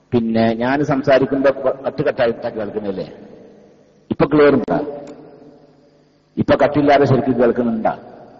പിന്നെ ഞാൻ സംസാരിക്കുമ്പോ കട്ട് കട്ടായിട്ട് കേൾക്കുന്നില്ലേ ഇപ്പൊ ക്ലിയർ ഉണ്ടാ ഇപ്പൊ കട്ടില്ലാതെ ശരിക്കും കേൾക്കുന്നുണ്ടാ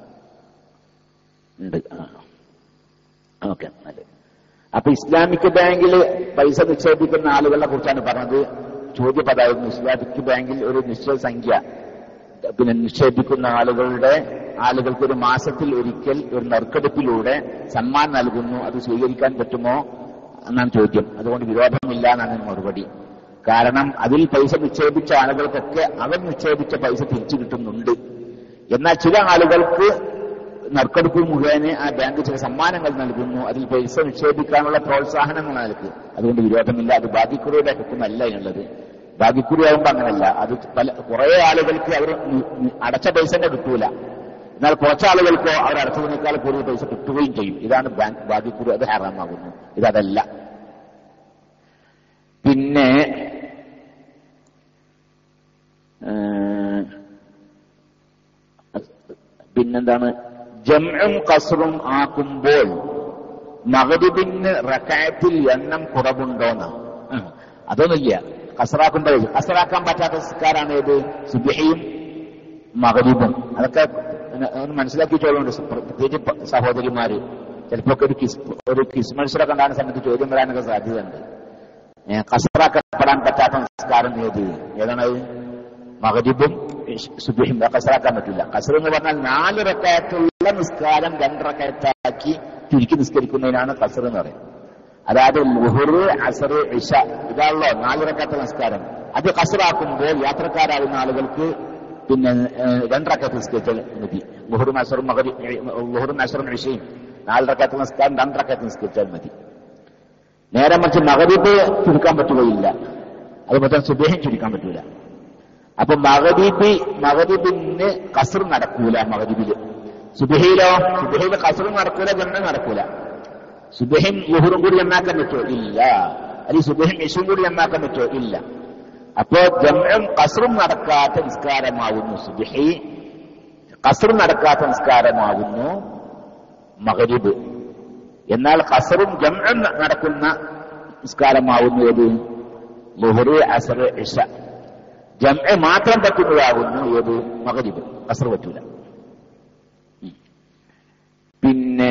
ഉണ്ട് ആ ഓക്കെ നല്ല അപ്പൊ ഇസ്ലാമിക് ബാങ്കിൽ പൈസ നിക്ഷേപിക്കുന്ന ആളുകളെ കുറിച്ചാണ് പറഞ്ഞത് ചോദ്യപദായിരുന്നു ഇസ്ലാമിക് ബാങ്കിൽ ഒരു നിശ്ചയ സംഖ്യ പിന്നെ നിക്ഷേപിക്കുന്ന ആളുകളുടെ ആളുകൾക്ക് ഒരു മാസത്തിൽ ഒരിക്കൽ ഒരു നറുക്കെടുപ്പിലൂടെ സമ്മാനം നൽകുന്നു അത് സ്വീകരിക്കാൻ പറ്റുമോ എന്നാണ് ചോദ്യം അതുകൊണ്ട് വിരോധമില്ല എന്നാണ് മറുപടി കാരണം അതിൽ പൈസ നിക്ഷേപിച്ച ആളുകൾക്കൊക്കെ അവർ നിക്ഷേപിച്ച പൈസ തിരിച്ചു കിട്ടുന്നുണ്ട് എന്നാൽ ചില ആളുകൾക്ക് നറുക്കെടുപ്പ് മുഖേന ആ ബാങ്ക് ചില സമ്മാനങ്ങൾ നൽകുന്നു അതിൽ പൈസ നിക്ഷേപിക്കാനുള്ള പ്രോത്സാഹനങ്ങൾ നൽകി അതുകൊണ്ട് വിരോധമില്ല അത് ബാധിക്കുറിയുടെ ഹുക്കുമല്ല എന്നുള്ളത് ബാധിക്കുറി ആകുമ്പോൾ അങ്ങനല്ല അത് പല കുറെ ആളുകൾക്ക് അവർ അടച്ച പൈസ തന്നെ കിട്ടൂല എന്നാൽ കുറച്ച് ആളുകൾക്കോ അവർ അടച്ചതിനേക്കാൾ കൂടുതൽ പൈസ കിട്ടുകയും ചെയ്യും ഇതാണ് ബാങ്ക് ബാധിക്കുറി അത് ഹറാമാകുന്നു ഇതല്ല പിന്നെ ഏഹ്, പിന്നെന്താണ് ജംഉം കസറും ആക്കുമ്പോൾ മകരിബിന് റക്കായത്തിൽ എണ്ണം കുറവുണ്ടോന്ന് ഉം. അതൊന്നുമില്ല കസറാക്കുമ്പോൾ കസറാക്കാൻ പറ്റാത്ത സംസ്കാരാണ് ഏത് സുബിഹയും മകരിബും അതൊക്കെ ഒന്ന് ഒന്ന് മനസ്സിലാക്കിച്ചോളുണ്ട് പ്രത്യേകിച്ച് പ- സഹോദരിമാര് ചിലപ്പോ ഒരു കിസ് ഒരു കിസ് മത്സരമൊക്കെ ഉണ്ടാകുന്ന സമയത്ത് ചോദ്യം വരാനൊക്കെ സാധ്യതയുണ്ട് ഏ, കസറാക്കപ്പെടാൻ പറ്റാത്ത സംസ്കാരം ഏത് ഏതാണ് മകരിബും സുബിഹിം കസറാക്കാൻ പറ്റില്ല കസർ എന്ന് പറഞ്ഞാൽ നാല് റക്കായത്തുള്ള നിസ്കാരം രണ്ടറക്കായത്താക്കി ചുരുക്കി നിസ്കരിക്കുന്നതിനാണ് കസർ എന്ന് പറയുന്നത് അതായത് ലുഹുർ അസർ ഇഷ ഇതാണല്ലോ നാല് റക്കാത്ത നിസ്കാരം അത് കസറാക്കുമ്പോൾ യാത്രക്കാരാകുന്ന ആളുകൾക്ക് പിന്നെ ഏഹ്, രണ്ടറക്കാത്ത നിസ്കരിച്ചാൽ മതി ലുഹുറും അസറും മകരി ലുഹുറും അസറും ഇഷയും നാല് റക്കാത്ത നിസ്കാരം രണ്ടറക്കാത്ത നിസ്കരിച്ചാൽ മതി നേരെ മറിച്ച് മകരീബ് ചുരുക്കാൻ പറ്റുകയില്ല അതുപോലെ തന്നെ സുബേഹം ചുരുക്കാൻ പറ്റൂല അപ്പൊ മകരീബി മകരീബിന് കസർ നടക്കൂല മകരീബില് സുബഹിയിലോ സുബഹിയില് കസർ നടക്കൂല ജന്മം നടക്കൂല സുബഹിം ലുഹുറും കൂടി എണ്ണാക്കാൻ പറ്റുമോ ഇല്ല അല്ലെങ്കിൽ സുബഹിം ഇഷും കൂടി എണ്ണാക്കാൻ പറ്റുമോ ഇല്ല അപ്പോ ജമ്മും കസറും നടക്കാത്ത നിസ്കാരമാവുന്നു സുബഹി കസർ നടക്കാത്ത നിസ്കാരമാവുന്നു മകരിബ് എന്നാൽ കസറും ജംഉം നടക്കുന്ന നിസ്കാരമാവുന്നു ഏത് ലുഹുറ് അസർ ഇഷ ജംഅ മാത്രം പറ്റുന്നതാകുന്നു ഏത് മകരിബ് കസർ പറ്റൂല ഉം. പിന്നെ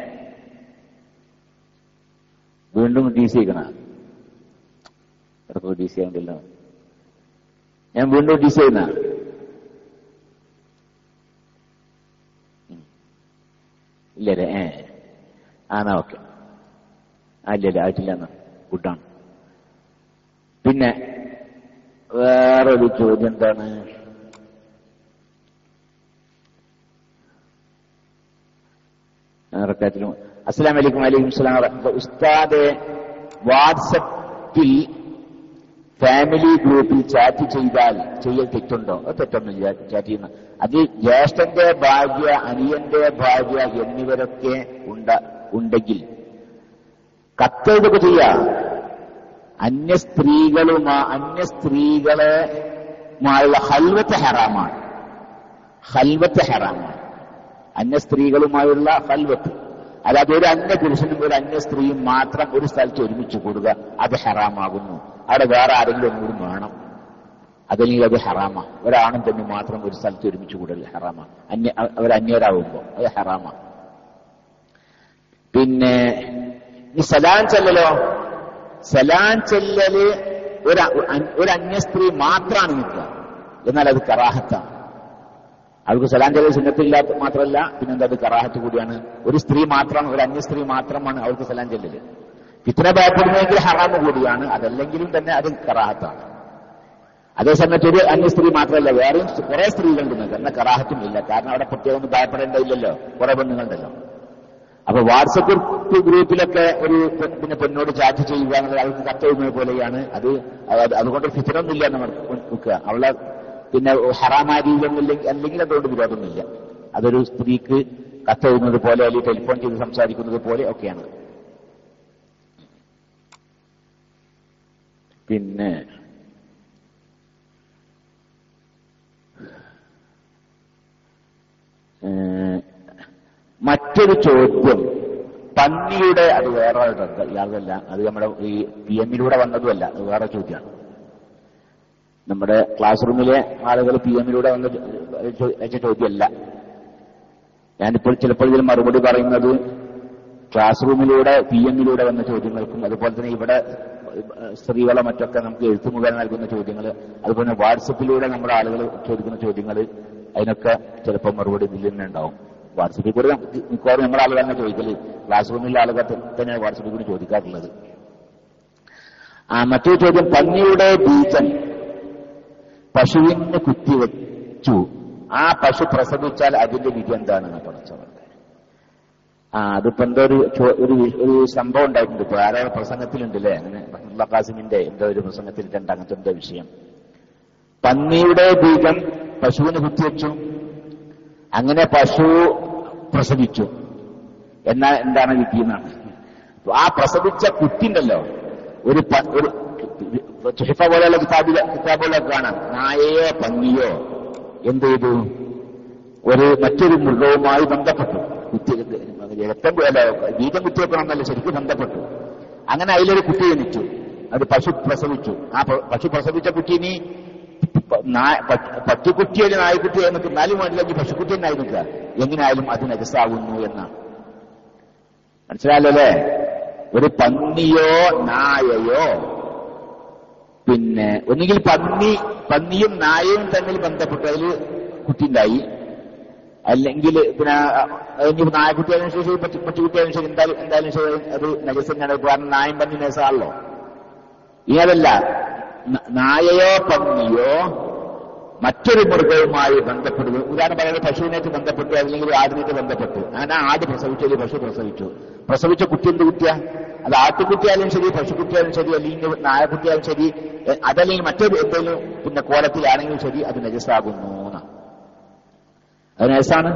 വീണ്ടും ഡി സി ആക്കണ ഇടയ്ക്ക് ഡി സി ആകണ്ടല്ലോ ഞാൻ വീണ്ടും ഡി സി ചെയ്യുന്ന ഇല്ലല്ലേ ഏ ആണോ ഓക്കെ ആ ഇല്ലല്ലേ ആയിട്ടില്ല എന്നാ ഗുഡാണ് പിന്നെ വേറൊരു ചോദ്യം എന്താണ് റക്കാത്തിലും അസ്സലാം വലൈക്കും വലൈക്കും സ്ലാം ഉസ്താദ് വാട്സപ്പിൽ ഫാമിലി ഗ്രൂപ്പിൽ ചാറ്റ് ചെയ്താൽ ചെയ്യൽ തെറ്റുണ്ടോ അത് തെറ്റൊന്നുമില്ല ചാറ്റ് ചെയ്യുന്ന അത് ജ്യേഷ്ഠന്റെ ഭാര്യ അനിയന്റെ ഭാര്യ എന്നിവരൊക്കെ ഉണ്ട ഉണ്ടെങ്കിൽ കത്തെഴുതൊക്കെ ചെയ്യാം അന്യ സ്ത്രീകളുമാ അന്യ സ്ത്രീകളെ മായുള്ള ഹൽവത്ത് ഹറാമാണ് ഹൽവത്ത് ഹറാമാണ് അന്യ സ്ത്രീകളുമായുള്ള ഹൽവത്ത് അല്ലാതെ ഒരു അന്യ പുരുഷനും ഒരു അന്യ സ്ത്രീയും മാത്രം ഒരു സ്ഥലത്ത് ഒരുമിച്ച് കൂടുക അത് ഹറാമാകുന്നു അവിടെ വേറെ ആരെങ്കിലും ഒന്നുകൂടി വേണം അതല്ലെങ്കിൽ അത് ഹറാമ ഒരാണും തന്നെ മാത്രം ഒരു സ്ഥലത്ത് ഒരുമിച്ച് കൂടൽ ഹറാമ അന്യ അവർ അന്യരാകുമ്പോൾ അത് ഹറാമ പിന്നെ ഈ സലാൻ ചെല്ലലോ സലാൻ ചെല്ലല് ഒരു ഒരു അന്യ സ്ത്രീ മാത്രമാണ് നിൽക്കുക എന്നാൽ അത് കറാഹത്താണ് അവർക്ക് സലാം ചെല്ലൽ സുന്നത്തില്ലാത്ത മാത്രമല്ല പിന്നെന്താ അത് കറാഹത്ത് കൂടിയാണ് ഒരു സ്ത്രീ മാത്രം ഒരു അന്യ സ്ത്രീ മാത്രമാണ് അവർക്ക് സലാം ചെല്ലല് ഫിത്ന ഭയപ്പെടുന്നെങ്കിൽ ഹറാമ് കൂടിയാണ് അതല്ലെങ്കിലും തന്നെ അത് കറാഹത്താണ് അതേസമയത്ത് ഒരു അന്യ സ്ത്രീ മാത്രമല്ല വേറെയും കുറെ സ്ത്രീകളുണ്ട് നിങ്ങൾക്ക് എന്നാൽ കറാഹത്തും ഇല്ല കാരണം അവിടെ പ്രത്യേകം ഒന്നും ഭയപ്പെടേണ്ടതില്ലല്ലോ കുറെ പെണ്ണുങ്ങളുണ്ടല്ലോ അപ്പൊ വാട്സപ്പ് ഗ്രൂപ്പിലൊക്കെ ഒരു പെ- പിന്നെ പെണ്ണോട് ചാറ്റ് ചെയ്യുക എന്നുള്ളത് അവർക്ക് കത്തെഴുതുന്നത് പോലെയാണ് അത് അത് അതുകൊണ്ട് ഫിത്തനൊന്നുമില്ല എന്ന് വെക്കുക അവളെ പിന്നെ ഹറാമായ രീതിയിലൊന്നുമില്ലെങ്കിൽ അല്ലെങ്കിൽ അതുകൊണ്ട് വിരോധമൊന്നുമില്ല അതൊരു സ്ത്രീക്ക് കത്തെഴുതുന്നത് പോലെ അല്ലെങ്കിൽ ടെലിഫോൺ ചെയ്ത് സംസാരിക്കുന്നത് പോലെ ഒക്കെയാണ് പിന്നെ ഏഹ്, മറ്റൊരു ചോദ്യം പന്നിയുടെ അത് വേറെ ഇയാളല്ല അത് നമ്മുടെ ഈ പി എമ്മിലൂടെ വന്നതുമല്ല അത് വേറെ ചോദ്യമാണ് നമ്മുടെ ക്ലാസ് റൂമിലെ ആളുകൾ പി എമ്മിലൂടെ വന്ന ചോ- വെച്ച ചോദ്യമല്ല ഞാനിപ്പോൾ ചിലപ്പോൾ ഇതിൽ മറുപടി പറയുന്നത് ക്ലാസ് റൂമിലൂടെ പി എമ്മിലൂടെ വന്ന ചോദ്യങ്ങൾക്കും അതുപോലെ തന്നെ ഇവിടെ ഏഹ്, സ്ത്രീകളോ മറ്റൊക്കെ നമുക്ക് എഴുത്തു മുഖേന നൽകുന്ന ചോദ്യങ്ങൾ അതുപോലെ തന്നെ വാട്സപ്പിലൂടെ നമ്മുടെ ആളുകൾ ചോദിക്കുന്ന ചോദ്യങ്ങൾ അതിനൊക്കെ ചിലപ്പോൾ മറുപടി ഇതിൽ തന്നെ ഉണ്ടാവും വാട്സപ്പിൽ കൂടെ നമുക്ക് മിക്കവാറും നമ്മുടെ ആളുകൾ തന്നെ ചോദിക്കല് ക്ലാസ് റൂമിലെ ആളുകൾ തന്നെയാണ് വാട്സപ്പിൽ കൂടി ചോദിക്കാറുള്ളത് ആ മറ്റൊരു ചോദ്യം പന്നിയുടെ ബീജം പശുവിന് കുത്തിവെച്ചു ആ പശു പ്രസവിച്ചാൽ അതിന്റെ വിധി എന്താണെന്ന് പഠിച്ചവർ ആ അതിപ്പോ എന്തോ ഒരു ചോ- ഒരു വി- ഒരു സംഭവം ഉണ്ടായിട്ടുണ്ട് ഇപ്പൊ ആരോ പ്രസംഗത്തിലുണ്ട് അല്ലേ അങ്ങനെ റഹ്മുല്ല ഖാസിമിന്റെ എന്തോ ഒരു പ്രസംഗത്തിൽ രണ്ടാമത്തെ എന്തോ വിഷയം പന്നിയുടെ ബീജം പശുവിന് കുത്തിവെച്ചു അങ്ങനെ പശു പ്രസവിച്ചു എന്നാൽ എന്താണ് വിധി എന്നാണ് അപ്പൊ ആ പ്രസവിച്ച കുട്ടിണ്ടല്ലോ ഒരു പ- ഒരു ചുഹിഫ പോലെയുള്ള കിതാബില കിതാബുകളൊക്കെ കാണാം നായയോ പന്നിയോ എന്ത് ചെയ്തു ഒരു മറ്റൊരു മൃഗവുമായി ബന്ധപ്പെട്ടു കുത്തി രക്തം കു- അല്ല ബീജം കുത്തിവെക്കണമെന്നല്ല ശരിക്കും ബന്ധപ്പെട്ടു അങ്ങനെ അതിലൊരു കുട്ടി ജനിച്ചു അത് പശു പ്രസവിച്ചു ആ പ- പശു പ്രസവിച്ച കുട്ടീനി പ- നായ- പ- പട്ടിക്കുട്ടിയൊരു നായ്ക്കുട്ടി എന്നൊക്കെ എന്നാലും വേണ്ടില്ലെങ്കിൽ പശുക്കുട്ടി എന്നായി നിൽക്കുക എങ്ങനെയായാലും അത് നജസാവുന്നു എന്നാണ് മനസ്സിലായല്ലോ അല്ലേ ഒരു പന്നിയോ നായയോ പിന്നെ ഒന്നുകിൽ പന്നി പന്നിയും നായയും തമ്മിൽ ബന്ധപ്പെട്ട് അതിൽ കുട്ടിയുണ്ടായി അല്ലെങ്കിൽ പിന്നെ ഇനി നായക്കുട്ടിയായാലും ശരി പറ്റു പറ്റുകുട്ടിയായാലും ശരി എന്തായാലും എന്തായാലും ശരി അത് നജസന്നാണ് കാരണം നായം പന്നി നജസാണല്ലോ ഇനി അതല്ല ന- നായയോ പന്നിയോ മറ്റൊരു മൃഗവുമായി ബന്ധപ്പെടുന്നു ഉദാഹരണം പറയുന്നത് പശുവിനായിട്ട് ബന്ധപ്പെട്ടു അല്ലെങ്കിൽ ആടിനായിട്ട് ബന്ധപ്പെട്ടു അങ്ങനെ ആ ആട് പ്രസവിച്ചു പശു പ്രസവിച്ചു പ്രസവിച്ച കുട്ടി എന്ത് കുട്ടിയാ അത് ആട്ടുകുട്ടിയായാലും ശരി പശുക്കുട്ടിയായാലും ശരി അല്ലെങ്കിൽ നായക്കുട്ടിയായാലും ശരി എ, അതല്ലെങ്കിൽ മറ്റൊരു എന്തെങ്കിലും പിന്നെ കോലത്തിലാണെങ്കിലും ശരി അത് നജസാകുന്നു എന്നാ. അത് നജസാണ്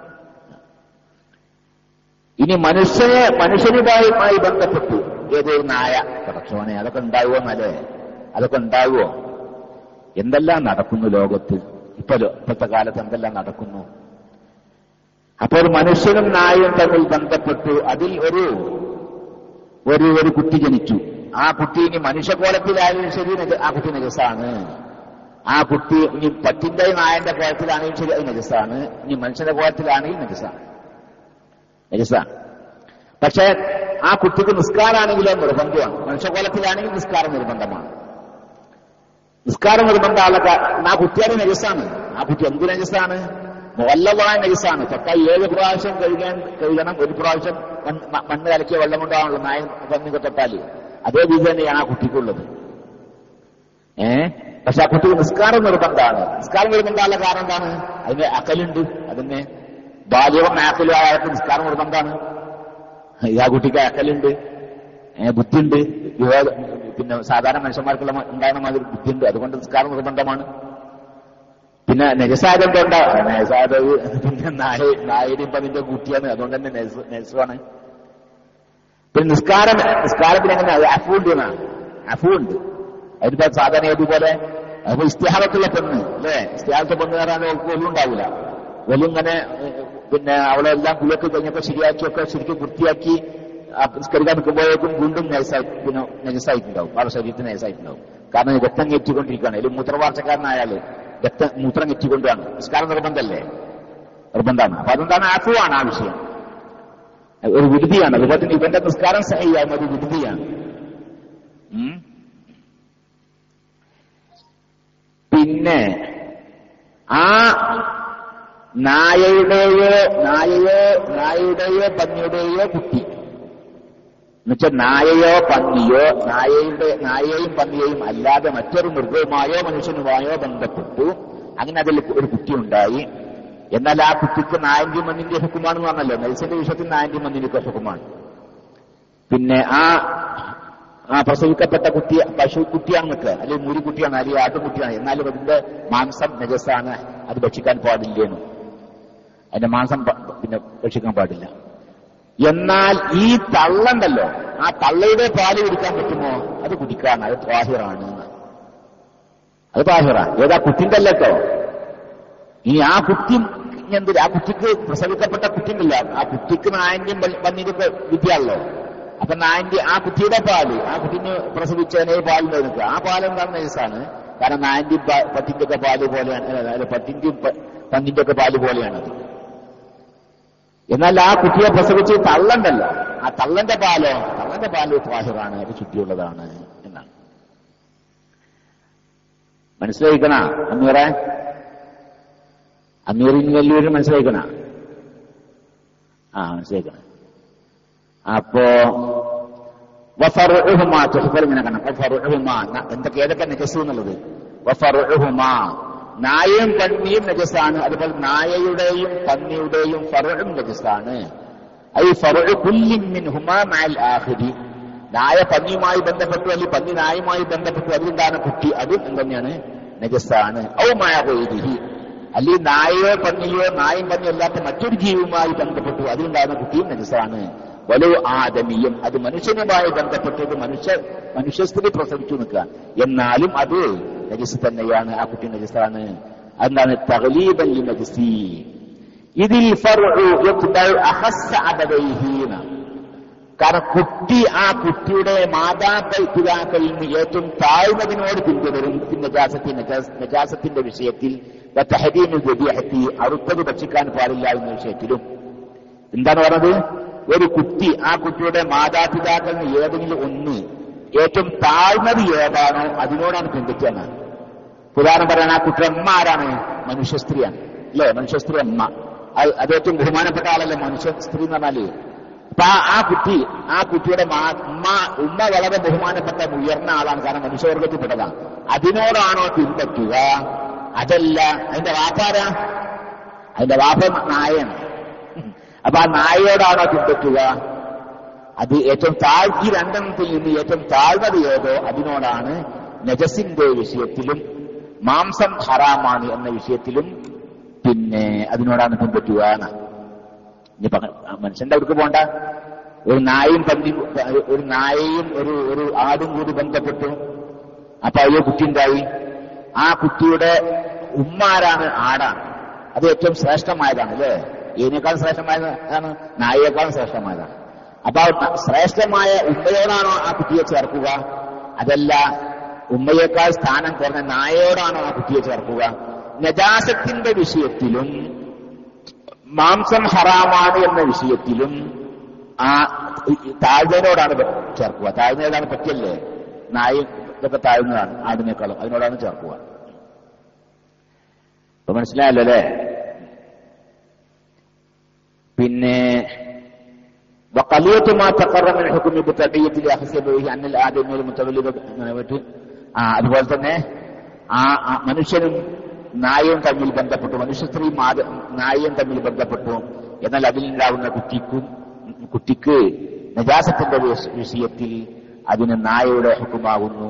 ഇനി മനുഷ്യനെ മനുഷ്യനുമായി ബന്ധപ്പെട്ടു ഏതൊരു നായ പടച്ചോനെ അതൊക്കെ ഉണ്ടാവുമോ എന്നല്ലേ അതൊക്കെ ഉണ്ടാവുമോ എന്തെല്ലാം നടക്കുന്നു ലോകത്ത് ഇപ്പൊ ലോ- ഇപ്പോഴത്തെ കാലത്ത് എന്തെല്ലാം നടക്കുന്നു അപ്പോൾ ഒരു മനുഷ്യനും നായയും തമ്മിൽ ബന്ധപ്പെട്ടു അതിൽ ഒരു ഒരു ഒരു കുട്ടി ജനിച്ചു ആ കുട്ടി ഇനി മനുഷ്യകോലത്തിലായാലും ശരി നജ- ആ കുട്ടി നജസാണ് ആ കുട്ടി ഇനി പറ്റിന്റെ നായന്റെ കോലത്തിലാണെങ്കിലും ശരി അത് നജസാണ് ഇനി മനുഷ്യന്റെ കോലത്തിലാണെങ്കിൽ നജസാണ് നജസാണ് പക്ഷേ ആ കുട്ടിക്ക് നിസ്കാരാണെങ്കിലോ നിർബന്ധമാണ് മനുഷ്യകോലത്തിലാണെങ്കിൽ നിസ്കാരം നിർബന്ധമാണ് നിസ്കാരം നിർബന്ധമുള്ള കാ- ആ കുട്ടിയാണ് നജസാണ് ആ കുട്ടി എന്ത് നജസാണ് വല്ലവായ നജസാണ് തൊട്ട ഏഴ് പ്രാവശ്യം കഴുകാൻ കഴുകണം ഒരു പ്രാവശ്യം മണ്ണ് മ- മണ്ണ് കലക്കിയ വെള്ളം കൊണ്ടാണല്ലോ നായ പന്നിക്ക് തൊട്ടാല് അതേ രീതി തന്നെയാണ് ആ കുട്ടിക്കുള്ളത് ഏ പക്ഷെ ആ കുട്ടിക്ക് നിസ്കാരം നിർബന്ധമാണ് നിസ്കാരം നിർബന്ധമുള്ള കാരണം എന്താണ് അതിന് അക്കലുണ്ട് അതിന് ബാല്യവും ആക്കലും ആയപ്പോൾ നിസ്കാരം നിർബന്ധമാണ് ഈ ആ കുട്ടിക്ക് അക്കലുണ്ട് ഏ, ബുദ്ധിയുണ്ട് വിവേക പിന്നെ സാധാരണ മനുഷ്യന്മാർക്കുള്ള മ- ഉണ്ടാകുന്ന മാതിരി ബുദ്ധിയുണ്ട് അതുകൊണ്ട് നിസ്കാരം നിർബന്ധമാണ് പിന്നെ നജസാദം കൊണ്ട നജസാദ് പിന്നെ നായ നായരും ഇപ്പൊ അതിന്റെ കുട്ടിയാണ് അതുകൊണ്ട് തന്നെ നജസ്- നജസുമാണ് പിന്നെ നിസ്കാരം നിസ്കാരത്തിന് എങ്ങനെ അഫുണ്ട് എന്നാണ് അഫുണ്ട് അതിനിപ്പോ സാധാരണ ഏതുപോലെ അപ്പൊ ഇസ്തിഹാറത്തുള്ള പെണ്ണ് അല്ലേ ഇസ്തിഹാറത്തെ പെണ്ണ് പറയാൻ ഒന്നും ഉണ്ടാവില്ല ഒന്നും ഇങ്ങനെ ഏഹ്, പിന്നെ അവളെ എല്ലാം കുളിയൊക്കെ കഴിഞ്ഞപ്പോ ശരിയാക്കിയൊക്കെ ശരിക്കും വൃത്തിയാക്കി ആ നിസ്കരിക്കാൻ നിൽക്കുമ്പോഴേക്കും വീണ്ടും നൈസായി പിന്നെ നജസായിട്ടുണ്ടാവും അവരുടെ ശരീരത്തിന് നൈസായിട്ടുണ്ടാവും കാരണം രക്തം കെറ്റിക്കൊണ്ടിരിക്കുകയാണ് അല്ലെങ്കിൽ മൂത്രവാർച്ചക്കാരനായാല് രക്തം മൂത്രം കെറ്റിക്കൊണ്ടാണ് നിസ്കാരം നിർബന്ധമല്ലേ നിർബന്ധമാണ് അപ്പൊ അതെന്താണ് ആഫുവാണ് ആ വിഷയം ഒരു വിടുതിയാണ് അതുപോലെ തന്നെ ഇവന്റെ നിസ്കാരം സഹിയാകും ഒരു വിടുതിയാണ് ഉം. പിന്നെ ആ നായയുടെയോ നായയോ നായയുടെയോ പന്നിയുടെയോ കുട്ടി എന്നുവെച്ചാൽ നായയോ പന്നിയോ നായയുടെ നായയെയും പന്നിയെയും അല്ലാതെ മറ്റൊരു മൃഗവുമായോ മനുഷ്യനുമായോ ബന്ധപ്പെട്ടു അങ്ങനെ അതിൽ ഒരു കുട്ടി ഉണ്ടായി എന്നാൽ ആ കുട്ടിക്ക് നായന്റെയും മണ്ണിന്റെ ഹുക്കുമാണെന്ന് പറഞ്ഞല്ലോ നെൽസന്റെ വിഷയത്തിൽ നായന്റെയും മണ്ണിന്റെ ഹുക്കുമാണ് പിന്നെ ആ ആ പ്രസവിക്കപ്പെട്ട കുട്ടി പശു കുട്ടിയാണ് നിൽക്കുക അല്ലെങ്കിൽ മൂരിക്കുട്ടിയാണ് അല്ലെങ്കിൽ ആട്ടുകുട്ടിയാണ് എന്നാലും അതിന്റെ മാംസം നജസാണ് അത് ഭക്ഷിക്കാൻ പാടില്ലേന്നു അതിന്റെ മാംസം പ- പിന്നെ ഭക്ഷിക്കാൻ പാടില്ല എന്നാൽ ഈ തള്ളണ്ടല്ലോ ആ തള്ളയുടെ പാല് കുടിക്കാൻ പറ്റുമോ അത് കുടിക്കാൻ അത് ത്വാഹിറാണ് അത് ത്വാഹിറ ഏതാ കുട്ടിന്റെ അല്ല കേട്ടോ ഇനി ആ കുട്ടി ഇനി എന്തില്ല ആ കുട്ടിക്ക് പ്രസവിക്കപ്പെട്ട കുട്ടിയുണ്ടല്ലോ ആ കുട്ടിക്ക് നായന്റെയും പന്നിയൊക്കെ വിദ്യയാണല്ലോ അപ്പൊ നായന്റെ ആ കുട്ടിയുടെ പാല് ആ കുട്ടിന് പ്രസവിച്ചതിനെ പാലിന്റെ നിൽക്കുക ആ പാൽ എന്താണ് നൈസാണ് കാരണം നായന്റെയും പട്ടിന്റെ ഒക്കെ പാല് പോലെയാണ് അല്ല പട്ടിന്റെയും പന്നിന്റെ ഒക്കെ പാല് പോലെയാണത് എന്നാൽ ആ കുട്ടിയെ പ്രസവിച്ച് തള്ളണ്ടല്ലോ ആ തള്ളന്റെ പാലോ തള്ളന്റെ പാല് പാഹിറാണ് അത് ശുദ്ധിയുള്ളതാണ് എന്നാണ് മനസ്സിലായിക്കണ അന്നൂറെ അന്നൂറിന് വലിയൊരു മനസ്സിലായിക്കണ ആ മനസ്സിലായിക്കണ അപ്പോ വഫറുഹുമാ തുഹഫർ ഇങ്ങനെ കാണാം വഫറുഹുമാ എന്തൊക്കെ ഏതൊക്കെ നജസ് എന്നുള്ളത് വഫറുഹുമാ നായയും പന്നിയും നജസാണ് അതുപോലെ നായയുടെയും പന്നിയുടെയും ഫറും നജസാണ് ഐ ഫറു കുല്ലിൻ മിൻഹുമാ മഅൽ ആഖിരി നായ പന്നിയുമായി ബന്ധപ്പെട്ടു അല്ലെങ്കിൽ പന്നി നായുമായി ബന്ധപ്പെട്ടു അതിലുണ്ടാകുന്ന കുട്ടി അതും എന്തെന്നെയാണ് നജസാണ് ഔ മായ വൈദിഹി അല്ലെങ്കിൽ നായയോ പന്നിയോ നായും പന്നിയോ അല്ലാത്ത മറ്റൊരു ജീവിയുമായി ബന്ധപ്പെട്ടു അതിലുണ്ടാകുന്ന കുട്ടിയും നജസാണ് വലു ആദമിയും അത് മനുഷ്യനുമായി ബന്ധപ്പെട്ടത് മനുഷ്യ മനുഷ്യസ്ഥിതി പ്രസവിച്ചു നിൽക്കുക എന്നാലും അത് നജസ് തന്നെയാണ് ആ കുട്ടി നജസാണ് എന്താണ് തകലീബല്ലി നജസി ഇതിൽ കാരണം കുട്ടി ആ കുട്ടിയുടെ മാതാപിതാക്കളിൽ നിന്ന് ഏറ്റവും താഴ്ന്നതിനോട് പിന്തുടരും നജാസത്തി നജാസത്തിന്റെ വിഷയത്തിൽ ഹരീമുദ്യഹത്തി അറുപ്പത് ഭക്ഷിക്കാൻ പാടില്ല എന്ന വിഷയത്തിലും എന്താണ് പറഞ്ഞത് ഒരു കുട്ടി ആ കുട്ടിയുടെ മാതാപിതാക്കളിൽ നിന്ന് ഏതെങ്കിലും ഒന്ന് ഏറ്റവും താഴ്ന്നത് ഏതാണോ അതിനോടാണ് പിന്തുടരുന്നത് ഉദാഹരണം പറയാൻ ആ കുട്ടിയുടെ അമ്മ ആരാണ് മനുഷ്യ സ്ത്രീയാണ് അല്ലേ മനുഷ്യ സ്ത്രീ അമ്മ അത് ഏറ്റവും ബഹുമാനപ്പെട്ട ആളല്ലേ മനുഷ്യ സ്ത്രീ എന്ന് പറഞ്ഞാല് അപ്പൊ ആ കുട്ടി ആ കുട്ടിയുടെ ഉമ്മ ഉമ്മ വളരെ ബഹുമാനപ്പെട്ട ഉയർന്ന ആളാണ് കാരണം മനുഷ്യവർഗത്തിൽപ്പെട്ടതാണ് അതിനോടാണോ പിൻപറ്റുക അതല്ല അതിന്റെ വാപ്പാരാ അതിന്റെ വാപ്പ നായയാണ് അപ്പൊ ആ നായയോടാണോ പിൻപറ്റുക അത് ഏറ്റവും താഴ് ഈ രണ്ടെണ്ണത്തിൽ നിന്ന് ഏറ്റവും താഴ്ന്നത് ഏതോ അതിനോടാണ് നജസിന്റെ വിഷയത്തിലും മാംസം ഹറാമാണ് എന്ന വിഷയത്തിലും പിന്നെ അതിനോടാണ് പിൻപറ്റുക എന്ന് ഇനി മനുഷ്യന്റെ അവിടേക്ക് പോണ്ട ഒരു നായും പന്നി ഒരു നായയും ഒരു ഒരു ആടും കൂടി ബന്ധപ്പെട്ടു അപ്പൊ അയ്യോ കുട്ടി ഉണ്ടായി ആ കുട്ടിയുടെ ഉമ്മാരാണ് ആടാണ് അത് ഏറ്റവും ശ്രേഷ്ഠമായതാണ് അല്ലേ ഇതിനേക്കാൾ ശ്രേഷ്ഠമായതാണ് നായയേക്കാൾ ശ്രേഷ്ഠമായതാണ് അപ്പൊ ശ്രേഷ്ഠമായ ഉമ്മയോടാണോ ആ കുട്ടിയെ ചേർക്കുക അതല്ല ഉമ്മയേക്കാൾ സ്ഥാനം കുറഞ്ഞ നായയോടാണോ ആ കുട്ടിയെ ചേർക്കുക നജാസത്തിന്റെ വിഷയത്തിലും മാംസം ഹറാമാണ് എന്ന വിഷയത്തിലും ആ താഴ്ന്നതിനോടാണ് ചേർക്കുക താഴ്ന്നതാണ് പറ്റിയല്ലേ നായ ഇതൊക്കെ താഴ്ന്നതാണ് ആടിനേക്കാളും അതിനോടാണ് ചേർക്കുക ഇപ്പൊ മനസ്സിലായല്ലോ അല്ലേ പിന്നെ وقلية ما تقرر من حكم بتبعية الأخذ به أن الآدمي المتولد ആ അതുപോലെ തന്നെ ആ മനുഷ്യനും നായയും തമ്മിൽ ബന്ധപ്പെട്ടു മനുഷ്യ സ്ത്രീ നായയും തമ്മിൽ ബന്ധപ്പെട്ടു എന്നാൽ അതിലുണ്ടാവുന്ന കുട്ടിക്കും കുട്ടിക്ക് നജാസത്തിന്റെ വിഷയത്തിൽ അതിന് നായയുടെ ഹുക്കുമാകുന്നു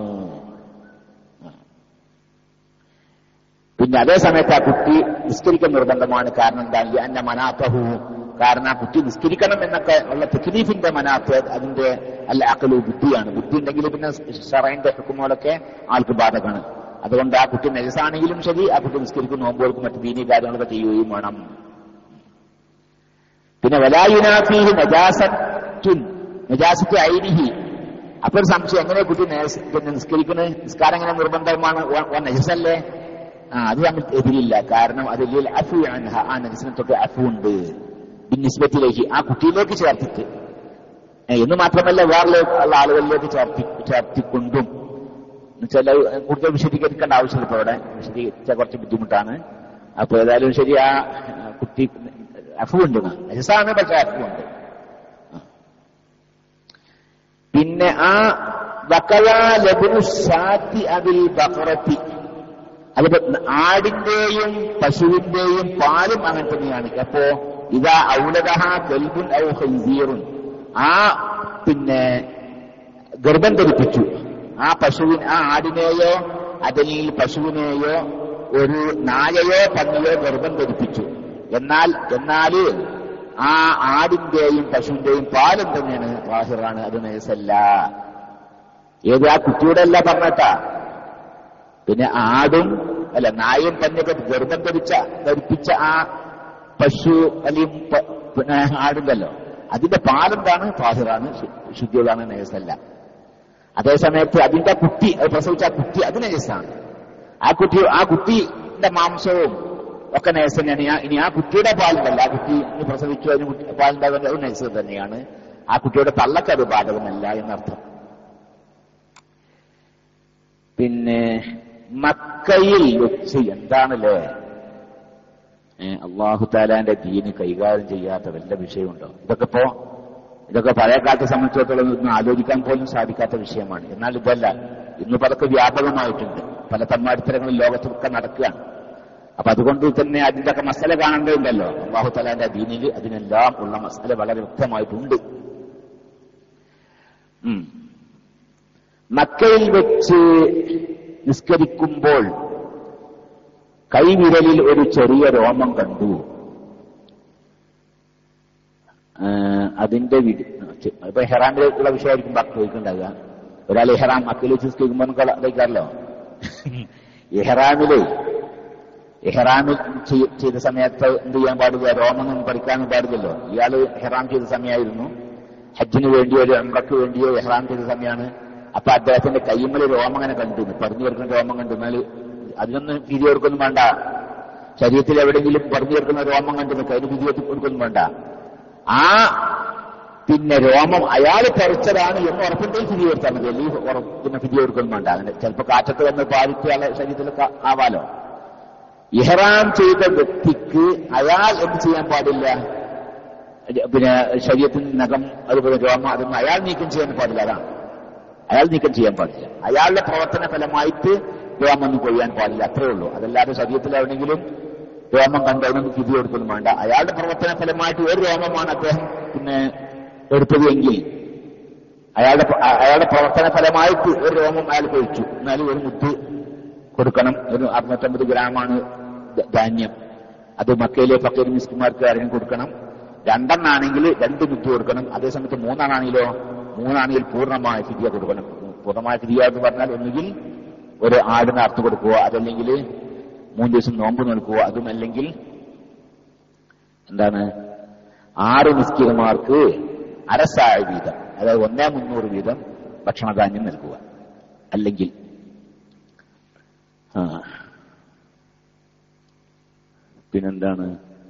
പിന്നെ അതേ സമയത്ത് ആ കുട്ടി നിസ്കരിക്കൽ നിർബന്ധമാണ് കാരണം എന്താ അന്ന മനാത്തഹു കാരണം ആ കുട്ടി നിസ്കരിക്കണം എന്നൊക്കെ ഉള്ള തെക്ലീഫിന്റെ മനാത്ത് അതിന്റെ അല്ല അക്കലു ബുദ്ധിയാണ് ബുദ്ധി ഉണ്ടെങ്കിൽ പിന്നെ ഷറൈന്റെ ഹുക്കുമോളൊക്കെ ആൾക്ക് ബാധകമാണ് അതുകൊണ്ട് ആ കുട്ടി നെജസാണെങ്കിലും ശരി ആ കുട്ടി നിസ്കരിക്കും നോമ്പോൾക്കും മറ്റു ദീനി കാര്യങ്ങളൊക്കെ ചെയ്യുകയും വേണം പിന്നെ വലായുനാഫീഹി നജാസത്തുൻ നജാസത്ത് ഐനിഹി അപ്പൊ ഒരു സംശയം എങ്ങനെ കുട്ടി പിന്നെ നിസ്കരിക്കുന്നത് നിസ്കാരം എങ്ങനെ നിർബന്ധമാണ് നജസല്ലേ ആ അത് തമ്മിൽ എതിരില്ല കാരണം അതിൽ അഫു ആ നജസിനെ തൊട്ട് അഫു ഉണ്ട് ബിന്നിസ്ബത്തിലേക്ക് ആ കുട്ടിയിലേക്ക് ചേർത്തിട്ട് എന്ന് മാത്രമല്ല വേറെ ഉള്ള ആളുകളിലേക്ക് ചേർത്തി ചേർത്തിക്കൊണ്ടും ചില കൂടുതൽ വിശദീകരിക്കേണ്ട ആവശ്യമില്ല ഇപ്പൊ അവിടെ വിശദീകരിച്ചാൽ കുറച്ച് ബുദ്ധിമുട്ടാണ് അപ്പൊ ഏതായാലും ശരി ആ കുട്ടി അഫുണ്ട് നജസാണ് പക്ഷെ അഫുണ്ട് പിന്നെ ആ ബക്കയാലബുഷാത്തി അതിൽ ബക്കറത്തി അത് ആടിന്റെയും പശുവിന്റെയും പാലും അങ്ങനെ തന്നെയാണ് അപ്പോ ഇതാ ഔലതഹ കൽബുൻ ഔ ഹൈസീറുൻ ആ പിന്നെ ഗർഭം ധരിപ്പിച്ചു ആ പശുവിൻ ആ ആടിനെയോ അതിൽ പശുവിനെയോ ഒരു നായയോ പന്നിയോ ഗർഭം ധരിപ്പിച്ചു എന്നാൽ എന്നാൽ ആ ആടിന്റെയും പശുവിന്റെയും പാലും തന്നെയാണ് വാഹിറാണ് അത് നേസല്ല ഏത് ആ കുട്ടിയുടെ അല്ല പറഞ്ഞട്ടാ പിന്നെ ആടും അല്ല നായും പന്നിയൊക്കെ ഗർഭം ധരിച്ച ധരിപ്പിച്ച ആ പശു അല്ലെങ്കിൽ പ- പിന്നെ ആടുണ്ടല്ലോ അതിന്റെ പാലെന്താണ് താഹിറാണ് ശു- ശുദ്ധിയുള്ളതാണ് നജസല്ല അതേ സമയത്ത് അതിന്റെ കുട്ടി അത് പ്രസവിച്ച ആ കുട്ടി അത് നജസാണ് ആ കുട്ടി ആ കുട്ടിയുടെ മാംസവും ഒക്കെ നജസ് തന്നെയാണ് ആ- ഇനി ആ കുട്ടിയുടെ പാലുണ്ടല്ല ആ കുട്ടി ഇനി പ്രസവിച്ചു അതിന് കുട്ടി പാലുണ്ടാകുന്നത് അത് നജസ് തന്നെയാണ് ആ കുട്ടിയുടെ തള്ളക്ക് അത് ബാധകമല്ല എന്നർത്ഥം പിന്നെ മക്കയിൽ വെച്ച് എന്താണല്ലേ അള്ളാഹു താലാന്റെ ദീന് കൈകാര്യം ചെയ്യാത്ത വല്ല വിഷയമുണ്ടോ ഇതൊക്കെ ഇപ്പോ ഇതൊക്കെ പഴയ കാലത്തെ സംബന്ധിച്ചിടത്തോളം ഇന്ന് ആലോചിക്കാൻ പോലും സാധിക്കാത്ത വിഷയമാണ് എന്നാൽ ഇതല്ല ഇന്നിപ്പോ അതൊക്കെ വ്യാപകമായിട്ടുണ്ട് പല തന്മാടിത്തരങ്ങളും ലോകത്തൊക്കെ നടക്കുകയാണ് അപ്പൊ അതുകൊണ്ട് തന്നെ അതിന്റെ ഒക്കെ മസല കാണേണ്ടതുണ്ടല്ലോ അള്ളാഹു താലാന്റെ ദീനിൽ അതിനെല്ലാം ഉള്ള മസല വളരെ വ്യക്തമായിട്ടുണ്ട് ഉം. മക്കയിൽ വെച്ച് നിസ്കരിക്കുമ്പോൾ കൈവിരലിൽ ഒരു ചെറിയ രോമം കണ്ടു ആ, അതിന്റെ വിധി ഇപ്പൊ ഹെറാമിലേക്കുള്ള വിഷയമായിരിക്കും ബാക്കി ചോദിക്കുന്നുണ്ടാകുക ഒരാൾ ഇഹ്റാം മക്കയിൽ വെച്ച് നിസ്കരിക്കുമ്പോൾ നമുക്ക് അറിയിക്കാമല്ലോ ഇഹ്റാമില് ഇഹ്റാമിൽ ചെയ്- ചെയ്ത സമയത്ത് എന്ത് ചെയ്യാൻ പാടില്ല രോമൊന്നും പഠിക്കാനും പാടില്ലല്ലോ ഇയാള് ഇഹ്റാം ചെയ്ത സമയമായിരുന്നു ഹജ്ജിന് വേണ്ടിയോ ഒരു അമ്രക്ക് വേണ്ടിയോ ഇഹ്റാം ചെയ്ത സമയമാണ് അപ്പൊ അദ്ദേഹത്തിന്റെ കയ്യുമ്മൽ രോമം അങ്ങനെ കണ്ടു പറഞ്ഞു ചേർക്കുന്ന രോമം കണ്ടു എന്നാൽ അതിനൊന്നും വിധി കൊടുക്കൊന്നും വേണ്ട ശരീരത്തിൽ എവിടെയെങ്കിലും പറഞ്ഞു ചേർക്കുന്ന രോമം കണ്ടു നിൽക്കുക അതിന് വിധി കൊടുക്കൊന്നും വേണ്ട ആ പിന്നെ രോമം അയാൾ പറിച്ചതാണ് എന്ന് ഉറപ്പുണ്ടെങ്കിൽ സ്ഥിതി കൊടുത്താൽ മതി അല്ലെങ്കിൽ ഉറ- പിന്നെ സ്ഥിതി കൊടുക്കൊന്നും വേണ്ട അങ്ങനെ ചിലപ്പോൾ കാറ്റത്ത് വന്ന് പാലിച്ച് അയാളെ ശരീരത്തിൽ ക- ആവാലോ ഇഹ്റാം ചെയ്ത വ്യക്തിക്ക് അയാൾ എന്ത് ചെയ്യാൻ പാടില്ല പിന്നെ ശരീരത്തിൽ നഖം അതുപോലെ രോമം അതൊന്നും അയാൾ നീക്കം ചെയ്യാൻ പാടില്ല അതാണ് അയാൾ നീക്കം ചെയ്യാൻ പാടില്ല അയാളുടെ പ്രവർത്തന ഫലമായിട്ട് രോമൊന്നും കൊയ്യാൻ പാടില്ല അത്രേ ഉള്ളൂ അതല്ലാതെ ശരീരത്തിൽ എവിടെയെങ്കിലും രോമം കണ്ടതിനൊന്നും സ്ഥിതി കൊടുക്കൊന്നും വേണ്ട അയാളുടെ പ്രവർത്തന ഫലമായിട്ട് ഒരു രോമമാണ് അദ്ദേഹം പിന്നെ എടുത്തത് എങ്കിൽ അയാളുടെ പ്ര- അ- അയാളുടെ പ്രവർത്തന ഫലമായിട്ട് ഒരു രോമം അയാൾ കഴിച്ചു എന്നാലും ഒരു മുത്ത് കൊടുക്കണം ഒരു അറുന്നൂറ്റമ്പത് ഗ്രാമാണ് ധ- ധാന്യം അത് മക്കയിലെ ഫക്കീർ മിസ്കുമാർക്ക് ആരെങ്കിലും കൊടുക്കണം രണ്ടെണ്ണാണെങ്കിൽ രണ്ട് മുത്ത് കൊടുക്കണം അതേസമയത്ത് മൂന്നെണ്ണാണെങ്കിലോ മൂന്നാണെങ്കിൽ പൂർണ്ണമായ ഫിദിയ കൊടുക്കണം പൂർണ്ണമായ ഫിദിയ എന്ന് പറഞ്ഞാൽ ഒന്നുകിൽ ഒരു ആടിന് അർത്ഥം കൊടുക്കുക അതല്ലെങ്കിൽ മൂന്ന് ദിവസം നോമ്പ് നിൽക്കുക അതും അല്ലെങ്കിൽ എന്താണ് ആറ് മിസ്കിന്മാർക്ക് അരസായ വീതം അതായത് ഒന്നേ മുന്നൂറ് വീതം ഭക്ഷണധാന്യം നൽകുക അല്ലെങ്കിൽ ആ പിന്നെന്താണ്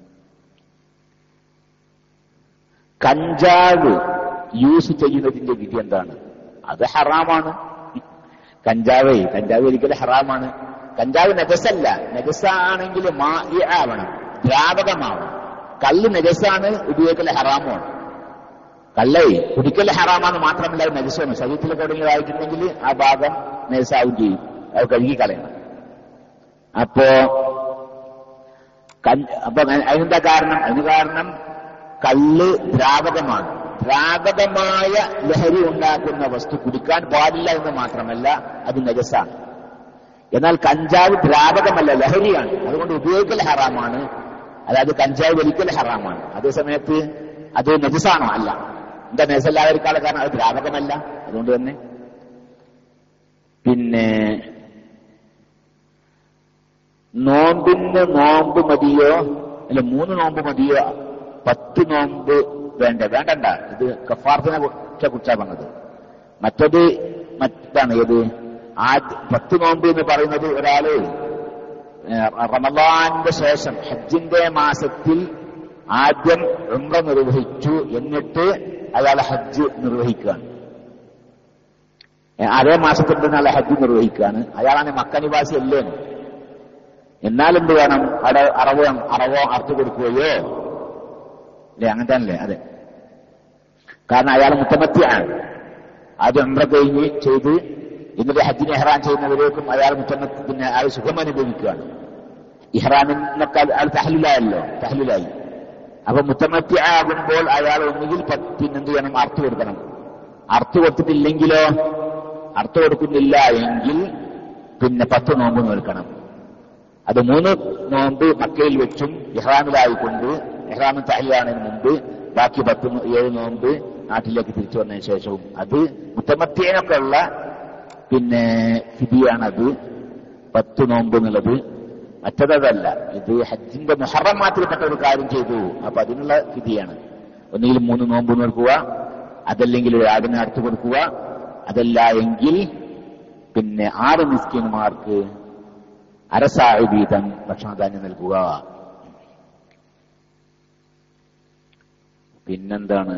കഞ്ചാവ് യൂസ് ചെയ്യുന്നതിന്റെ വിധി എന്താണ് അത് ഹറാമാണ് കഞ്ചാവേ കഞ്ചാവ് ഒരിക്കലും ഹറാമാണ് കഞ്ചാവ് നജസല്ല നജസാണെങ്കിൽ മാ ആവണം ദ്രാവകമാവണം കല്ല് നജസാണ് ഉപയോഗിക്കൽ ഹറാമാണ് കള്ളേ കുടിക്കൽ ഹറാമാന്ന് മാത്രമല്ല അത് നജസാണ് ശരീരത്തിൽ എവിടെയെങ്കിലും ആയിട്ടുണ്ടെങ്കിൽ ആ ഭാഗം നജസാവും ചെയ്യും അത് കഴുകി കളയണം അപ്പോ കല്ല് അപ്പൊ അതിനെന്താ കാരണം അതിന് കാരണം കല്ല് ദ്രാവകമാണ് ദ്രാവകമായ ലഹരി ഉണ്ടാക്കുന്ന വസ്തു കുടിക്കാൻ പാടില്ല എന്ന് മാത്രമല്ല അത് നജസാണ് എന്നാൽ കഞ്ചാവ് ദ്രാവകമല്ല ലഹരിയാണ് അതുകൊണ്ട് ഉപയോഗിക്കൽ ഹറാമാണ് അതായത് കഞ്ചാവ് വലിക്കൽ ഹറാമാണ് അതേസമയത്ത് അത് നജസാണോ അല്ല എന്താ നജസല്ലാതിരിക്കാനുള്ള കാരണം അത് ദ്രാവകമല്ല അതുകൊണ്ട് തന്നെ പിന്നെ നോമ്പിന് നോമ്പ് മതിയോ അല്ല മൂന്ന് നോമ്പ് മതിയോ പത്ത് നോമ്പ് വേണ്ട വേണ്ടണ്ട ഇത് കഫാർത്തിനെ കുറിച്ച കുറിച്ചാ പറഞ്ഞത് മറ്റത് മറ്റാണ് ഏത് ആദ്യ പത്ത് നോമ്പ് എന്ന് പറയുന്നത് ഒരാള് ഏഹ്, റമദാന്റെ ശേഷം ഹജ്ജിന്റെ മാസത്തിൽ ആദ്യം ഉംറ നിർവഹിച്ചു എന്നിട്ട് അയാൾ ഹജ്ജ് നിർവഹിക്കുകയാണ് ഏഹ്, അതേ മാസത്തിൽ തന്നെ അയാൾ ഹജ്ജ് നിർവഹിക്കുകയാണ് അയാളാണ് മക്ക നിവാസി അല്ലേ എന്നാൽ എന്ത് വേണം അവിടെ അറവോ അറവോ അർത്ഥ കൊടുക്കുകയോ അല്ലേ അങ്ങനെ തന്നെ അതെ കാരണം അയാൾ മുത്തമത്തിയാണ് ആദ്യം ഉംറ കഴിഞ്ഞ് ചെയ്ത് എന്നിട്ട് ഹജ്ജിന് ഇഹ്റാൻ ചെയ്യുന്നവരേക്കും അയാൾ മുത്തമത്തി പിന്നെ അയാൾ സുഖം അനുഭവിക്കുകയാണ് ഇഹ്റാമിനൊക്കെ അയാൾ തഹലിലായല്ലോ തഹലിലായി അപ്പൊ മുത്തമത്തി ആകുമ്പോൾ അയാൾ ഒന്നുകിൽ പത്ത് പിന്നെന്ത് ചെയ്യണം അർത്ഥ കൊടുക്കണം അർത്ഥ കൊടുത്തിട്ടില്ലെങ്കിലോ അർത്ഥ കൊടുക്കുന്നില്ല എങ്കിൽ പിന്നെ പത്ത് നോമ്പ് നിൽക്കണം അത് മൂന്ന് നോമ്പ് മക്കയിൽ വെച്ചും ഇഹ്റാമിലായിക്കൊണ്ട് ഇഹ്റാമിൽ തഹലിയാണതിന് മുമ്പ് ബാക്കി പത്ത് നോ- ഏഴ് നോമ്പ് നാട്ടിലേക്ക് തിരിച്ചു വന്നതിന് ശേഷവും അത് മുത്തമത്തേനൊക്കെ ഉള്ള പിന്നെ സ്ഥിതിയാണത് പത്ത് നോമ്പ് എന്നുള്ളത് മറ്റതല്ല ഇത് ഹജ്ജിന്റെ മുഹറമാത്തിൽപ്പെട്ട ഒരു കാര്യം ചെയ്തു അപ്പൊ അതിനുള്ള വിധിയാണ് ഒന്നുകിൽ മൂന്ന് നോമ്പ് നോക്കുക അതല്ലെങ്കിൽ ഒരു ആടിനെ അടുത്ത് കൊടുക്കുക അതല്ല എങ്കിൽ പിന്നെ ആറ് മിസ്കിന്മാർക്ക് അരസായ വീതം ഭക്ഷണധാന്യം നൽകുക പിന്നെന്താണ്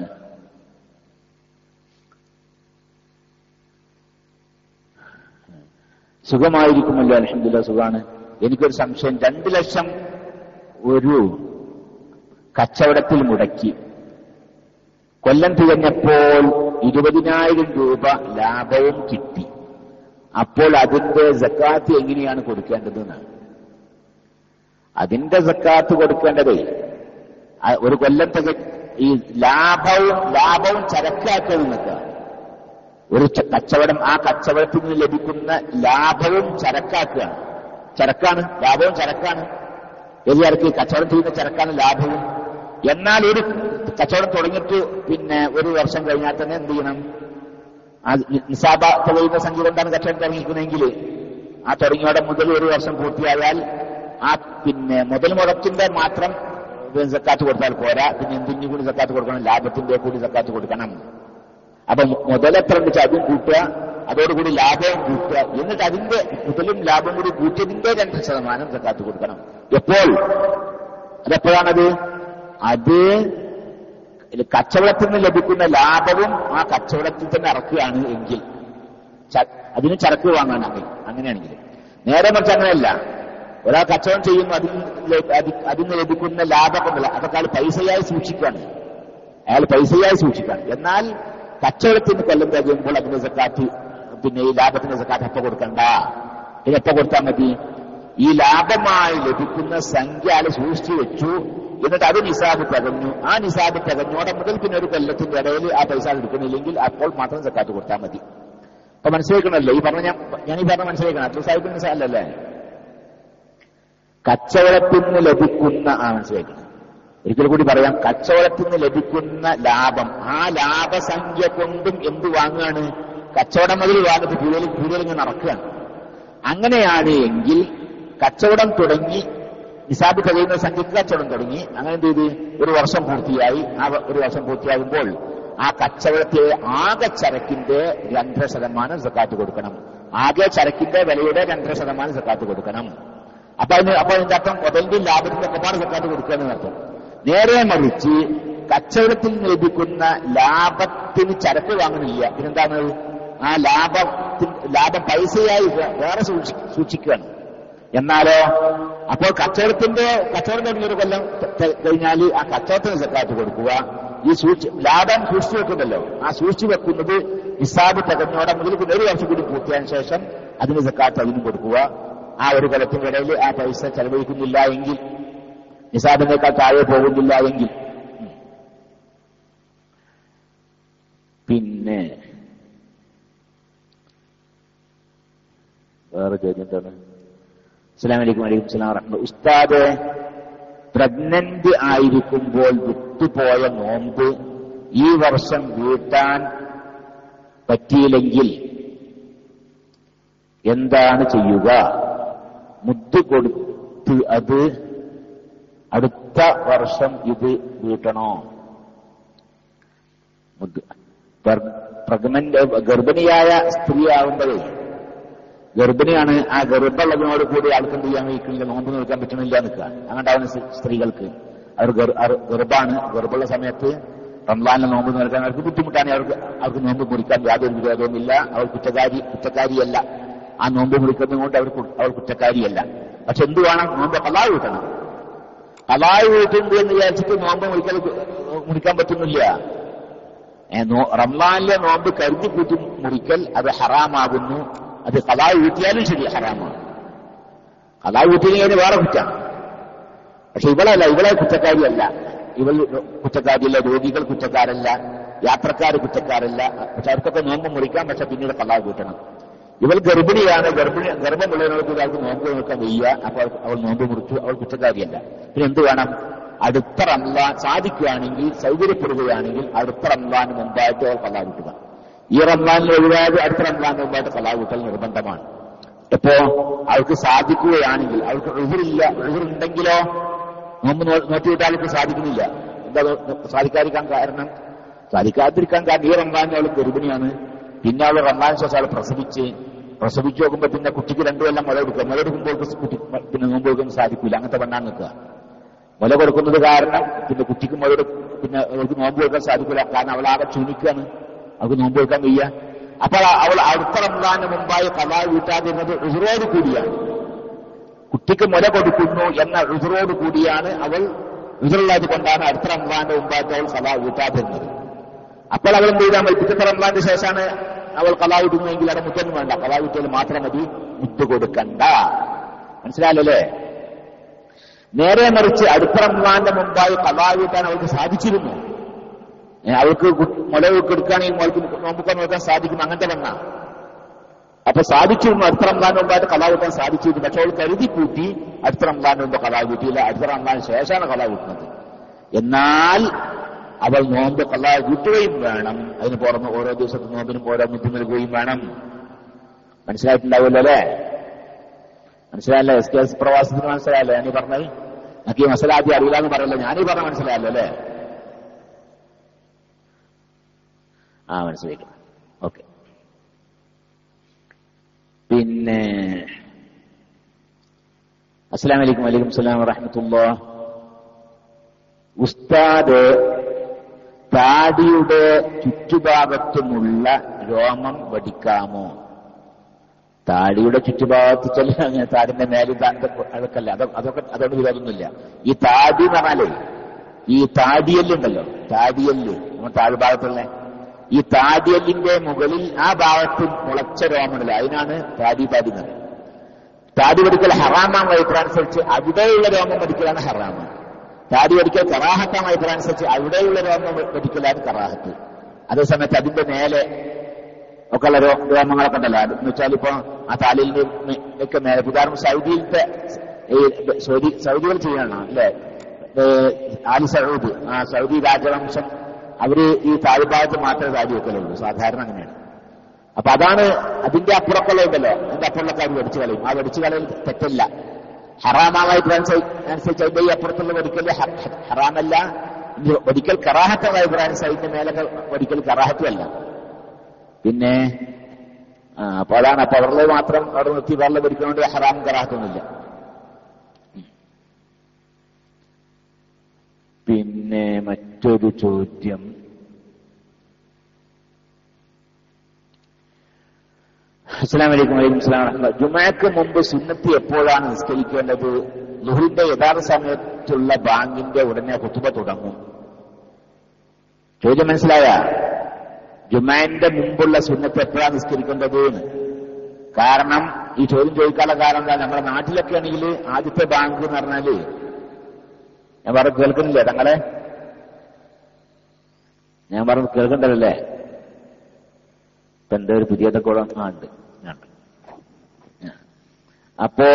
സുഖമായിരിക്കുമല്ലോ അലഹമില്ല സുഖമാണ് എനിക്കൊരു സംശയം രണ്ടു ലക്ഷം ഒരു കച്ചവടത്തിൽ മുടക്കി കൊല്ലം തികഞ്ഞപ്പോൾ ഇരുപതിനായിരം രൂപ ലാഭവും കിട്ടി അപ്പോൾ അതിന്റെ സക്കാത്ത് എങ്ങനെയാണ് കൊടുക്കേണ്ടതെന്ന് അതിന്റെ സക്കാത്ത് കൊടുക്കേണ്ടത് ആ- ഒരു കൊല്ലം തിക ഈ ലാഭവും ലാഭവും ചരക്കാക്കുക നിങ്ങൾക്ക് ഒരു ച- കച്ചവടം ആ കച്ചവടത്തിൽ നിന്ന് ലഭിക്കുന്ന ലാഭവും ചരക്കാക്കുകയാണ് ചരക്കാണ് ലാഭവും ചരക്കാണ് ഏതിയാർക്ക് കച്ചവടം ചെയ്യുന്ന ചരക്കാണ് ലാഭവും എന്നാൽ ഒരു കച്ചവടം തുടങ്ങിയിട്ട് പിന്നെ ഒരു വർഷം കഴിഞ്ഞാൽ തന്നെ എന്ത് ചെയ്യണം ആ നിസാബ തെളിയുന്ന സംഖ്യ കൊണ്ടാണ് കച്ചവടം തുടങ്ങിയിരിക്കുന്നതെങ്കിൽ ആ തുടങ്ങിയോടെ മുതൽ ഒരു വർഷം പൂർത്തിയായാൽ ആ പിന്നെ മുതൽ മുടക്കിന്റെ മാത്രം സക്കാത്ത് കൊടുത്താൽ പോരാ പിന്നെ എന്തിനും കൂടി സക്കാത്ത് കൊടുക്കണം ലാഭത്തിന്റെ കൂടി സക്കാത്ത് കൊടുക്കണം അപ്പൊ മുതലെത്ര വെച്ചാൽ അതും കൂട്ടുക അതോടുകൂടി ലാഭവും കൂട്ടുക എന്നിട്ട് അതിന്റെ മുതലും ലാഭം കൂടി കൂട്ടിയതിന്റെ രണ്ട് ശതമാനം സക്കാത്ത് കൊടുക്കണം എപ്പോൾ അതെപ്പോഴാണത് അത് കച്ചവടത്തിൽ നിന്ന് ലഭിക്കുന്ന ലാഭവും ആ കച്ചവടത്തിൽ തന്നെ ഇറക്കുകയാണ് എങ്കിൽ ച- അതിന് ചരക്ക് വാങ്ങാണെങ്കിൽ അങ്ങനെയാണെങ്കിൽ നേരെ മറിച്ച് അങ്ങനെയല്ല ഒരാൾ കച്ചവടം ചെയ്യുന്നു അതിൽ ല- അതി- അതിന് ലഭിക്കുന്ന ലാഭമൊന്നുമില്ല അതൊക്കെ അയാൾ പൈസയായി സൂക്ഷിക്കുകയാണ് അയാൾ പൈസയായി സൂക്ഷിക്കുകയാണ് എന്നാൽ കച്ചവടത്തിന് കൊല്ലം കഴിയുമ്പോൾ അതിന്റെ സക്കാത്ത് പിന്നെ ഈ ലാഭത്തിന്റെ സക്കാത്ത് എപ്പോ കൊടുക്കണ്ട ഇത് എപ്പോ കൊടുത്താൽ മതി ഈ ലാഭമായി ലഭിക്കുന്ന സംഖ്യ അയാൾ സൂക്ഷിച്ചു വെച്ചു എന്നിട്ട് അത് നിസാബ് തികഞ്ഞു ആ നിസാബ് തികഞ്ഞോടെ മുതൽ പിന്നെ ഒരു കൊല്ലത്തിന്റെ ഇടയിൽ ആ പൈസ എടുക്കുന്നില്ലെങ്കിൽ അപ്പോൾ മാത്രം സക്കാത്ത് കൊടുത്താൽ മതി അപ്പൊ മനസ്സിലാക്കണമല്ലോ ഈ പറഞ്ഞ ഞാൻ ഞാൻ ഈ പറഞ്ഞ മനസ്സിലാക്കണം അത്ര സാഹിബ് മനസ്സിലല്ലേ കച്ചവടത്തിൽ നിന്ന് ലഭിക്കുന്ന ആ മനസ്സിലാക്കണം ഒരിക്കൽ കൂടി പറയാം കച്ചവടത്തിൽ നിന്ന് ലഭിക്കുന്ന ലാഭം ആ ലാഭസംഖ്യ കൊണ്ടും എന്ത് വാങ്ങുകയാണ് കച്ചവടം മുതൽ വാങ്ങിട്ട് കൂടുതൽ കൂടുതൽ ഇങ്ങനെ നടക്കുകയാണ് അങ്ങനെയാണ് എങ്കിൽ കച്ചവടം തുടങ്ങി നിസാബ് കഴിയുന്ന സംഖ്യക്ക് കച്ചവടം തുടങ്ങി അങ്ങനെ എന്ത് ചെയ്ത് ഒരു വർഷം പൂർത്തിയായി ആ വ- ഒരു വർഷം പൂർത്തിയാകുമ്പോൾ ആ കച്ചവടത്തെ ആകെ ചരക്കിന്റെ രണ്ടര ശതമാനം സക്കാത്ത് കൊടുക്കണം ആകെ ചരക്കിന്റെ വിലയുടെ രണ്ടര ശതമാനം സക്കാത്ത് കൊടുക്കണം അപ്പൊ അതിന് അപ്പൊ അതിന്റെ അർത്ഥം മുതലിന്റെ ലാഭത്തിന്റെ ഒക്കെപ്പാട് സക്കാത്ത് കൊടുക്കുക എന്ന് അർത്ഥം നേരെ മറിച്ച് കച്ചവടത്തിൽ നിന്ന് ലഭിക്കുന്ന ലാഭത്തിന് ചരക്ക് വാങ്ങുന്നില്ല പിന്നെന്താണ് ആ ലാഭത്തിന് ലാഭം പൈസയായി വേ- വേറെ സൂക്ഷി- സൂക്ഷിക്കുകയാണ് എന്നാലോ അപ്പോൾ കച്ചവടത്തിന്റെ കച്ചവടം തുടങ്ങിയൊരു കൊല്ലം ത- ത- കഴിഞ്ഞാൽ ആ കച്ചവടത്തിന് സക്കാത്ത് കൊടുക്കുക ഈ സൂക്ഷി ലാഭം സൂക്ഷിച്ചു വെക്കുന്നല്ലോ ആ സൂക്ഷിച്ചു വെക്കുന്നത് നിസാബ് തികഞ്ഞോടെ മുതൽ പിന്നെ ഒരു വർഷം കൂടി പൂർത്തിയായതിനു ശേഷം അതിന് സക്കാത്ത് അതിനും കൊടുക്കുക ആ ഒരു കൊല്ലത്തിന്റെ ഇടയിൽ ആ പൈസ ചെലവഴിക്കുന്നില്ല എങ്കിൽ നിസാബിനേക്കാൾ താഴെ പോകുന്നില്ല എങ്കിൽ ഉം. പിന്നെ വേറെ ചോദ്യം എന്താണ് അസ്സലാമു അലൈക്കും വലൈക്കും സ്ലാം വറഹ്മത്തുള്ളാഹി. ഉസ്താദ് പ്രഗ്നന്റ് ആയിരിക്കുമ്പോൾ വിട്ടുപോയ നോമ്പ് ഈ വർഷം വീട്ടാൻ പറ്റിയില്ലെങ്കിൽ എന്താണ് ചെയ്യുക മുദ്ദ് കൊടുത്ത് അത് അടുത്ത വർഷം ഇത് വീട്ടണോ മുദ്ദ് പ്രഗ്നന്റ് ഗർഭിണിയായ സ്ത്രീ ആവുമ്പോഴേ ഗർഭിണിയാണ് ആ ഗർഭമുള്ളതിനോട് കൂടി ആൾക്ക് എന്ത് ചെയ്യാൻ വയ്ക്കുന്നില്ല നോമ്പ് നിൽക്കാൻ പറ്റണില്ല നിൽക്കുക അങ്ങോട്ടാവുന്ന സ്ത്രീകൾക്ക് അവർ ഗർ- അവർ ഗർഭാണ് ഗർഭമുള്ള സമയത്ത് റംസാനിലെ നോമ്പ് നിൽക്കാൻ അവർക്ക് ബുദ്ധിമുട്ടാണ് അവർക്ക് അവർക്ക് നോമ്പ് മുറിക്കാൻ യാതൊരു വിരോധവുമില്ല അവർ കുറ്റക്കാരി കുറ്റക്കാരിയല്ല ആ നോമ്പ് മുറിക്കുന്നത് കൊണ്ട് അവർ കു- അവർ കുറ്റക്കാരിയല്ല പക്ഷെ എന്ത് വേണം നോമ്പ് കലാവ് കിട്ടണം കലാവ് വീട്ടുണ്ട് എന്ന് വിചാരിച്ചിട്ട് നോമ്പ് മുറിക്കാൻ മുറിക്കാൻ പറ്റുന്നില്ല ഏ, നോ- റംസാനിലെ നോമ്പ് കരുതി കൂട്ടി മുറിക്കൽ അത് ഹറാമാകുന്നു അത് കലാവ് വീട്ടിയാലും ശരി ഹറാമാണ് കലാവ് വീട്ടിലെങ്കിൽ വേറെ കുറ്റാണ് പക്ഷെ ഇവളല്ല ഇവളെ കുറ്റക്കാരിയല്ല ഇവൾ കുറ്റക്കാരിയല്ല രോഗികൾ കുറ്റക്കാരല്ല യാത്രക്കാർ കുറ്റക്കാരല്ല പക്ഷെ അവർക്കൊക്കെ നോമ്പ് മുറിക്കാം പക്ഷെ പിന്നീട് കലാവ് കൂട്ടണം ഇവൾ ഗർഭിണിയാണ് ഗർഭിണി ഗർഭമുള്ളതിനോട് കൂടി അവൾക്ക് നോമ്പ് നിൽക്കാൻ വയ്യ അപ്പോൾ അവൾക്ക് അവൾ നോമ്പ് മുറിച്ചു അവൾ കുറ്റക്കാരിയല്ല പിന്നെ എന്ത് വേണം അടുത്ത റംലാൻ സാധിക്കുകയാണെങ്കിൽ സൗകര്യപ്പെടുകയാണെങ്കിൽ അടുത്ത റംലാന് മുമ്പായിട്ട് അവൾ കലാ കിട്ടുക ഈ റംലാനിൽ ഒഴിവായത് അടുത്ത റംലാന് മുമ്പായിട്ട് കലാ കിട്ടൽ നിർബന്ധമാണ് ഇപ്പോ അവൾക്ക് സാധിക്കുകയാണെങ്കിൽ അവൾക്ക് എതിരില്ല എതിരുണ്ടെങ്കിലോ നോമ്പ് നോറ്റിയിട്ട് അവൾക്ക് സാധിക്കുന്നില്ല എന്താ നോ- സാധിക്കാതിരിക്കാൻ കാരണം സാധിക്കാതിരിക്കാൻ കാരണം ഈ റംസാൻ അവൾ ഗർഭിണിയാണ് പിന്നെ അവൾ റംസാൻ ശേഷം അവൾ പ്രസവിച്ച് പ്രസവിച്ചു നോക്കുമ്പോ പിന്നെ കുട്ടിക്ക് രണ്ടു കൊല്ലം മുല കൊടുക്കുക മുല കൊടുക്കുമ്പോൾ കുട്ടി പിന്നെ നോമ്പ് കൊടുക്കാൻ സാധിക്കില്ല അങ്ങനത്തെ പെണ്ണാൻ നിൽക്കുക മുല കൊടുക്കുന്നത് കാരണം പിന്നെ കുട്ടിക്ക് മുല കൊടു- പിന്നെ അവൾക്ക് നോമ്പ് കൊടുക്കാൻ സാധിക്കില്ല കാരണം അവൾ ആകെ ചുണിക്കാണ് അവൾക്ക് നോമ്പ് കൊടുക്കാൻ വയ്യ അപ്പോൾ അവൾ അടുത്ത റംസാന് മുമ്പായി കലാ വീട്ടാതിരുന്നത് ഉസുറോട് കൂടിയാണ് കുട്ടിക്ക് മുല കൊടുക്കുന്നു എന്ന ഉസുറോട് കൂടിയാണ് അവൾ ഉസുറുള്ളത് കൊണ്ടാണ് അടുത്ത റംസാന്റെ മുമ്പായിട്ട് അവൾ കലാ വീട്ടാതിരുന്നത് അപ്പോൾ അവൾ എന്ത് ചെയ്താൽ മതി പിറ്റത്തെ റംസാന്റെ ശേഷമാണ് അവൾ കലാ വിടുന്നതെങ്കിൽ അവിടെ മുറ്റൊന്നും വേണ്ട കലാ വിട്ടാൽ മാത്രം മതി മുത്ത് കൊടുക്കണ്ട മനസ്സിലായല്ലേ നേരെ മറിച്ച് അടുത്ത റംസാന്റെ മുമ്പായി കലാ വീട്ടാൻ അവൾക്ക് സാധിച്ചിരുന്നു ഏ, അവൾക്ക് കു- മുല കൊടുക്കുകയാണെങ്കിൽ അവൾക്ക് നോമ്പുക്കാൻ നോക്കാൻ സാധിക്കും അങ്ങനത്തെ പെണ്ണ അപ്പൊ സാധിച്ചിരുന്നു അടുത്ത റംസാന്റെ മുമ്പായിട്ട് കലാ വീട്ടാൻ സാധിച്ചിരുന്നു പക്ഷെ അവൾ കരുതി കൂട്ടി അടുത്ത റംസാന്റെ മുമ്പ് കലാ വീട്ടിയില്ല അടുത്ത റംസാന് ശേഷമാണ് കലാ വീട്ടുന്നത് എന്നാൽ അവൾ നോമ്പ് കലാ വീട്ടുകയും വേണം അതിന് പുറമെ ഓരോ ദിവസത്തെ നോമ്പിനും ഓരോ മുദ്ദ് നൽകുകയും വേണം മനസ്സിലായിട്ടുണ്ടാവുമല്ലോ അല്ലേ മനസ്സിലായല്ലേ എസ് കെ എസ് പ്രവാസത്തിന് മനസ്സിലായല്ലേ ഞാനീ പറഞ്ഞത് എനിക്ക് ഈ മസല ആദ്യം അറിയില്ല എന്ന് പറയല്ലോ ഞാനീ പറഞ്ഞ മനസ്സിലായല്ലോ അല്ലേ ആ മനസ്സിലാക്കണം ഓക്കെ പിന്നെ അസ്സാം വലൈക്കും വലൈക്കും സ്ലാം വറഹമത്തുള്ള ഉസ്താദ് താടിയുടെ ചുറ്റുഭാഗത്തുമുള്ള രോമം വടിക്കാമോ താടിയുടെ ചുറ്റുഭാഗത്ത് ചില അങ്ങനെ താടിന്റെ മേലും താഴത്തെ അതൊക്കെ അതൊക്കെ അതൊക്കെ അതുകൊണ്ട് വിരോധമൊന്നുമില്ല ഈ താടി എന്ന് പറഞ്ഞാലേ ഈ താടിയല്ലുണ്ടല്ലോ താടിയല്ല് നമ്മൾ താഴ്ഭാഗത്തുള്ള ഈ താടിയല്ലിന്റെ മുകളിൽ ആ ഭാഗത്ത് മുളച്ച രോമമില്ല അതിനാണ് താടി താടി എന്ന് പറയുന്നത്. താടി പഠിക്കൽ ഹറാമാം വൈദ്യാനുസരിച്ച് അവിടെയുള്ള രോമം പഠിക്കലാണ് ഹറാമ് താടി പഠിക്കൽ കറാഹത്താം വൈദ്യാനുസരിച്ച് അവിടെയുള്ള രോമം പഠിക്കലാണ് കറാഹത്ത് അതേസമയത്ത് അതിന്റെ മേലെ ഒക്കെ ഉള്ള രോ- രോമങ്ങളൊക്കെ ഉണ്ടല്ലോ അത് എന്ന് വെച്ചാൽ ഇപ്പൊ ആ താലിലിന്റെ മെ- ഒക്കെ മേലെ ഉദാഹരണം സൗദിയിലത്തെ ഈ സൗദി സൗദികൾ ചെയ്യണം അല്ലെ ആലി സൗദ് ആ സൗദി രാജവംശം അവര് ഈ താഴ്ഭാഗത്ത് മാത്രമേ താടി വെക്കലുള്ളൂ സാധാരണ അങ്ങനെയാണ് അപ്പൊ അതാണ് അതിന്റെ അപ്പുറക്കുള്ള ഉണ്ടല്ലോ അതിന്റെ അപ്പുറമുള്ള കാര്യം വെടിച്ചു കളയും ആ വെടിച്ചു കളയിൽ തെറ്റില്ല ഹറാമായിട്ട് അനുസരിച്ച് അതിന്റെ ഈ അപ്പുറത്തുള്ള വെടിക്കൽ ഹ- ഹ- ഹറാമല്ല ഇനി വെടിക്കൽ കറാഹത്തമായ അനുസരിച്ച് മേലൊക്കെ വെടിക്കൽ കറാഹത്തുമല്ല പിന്നെ ആ, അപ്പൊ അതാണ് അപ്പൊ അവരുടെ മാത്രം അവിടെ നിർത്തി വെള്ളം പിടിക്കുന്നതുകൊണ്ട് ഹറാം കറാഹത്തൊന്നുമില്ല പിന്നെ മറ്റൊരു ചോദ്യം അസ്സലാം വലൈക്കും വലൈക്കും സ്ലാം വറഹ്മത്തുള്ളാഹി. ജുമഅക്ക് മുമ്പ് സുന്നത്തി എപ്പോഴാണ് നിസ്കരിക്കേണ്ടത് ലുഹറിന്റെ യഥാർത്ഥ സമയത്തുള്ള ബാങ്കിന്റെ ഉടനെ കുത്തുബ തുടങ്ങും ചോദ്യം മനസ്സിലായ ജുമാന്റെ മുമ്പുള്ള സുന്നത്ത് എപ്പോഴാണ് നിസ്കരിക്കേണ്ടത് എന്ന് കാരണം ഈ ചോദ്യം ചോദിക്കാനുള്ള കാരണം എന്താ നമ്മുടെ നാട്ടിലൊക്കെ ആണെങ്കിൽ ആദ്യത്തെ ബാങ്ക് എന്ന് പറഞ്ഞാല് ഞാൻ പറഞ്ഞു കേൾക്കുന്നില്ലേ തങ്ങളെ ഞാൻ പറഞ്ഞു കേൾക്കണ്ടല്ലേ ഇപ്പൊ എന്താ ഒരു പുതിയതൊക്കെ കൂടെ ആ ഉണ്ട് ആ, ഉണ്ട്. ആ. അപ്പോ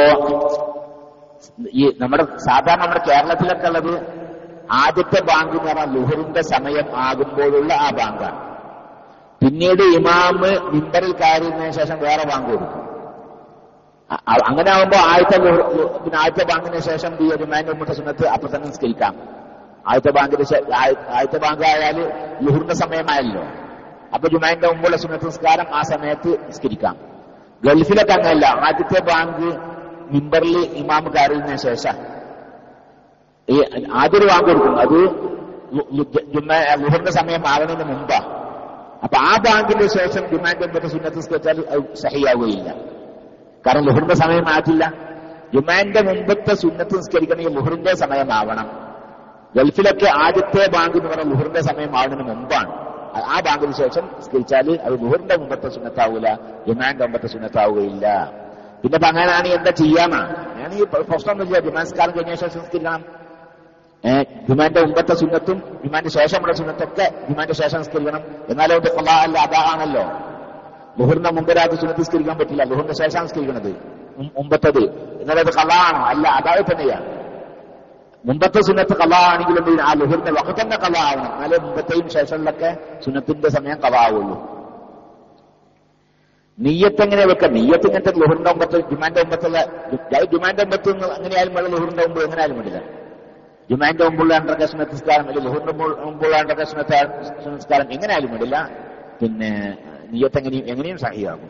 ഈ നമ്മുടെ സാധാരണ നമ്മുടെ കേരളത്തിലൊക്കെ ഉള്ളത് ആദ്യത്തെ ബാങ്ക് എന്ന് പറഞ്ഞാൽ ലുഹറിന്റെ സമയം ആകുമ്പോഴുള്ള ആ ബാങ്കാണ് പിന്നീട് ഇമാമ് മിമ്പറിൽ കയറിയതിനു ശേഷം വേറെ ബാങ്ക് കൊടുക്കും അ- അ- അങ്ങനെ ആകുമ്പോൾ ആദ്യത്തെ ലുഹർ- ലു- പിന്നെ ആദ്യത്തെ ബാങ്കിന് ശേഷം ഈ ജുമാന്റെ മുമ്പത്തെ സുന്നത്ത് അപ്പൊ തന്നെ നിസ്കരിക്കാം ആദ്യത്തെ ബാങ്കിന് ശേ- ആയ- ആദ്യത്തെ ബാങ്ക് ആയാൽ ലുഹറിന്റെ സമയമായല്ലോ അപ്പൊ ജുമാന്റെ മുമ്പുള്ള സുന്നത്ത് നിസ്കാരം ആ സമയത്ത് നിസ്കരിക്കാം ഗൾഫിലൊക്കെ അങ്ങനെയല്ല ആദ്യത്തെ ബാങ്ക് മിമ്പറിൽ ഇമാമ് കയറിയതിനു ശേഷം ഈ ആദ്യ ഒരു ബാങ്ക് കൊടുക്കും അത് ലു- ലു- ജുമാ ലുഹറിന്റെ സമയം ആകുന്നതിന് മുമ്പാ അപ്പൊ ആ ബാങ്കിന്റെ ശേഷം ജുമാന്റെ മുമ്പത്തെ സുന്നത്ത് നിസ്കരിച്ചാൽ അത് സഹിയാവുകയില്ല കാരണം ലുഹറിന്റെ സമയം ആറ്റില്ല ജുമാന്റെ മുമ്പത്തെ സുന്നത്ത് നിസ്കരിക്കണമെങ്കിൽ ലുഹറിന്റെ സമയമാവണം ഗൾഫിലൊക്കെ ആദ്യത്തെ ബാങ്ക് എന്ന് പറഞ്ഞാൽ ലുഹറിന്റെ സമയം ആവുന്നതിന് മുമ്പാണ് ആ- ആ ബാങ്കിന് ശേഷം നിസ്കരിച്ചാൽ അത് ലുഹറിന്റെ മുമ്പത്തെ സുന്നത്താവൂല ജുമാന്റെ മുമ്പത്തെ സുന്നത്താവുകയില്ല പിന്നെ ഇപ്പൊ അങ്ങനെയാണെങ്കിൽ എന്താ ചെയ്യാന്നാ ഞാൻ ഈ പ്രശ്നമൊന്നുമില്ല ജുമാൻസ്കാരം കഴിഞ്ഞ ശേഷം നിസ്കരിക്കണം ഏഹ് ജുമാന്റെ മുമ്പത്തെ സുന്നത്തും ജുമാന്റെ ശേഷമുള്ള സുന്നത്തൊക്കെ ജുമാന്റെ ശേഷം നിസ്കരിക്കണം എന്നാലും അത് കൊള്ളാ അല്ല അതാണല്ലോ ലുഹറിന്റെ മുമ്പിലാത്ത സുന്നത്ത് നിസ്കരിക്കാൻ പറ്റില്ല ലുഹറിന്റെ ശേഷം നിസ്കരിക്കണത് മും- മുമ്പത്തത് എന്നാലും അത് കള്ളാണോ അല്ല അതായത് തന്നെയാണ് മുമ്പത്തെ സുന്നത്ത് കലാ ആണെങ്കിൽ എന്ത് ചെയ്യണം? ആ ലുഹറിന്റെ വക തന്നെ കലാ ആവണം എന്നാലേ മുമ്പത്തെയും ശേഷമുള്ളൊക്കെ സുന്നത്തിന്റെ സമയം കലാ ആവുള്ളൂ നീയത്ത് എങ്ങനെ വെക്കാം നീയത്ത് ഇങ്ങനത്തെ ലുഹറിന്റെ ഒമ്പത്ത് ജുമാന്റെ ഒമ്പത്തുള്ള ജുമാന്റെ ഒമ്പത്ത് അങ്ങനെയായാലും വേണം ലുഹറിന്റെ ഒമ്പത് എങ്ങനെയായാലും വേണ്ടില്ല ജുമാന്റെ മുമ്പുള്ള രണ്ടര നിസ്കാരം അല്ലെങ്കിൽ ലുഹറിന്റെ മുമ്പുള്ള രണ്ടര നിസ്കാരം എങ്ങനെയായാലും വേണ്ടില്ല പിന്നെ നീയത്ത് എങ്ങനെയും എങ്ങനെയും സഹിയാകും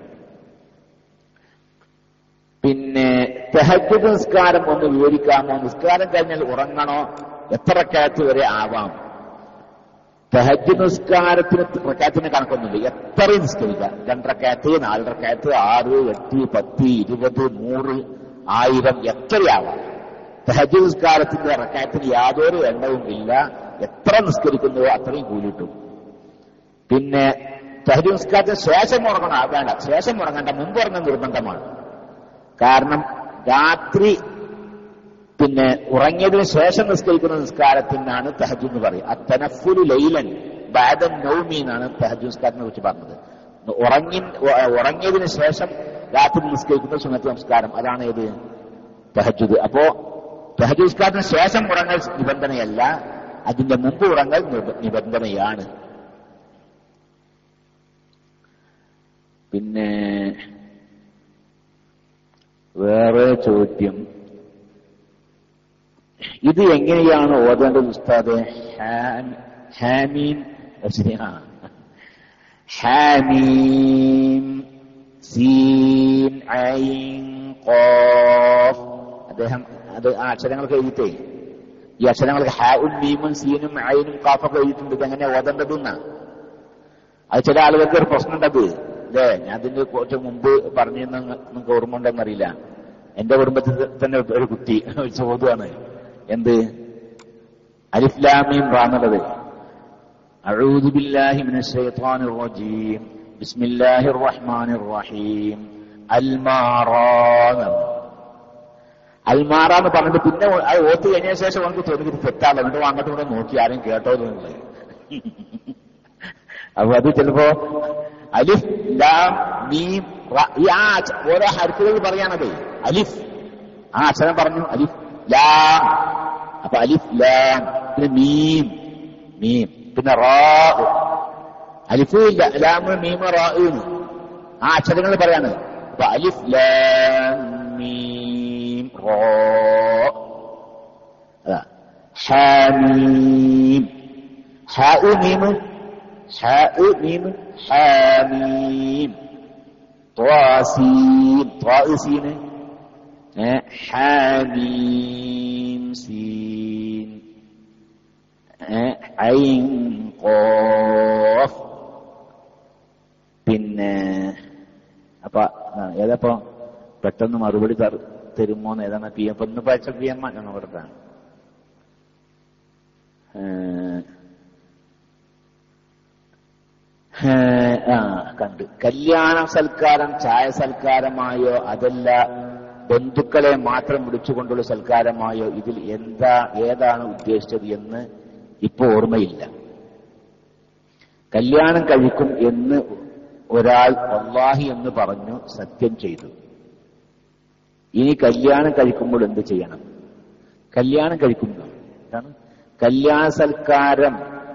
പിന്നെ തെഹജ് നിസ്കാരം ഒന്ന് വിവരിക്കാമോ നിസ്കാരം കഴിഞ്ഞാൽ ഉറങ്ങണോ എത്ര റക്കാത്ത് വരെ ആവാം തെഹജ് നിസ്കാരത്തിന് റക്കാത്തിന് കണക്കൊന്നുമില്ല എത്രയും നിസ്കരിക്കാം രണ്ടരക്കാത്ത് നാലരക്കാത്ത് ആറ് എട്ട് പത്ത് ഇരുപത് നൂറ് ആയിരം എത്രയാവാം തെഹജ് നിസ്കാരത്തിന്റെ റക്കാത്തിന് യാതൊരു എണ്ണവും ഇല്ല എത്ര നിസ്കരിക്കുന്നുവോ അത്രയും കൂലിട്ടും പിന്നെ തെഹജ് നിസ്കാരത്തിന് ശേഷം ഉറങ്ങണം ആ, വേണ്ട ശേഷം ഉറങ്ങണ്ട മുമ്പ് ഉറങ്ങാൻ നിർബന്ധമാണ് കാരണം രാത്രി പിന്നെ ഉറങ്ങിയതിനു ശേഷം നിസ്കരിക്കുന്ന നിസ്കാരത്തിനാണ് തഹജ് എന്ന് പറയുക അത്തനഫുലു ലൈലൻ ബാദൻ നൗമി എന്നാണ് തഹജ് നിസ്കാരത്തിനെ കുറിച്ച് പറഞ്ഞത് ഉറങ്ങി ഉറങ്ങിയതിനു ശേഷം രാത്രി നിസ്കരിക്കുന്ന സുന്നത്ത് നമസ്കാരം അതാണ് ഏത് തഹജുദ് അപ്പോ തഹജ് നിസ്കാരത്തിന് ശേഷം ഉറങ്ങൽ നിബന്ധനയല്ല അതിന്റെ മുമ്പ് ഉറങ്ങൽ നിബ- നിബന്ധനയാണ് പിന്നെ വേറെ ചോദ്യം ഇത് എങ്ങനെയാണ് ഓതേണ്ടത് ഉസ്താദ് ഹാം- ഹാമീം ശരി, ആ. ഹാമീം സീൻ ഐൻ ഖാഫ് അദ്ദേഹം അത് ആ അക്ഷരങ്ങളൊക്കെ എഴുതിട്ടേ ഈ അക്ഷരങ്ങൾക്ക് ഹാവും മീമും സീനും ഐനും കാഫൊക്കെ എഴുതിയിട്ടുണ്ട് ഇത് എങ്ങനെയാ ഓതേണ്ടത് എന്നാ അത് ചില ആളുകൾക്ക് ഒരു പ്രശ്നമുണ്ടത് അല്ലേ ഞാൻ അതിന്റെ കുറച്ച് മുമ്പ് പറഞ്ഞിരുന്ന നിങ്ങൾക്ക് ഓർമ്മ ഉണ്ടെന്നറിയില്ല എന്റെ കുടുംബത്തിൽ തന്നെ ഒരു കുട്ടി ചോദ്യമാണ് എന്ത് അലിഫ്ലാമീം റാന്നുള്ളത് أعوذ بالله من الشيطان الرجيم بسم الله الرحمن الرحيم അൽമാറാന്ന് അൽമാറ എന്ന് പറഞ്ഞിട്ട് പിന്നെ അത് ഓത്ത് കഴിഞ്ഞ ശേഷം നമുക്ക് തോന്നി തെറ്റാണ് എന്നിട്ട് അങ്ങോട്ടും കൂടെ നോക്കി ആരും കേട്ടോ എന്നുള്ളത് അപ്പൊ അത് ചിലപ്പോ അലിഫ് ലാം മീം റ ഈ ആ അക്ഷ- ഓരോ ഹരിക്കുകൾ പറയാണത് അലിഫ് ആ അക്ഷരം പറഞ്ഞു അലിഫ് ലാം അപ്പൊ അലിഫ് ലാം പിന്നെ മീം മീം പിന്നെ റാ അലിഫ് ഇല്ല ലാം മീം റാ എന്ന്. ആ അക്ഷരങ്ങൾ പറയാണ് അപ്പൊ അലിഫ് ലാം മീം റോ അതാ ഹാമീം ഹാ മീം حاء ميم حاميم طاسين طاء سين آه، حاميم سين آه، عين قاف പിന്നെ അപ്പൊ ആ, ഏതപ്പോ പെട്ടെന്ന് മറുപടി തർ- തരുമോന്ന് ഏതാണ് പി എം ഒന്ന് പഴച്ച പി എം ഞങ്ങൾ പറഞ്ഞ ആ കണ്ട് കല്യാണ സൽക്കാരം ചായ സൽക്കാരമായോ അതല്ല ബന്ധുക്കളെ മാത്രം വിളിച്ചുകൊണ്ടുള്ള സൽക്കാരമായോ ഇതിൽ എന്താ ഏതാണ് ഉദ്ദേശിച്ചത് എന്ന് ഇപ്പൊ ഓർമ്മയില്ല കല്യാണം കഴിക്കും എന്ന് ഒരാൾ വല്ലാഹി എന്ന് പറഞ്ഞു സത്യം ചെയ്തു ഇനി കല്യാണം കഴിക്കുമ്പോൾ എന്ത് ചെയ്യണം കല്യാണം കഴിക്കുന്നു എന്താണ് കല്യാണ സൽക്കാരം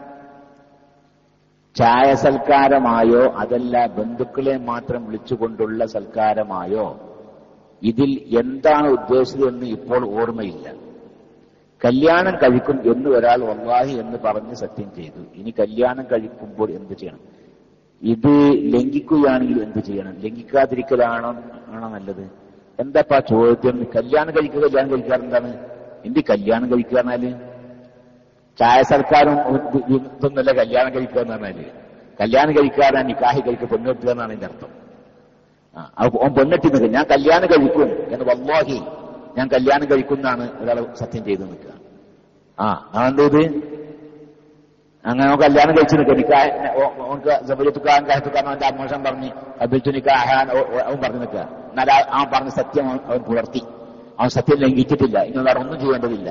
ചായ സൽക്കാരമായോ അതല്ല ബന്ധുക്കളെ മാത്രം വിളിച്ചുകൊണ്ടുള്ള സൽക്കാരമായോ ഇതിൽ എന്താണ് ഉദ്ദേശിച്ചതെന്ന് ഇപ്പോൾ ഓർമ്മയില്ല കല്യാണം കഴിക്കും എന്ന് ഒരാൾ വല്ലാഹി എന്ന് പറഞ്ഞ് സത്യം ചെയ്തു ഇനി കല്യാണം കഴിക്കുമ്പോൾ എന്ത് ചെയ്യണം ഇത് ലംഘിക്കുകയാണെങ്കിൽ എന്ത് ചെയ്യണം ലംഘിക്കാതിരിക്കലാണോ ആണോ നല്ലത് എന്താപ്പാ ചോദ്യം കല്യാണം കഴിക്കുക കല്യാണം കഴിക്കാറെന്താണ് എന്ത് കല്യാണം കഴിക്കുക എന്നാല് ചായ സൽക്കാരും ഇതൊന്നുമല്ല കല്യാണം കഴിക്കുക എന്ന് പറഞ്ഞാല് കല്യാണം കഴിക്കാതെ നിക്കാഹി കഴിക്കുക പെണ്ണെട്ടുക എന്നാണ് ഇതിന്റെ അർത്ഥം ആ, അപ്പൊ ഓൻ പെണ്ണെട്ടി നിൽക്കുക ഞാൻ കല്യാണം കഴിക്കും എന്ന് വല്ലാഹി ഞാൻ കല്യാണം കഴിക്കുന്നാണ് ഒരാൾ സത്യം ചെയ്ത് നിൽക്കുക ആ ഞാൻ എന്ത് ചെയ്ത് അങ്ങനെ അവൻ കല്യാണം കഴിച്ച് നിൽക്കുക നിക്കാഹ് ഓനക്ക് ജബലിത്തുക്കാൻ കാഹത്തുക്കാൻ അവന്റെ അമ്മോഷം പറഞ്ഞ് അബിൽത്തു നിക്കാഹാൻ അവൻ പറഞ്ഞു നിൽക്കുക എന്നാൽ ആ- അവൻ പറഞ്ഞ സത്യം അവൻ അവൻ പുലർത്തി അവൻ സത്യം ലംഘിച്ചിട്ടില്ല ഇനി വേറെ ഒന്നും ചെയ്യേണ്ടതില്ല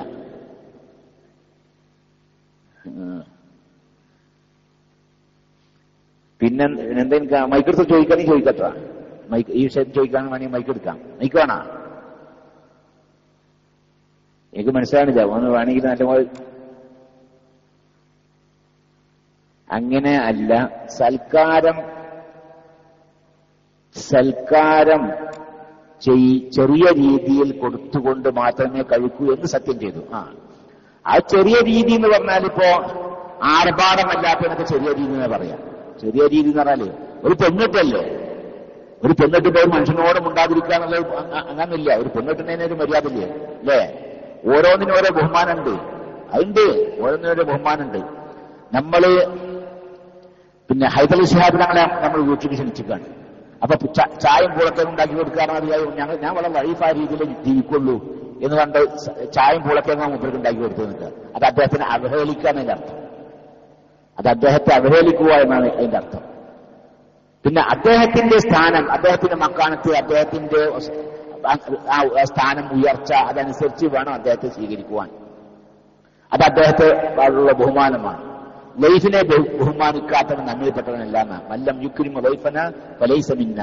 ഉം. പിന്നെ എന്താ മൈക്കെടുത്ത് ചോദിക്കാണെങ്കിൽ ചോദിക്കത്ര മൈക്ക് ഈ വിഷയം ചോദിക്കാൻ വേണമെങ്കിൽ മൈക്ക് എടുക്കാം മൈക്ക് വേണോ എനിക്ക് മനസ്സിലാണില്ല ഒന്ന് വേണമെങ്കിൽ നല്ലപോലെ അങ്ങനെ അല്ല സൽക്കാരം സൽക്കാരം ചെയ്- ചെറിയ രീതിയിൽ കൊടുത്തുകൊണ്ട് മാത്രമേ കഴിക്കൂ എന്ന് സത്യം ചെയ്തു ആ ആ ചെറിയ രീതി എന്ന് പറഞ്ഞാൽ ഇപ്പോ ആർഭാടമല്ലാത്തതിനൊക്കെ ചെറിയ രീതി എന്ന് പറയാം ചെറിയ രീതി എന്ന് പറഞ്ഞാല് ഒരു പെണ്ണിട്ടല്ലേ ഒരു പെണ്ണിട്ട് പോയി മനുഷ്യനോട് മുണ്ടാതിരിക്കുക എന്നുള്ളത് അങ്ങ- അങ്ങനൊന്നുമില്ല ഒരു പെണ്ണിട്ടുന്നതിന് ഒരു മര്യാദ ഇല്ലേ അല്ലേ ഓരോന്നിനും ഓരോ ബഹുമാനമുണ്ട് അതുണ്ട് ഓരോന്നിനും ഓരോ ബഹുമാനമുണ്ട് നമ്മള് പിന്നെ ഹൈദർ ഷിഹാബ് ഞങ്ങളെ നമ്മൾ വീട്ടിലേക്ക് ക്ഷണിച്ചിട്ടാണ് അപ്പൊ ച- ചായയും പൂളക്കയും ഉണ്ടാക്കി കൊടുക്കാറുണ്ട് ഞങ്ങൾ ഞാൻ വളരെ ലൈഫായ രീതിയിൽ ജീവിക്കുള്ളൂ എന്ന് കണ്ട് സ- ചായയും പൂളക്കയും മുമ്പിലേക്ക് ഉണ്ടാക്കി കൊടുത്തു നിൽക്കുക അത് അദ്ദേഹത്തിന് അവഹേളിക്കുക എന്നതിന്റെ അർത്ഥം അത് അദ്ദേഹത്തെ അവഹേളിക്കുക എന്നാണ് അതിന്റെ അർത്ഥം പിന്നെ അദ്ദേഹത്തിന്റെ സ്ഥാനം അദ്ദേഹത്തിന്റെ മക്കാണത്ത് അദ്ദേഹത്തിന്റെ ആ സ്ഥാനം ഉയർച്ച അതനുസരിച്ച് വേണം അദ്ദേഹത്തെ സ്വീകരിക്കുവാൻ അത് അദ്ദേഹത്തെ ഉള്ള ബഹുമാനമാണ് ലൈഫിനെ ബഹു- ബഹുമാനിക്കാത്തവൻ നമ്മിൽപ്പെട്ടവനല്ല എന്നാ മല്ലം യുക്രിമ ലൈഫന ഫലൈസമിന്ന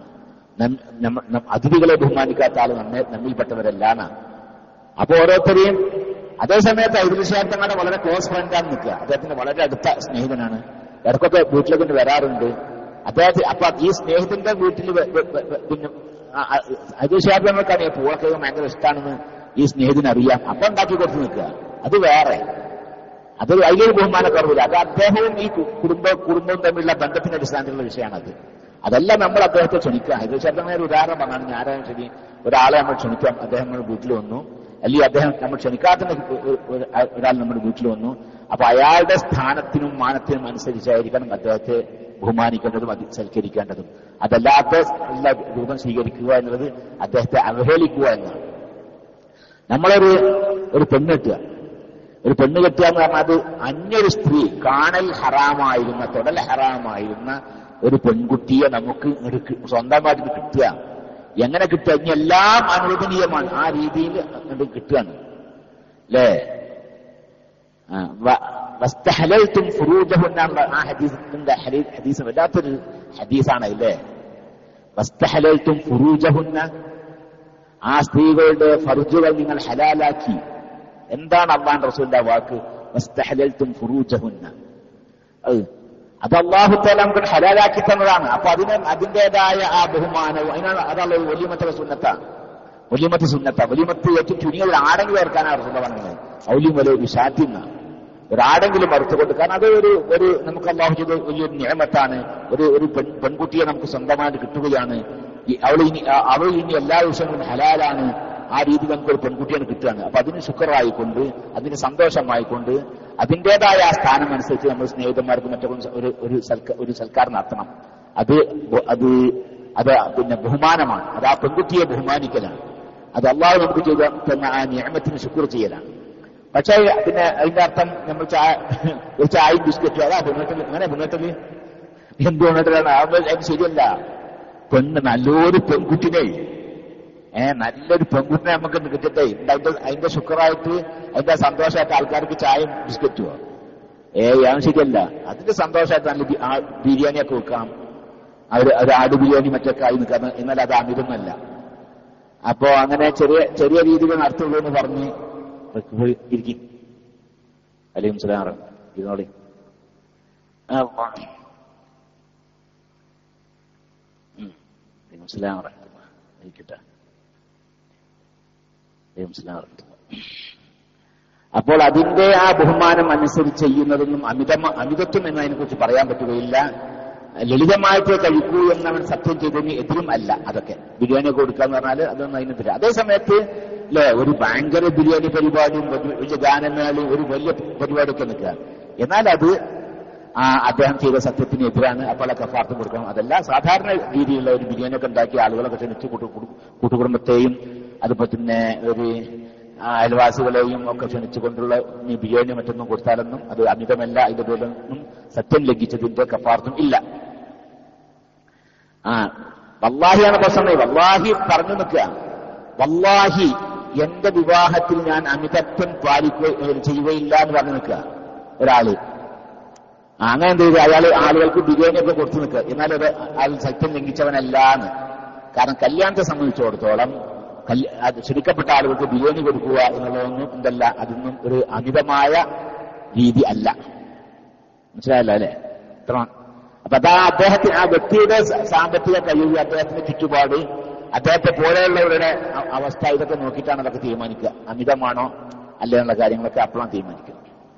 അതിഥികളെ ബഹുമാനിക്കാത്ത ആൾ നമ്മെ നമ്മിൽപ്പെട്ടവരല്ല എന്നാ അപ്പൊ ഓരോരുത്തരെയും അതേസമയത്ത് ഐതിഹാസിക തങ്ങളുടെ വളരെ ക്ലോസ് ഫ്രണ്ടാണ് നിൽക്കുക അദ്ദേഹത്തിന്റെ വളരെ അടുത്ത സ്നേഹിതനാണ് ഇടയ്ക്കൊക്കെ വീട്ടിലേക്ക് വരാറുണ്ട് അദ്ദേഹത്തെ അപ്പൊ ഈ സ്നേഹിതന്റെ വീട്ടിൽ വ- വ- വ- വ- പിന്നെ ഐതിഹാസിക നമ്മൾക്കറിയാം പൂളൊക്കെ ഭയങ്കര ഇഷ്ടമാണെന്ന് ഈ സ്നേഹിതന് അറിയാം അപ്പൊ ഉണ്ടാക്കി കൊടുത്ത് നിൽക്കുക അത് വേറെ അത് അതിലൊരു ബഹുമാനക്കുറവില്ല അത് അദ്ദേഹവും ഈ കു- കുടുംബ കുടുംബവും തമ്മിലുള്ള ബന്ധത്തിന്റെ അടിസ്ഥാനത്തിലുള്ള വിഷയമാണത് അതല്ല നമ്മൾ അദ്ദേഹത്തെ ക്ഷണിക്കുക ഐതിഹാസിക ഒരു ഉദാഹരണം പറഞ്ഞാണ് ഞാനായാലും ശരി ഒരാളെ നമ്മൾ ക്ഷണിക്കാം അദ്ദേഹം നമ്മുടെ വീട്ടിൽ വന്നു അല്ലെങ്കിൽ അദ്ദേഹം നമ്മൾ ക്ഷണിക്കാത്ത ഒരു- ഒരു- ഒരാൾ നമ്മുടെ വീട്ടിൽ വന്നു അപ്പൊ അയാളുടെ സ്ഥാനത്തിനും മാനത്തിനും അനുസരിച്ചായിരിക്കണം അദ്ദേഹത്തെ ബഹുമാനിക്കേണ്ടതും അതി സൽക്കരിക്കേണ്ടതും അതല്ലാത്ത ഉള്ള രൂപം സ്വീകരിക്കുക എന്നുള്ളത് അദ്ദേഹത്തെ അവഹേളിക്കുക എന്നാണ് നമ്മളൊരു ഒരു പെണ്ണ് കെട്ടുക ഒരു പെണ്ണ് കെട്ടുക എന്ന് പറഞ്ഞാൽ അത് അന്യൊരു സ്ത്രീ കാണൽ ഹറാമായിരുന്ന തൊടൽ ഹറാമായിരുന്ന ഒരു പെൺകുട്ടിയെ നമുക്ക് ഇങ്ങട് കി- സ്വന്തമായിട്ട് കിട്ടുക എങ്ങനെ കിട്ടുക ഇനി എല്ലാം അനുവദനീയമാണ് ആ രീതിയിൽ അങ്ങോട്ട് കിട്ടുകയാണ് അല്ലേ ആ, വ- വസ്തഹലൽത്തും ഫുറൂജഹുന്നാണ് ആ ഹദീസിന്റെ ഹദീ- ഹദീസ് വല്ലാത്തൊരു ഹദീസാണ് അല്ലേ വസ്തഹലൽത്തും ഫുറൂജഹുന്ന ആ സ്ത്രീകളുടെ ഫർജുകൾ നിങ്ങൾ ഹലാലാക്കി എന്താണ് അള്ളാൻ റസൂലിന്റെ വാക്ക് വസ്തഹലൽത്തും ഫുറൂജഹുന്ന അത് അത് അള്ളാഹു താല നമുക്ക് ഹലാലാക്കി തന്നതാണ് അപ്പൊ അതിന് അതിന്റേതായ ആ ബഹുമാനവും അതിനാണ് അതല്ല വലിയമത്തെ സുന്നത്താണ് വലിയമത്ത് സുന്നത്ത വലിയമത്ത് ഏറ്റവും ചുരുങ്ങിയ ഒരു ആടെങ്കിലും ഏർക്കാനാണ് റസൂല പറഞ്ഞത് ഔലിയും വലിയ ഒരു ശാദ്യം ഒരാടെങ്കിലും മറുത്തുകൊണ്ട് കാരണം അത് ഒരു ഒരു നമുക്ക് അള്ളാഹു ചെയ്ത വലിയൊരു നിയമത്താണ് ഒരു ഒരു പെൺ പെൺകുട്ടിയെ നമുക്ക് സ്വന്തമായിട്ട് കിട്ടുകയാണ് ഈ അവൾ ഇനി ആ- അവൾ ഇനി എല്ലാ ദിവസങ്ങളും ഹലാലാണ് ആ രീതി നമുക്ക് ഒരു പെൺകുട്ടിയാണ് കിട്ടുകയാണ് അപ്പൊ അതിന് ശുക്രായിക്കൊണ്ട് അതിന് സന്തോഷമായിക്കൊണ്ട് അതിൻ്റെതായ ആ സ്ഥാനം അനുസരിച്ച് നമ്മൾ സ്നേഹിതന്മാർക്ക് മറ്റൊക്കെ ഒരു ഒരു സൽക്ക ഒരു സൽക്കാരം നടത്തണം അത് ബ- അത് അത് പിന്നെ ബഹുമാനമാണ് അത് ആ പെൺകുട്ടിയെ ബഹുമാനിക്കലാണ് അത് അള്ളാഹു നമുക്ക് ചെയ്ത തന്ന ആ നിയമത്തിന് ശുക്ർ ചെയ്യലാണ് പക്ഷേ പിന്നെ അതിന്റെ അർത്ഥം നമ്മൾ ചായ ഒരു ചായയും ബിസ്ക്കറ്റും അതാ പെണ്ണുട്ടിൽ അങ്ങനെ പെണ്ണുട്ടിൽ എന്ത് പെണ്ണുട്ടിലാണ് അത് അത് ശരിയല്ല പെണ്ണ് നല്ലൊരു പെൺകുട്ടിനെ ഏ നല്ലൊരു പെൺകുട്ടിനെ നമുക്ക് കിട്ടട്ടെ അതിന്റെ അതിന്റെ ശുക്രായിട്ട് അതിന്റെ സന്തോഷമായിട്ട് ആൾക്കാർക്ക് ചായയും ബിസ്ക്കറ്റുമോ ഏ അത് ശരിയല്ല അതിന്റെ സന്തോഷമായിട്ട് നല്ല ബി- ആ ബിരിയാണിയൊക്കെ വെക്കാം അവർ ഒരു ആട് ബിരിയാണി മറ്റൊക്കെ ആയി നിൽക്കാം എന്നാൽ അത് അമിതൊന്നല്ല അപ്പോ അങ്ങനെ ചെറിയ ചെറിയ രീതിയിൽ നടത്തുള്ളൂ എന്ന് പറഞ്ഞ് പോയി ഇരിക്കും അലൈക്കും സലാം ഇരുന്നോളി ആ, ആ. ഉം. അലൈക്കും സലാം വറഹ്മത്തുള്ളാഹി. ഇരിക്കട്ടെ അലൈക്കും സലാം വറഹ്മത്തുള്ളാഹി. അപ്പോൾ അതിന്റെ ആ ബഹുമാനം അനുസരിച്ച് ചെയ്യുന്നതൊന്നും അമിതമ അമിതത്വം എന്നതിനെ കുറിച്ച് പറയാൻ പറ്റുകയില്ല ലളിതമായിട്ട് കഴിക്കൂ എന്നവൻ സത്യം ചെയ്തതിന് എതിരും അല്ല അതൊക്കെ ബിരിയാണി കൊടുക്കുക എന്ന് പറഞ്ഞാൽ അതൊന്നും അതിനെതിരെ അതേ സമയത്ത് അല്ലെ ഒരു ഭയങ്കര ബിരിയാണി പരിപാടിയും വലിയ വലിയ ഗാനമേളയും ഒരു വലിയ പരിപാടിയൊക്കെ നിൽക്കുക എന്നാൽ അത് ആ അദ്ദേഹം ചെയ്ത സത്യത്തിന് എതിരാണ് അപ്പോൾ ആ കഫാർത്തും കൊടുക്കണം അതല്ല സാധാരണ രീതിയിലുള്ള ഒരു ബിരിയാണി ഒക്കെ ഉണ്ടാക്കി ആളുകളൊക്കെ ക്ഷണിച്ച് കൂട്ടു കൂട്ടു- കൂട്ടുകുടുംബത്തെയും അതുപോലെ തന്നെ ഒരു ആ, അയൽവാസികളെയും ഒക്കെ ക്ഷണിച്ചുകൊണ്ടുള്ള ഈ ബിരിയാണി മറ്റൊന്നും കൊടുത്താലൊന്നും അത് അമിതമല്ല അതിന്റെ പേരിലൊന്നും സത്യം ലംഘിച്ചതിന്റെ കഫാർത്തും ഇല്ല ആ വല്ലാഹിയാണ് പ്രശ്നം വല്ലാഹി പറഞ്ഞു നിൽക്കുക വല്ലാഹി എന്റെ വിവാഹത്തിൽ ഞാൻ അമിതത്വം പാലിക്കുക ചെയ്യുകയില്ല എന്ന് പറഞ്ഞു നിൽക്കുക ഒരാള് ആ, അങ്ങനെ എന്ത് ചെയ്തു അയാൾ ആളുകൾക്ക് ബിരിയാണി ഒക്കെ കൊടുത്തു നിൽക്കുക എന്നാൽ അത് അയാൾ സത്യം ലംഘിച്ചവനല്ല എന്ന് കാരണം കല്യാണത്തെ സംബന്ധിച്ചിടത്തോളം കല്യ- അത് ക്ഷണിക്കപ്പെട്ട ആളുകൾക്ക് ബിരിയാണി കൊടുക്കുക എന്നുള്ളതൊന്നും എന്തല്ല അതൊന്നും ഒരു അമിതമായ രീതി അല്ല മനസ്സിലായല്ലോ അല്ലെ ഇത്ര അപ്പൊ അതാ അദ്ദേഹത്തിന് ആ വ്യക്തിയുടെ സ- സാമ്പത്തിക കഴിവ് അദ്ദേഹത്തിന്റെ ചുറ്റുപാട് അദ്ദേഹത്തെ പോലെയുള്ളവരുടെ അ- അവസ്ഥ ഇതൊക്കെ നോക്കിയിട്ടാണ് അതൊക്കെ തീരുമാനിക്കുക അമിതമാണോ അല്ലേ എന്നുള്ള കാര്യങ്ങളൊക്കെ അപ്പോഴാണ് തീരുമാനിക്കുക